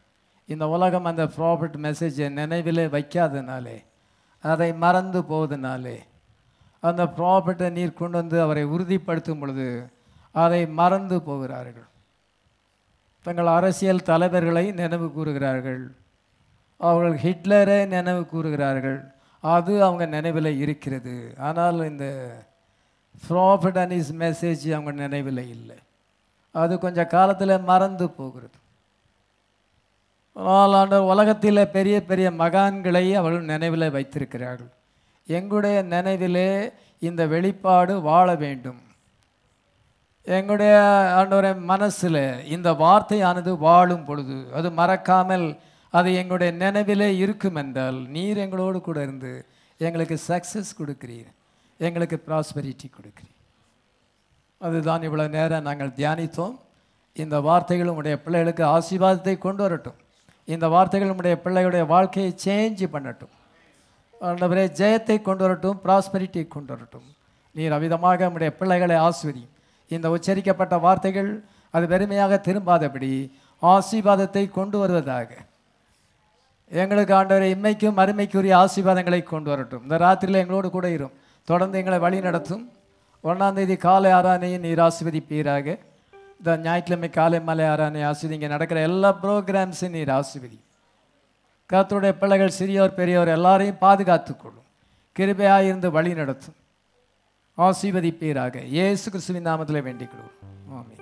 இந்த உலகம் அந்த ப்ராஃபிட் மெசேஜை நினைவிலே வைக்காதனாலே அதை மறந்து போவதனாலே அந்த ப்ராஃபிட்டை நீர் கொண்டு வந்து அவரை உறுதிப்படுத்தும் பொழுது அதை மறந்து போகிறார்கள் தங்கள் அரசியல் தலைவர்களை நினைவு கூறுகிறார்கள் அவர்கள் ஹிட்லரை நினைவு கூறுகிறார்கள் அது அவங்க நினைவில் இருக்கிறது ஆனால் இந்த ப்ராஃபிட் அண்ட் இஸ் மெசேஜ் அவங்க நினைவில் இல்லை அது கொஞ்சம் காலத்தில் மறந்து போகிறது ஆனால் ஆண்டவர் உலகத்தில் பெரிய பெரிய மகான்களை அவர்கள் நினைவில் வைத்திருக்கிறார்கள் எங்களுடைய நினைவிலே இந்த வெளிப்பாடு வாழ வேண்டும் எங்களுடைய ஆண்டவரை மனசில் இந்த வார்த்தையானது வாழும் பொழுது அது மறக்காமல் அது எங்களுடைய நினைவிலே இருக்கும் என்றால் நீர் எங்களோடு கூட இருந்து எங்களுக்கு சக்ஸஸ் கொடுக்கிறீர் எங்களுக்கு ப்ராஸ்பெரிட்டி கொடுக்கிறீர் அதுதான் இவ்வளோ நேரம் நாங்கள் தியானித்தோம் இந்த வார்த்தைகள் உங்களுடைய பிள்ளைகளுக்கு ஆசீர்வாதத்தை கொண்டு வரட்டும் இந்த வார்த்தைகள் உங்களுடைய பிள்ளைகளுடைய வாழ்க்கையை சேஞ்ச் பண்ணட்டும் ஆண்டவரே ஜெயத்தை கொண்டு வரட்டும் ப்ராஸ்பெரிட்டியை கொண்டு வரட்டும் நீர் அவிதமாக நம்முடைய பிள்ளைகளை ஆஸ்வதி இந்த உச்சரிக்கப்பட்ட வார்த்தைகள் அது வெறுமையாக திரும்பாதபடி ஆசீர்வாதத்தை கொண்டு வருவதாக எங்களுக்கு ஆண்டவரை இம்மைக்கும் அருமைக்குரிய ஆசீர்வாதங்களை கொண்டு வரட்டும் இந்த ராத்திரியில் எங்களோடு கூட இரும் தொடர்ந்து எங்களை வழி நடத்தும் ஒன்றாம் தேதி காலை ஆராதனையும் நீர் ஆசீர்வதிப்பீராக இந்த ஞாயிற்றுக்கிழமை காலை மாலை ஆராதனை ஆசீர்வதி இங்கே நடக்கிற எல்லா ப்ரோக்ராம்ஸையும் நீர் ஆசீர்வதி கர்த்தருடைய பிள்ளைகள் சிறியோர் பெரியோர் எல்லாரையும் பாதுகாத்துக் கொள்ளும் கிருபையாக இருந்து வழி நடத்தும் ஆசீர்வதிப்பீராக இயேசு கிறிஸ்துவின் நாமத்தில் வேண்டிக் கொள்வோம் ஆமென்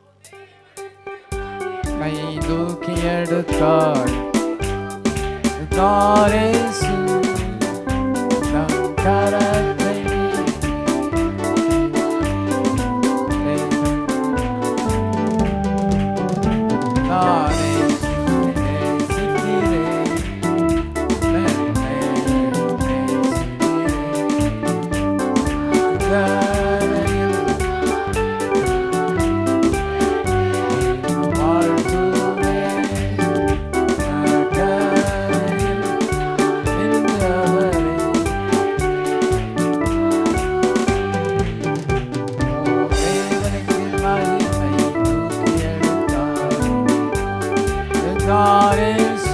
கை தூக்கி எடுத்தாள் தாரேசு தம் கரத்தை நானே நேசிக்கிறேன் என்னை நேசிக்கிறேன் கரையில் வாழ்த்துவேன் கரையில் நின்றவரே தேவனுக்கு மகிமை தூக்கி எடுத்தார் தாரேசு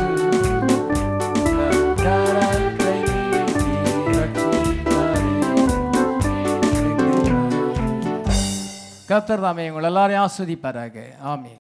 கரத்தை நீட்டி ரட்சித்தாரே கத்தர் தாமே உங்கள் எல்லாரையும் ஆஸ்வதிப்பாராக ஆமென்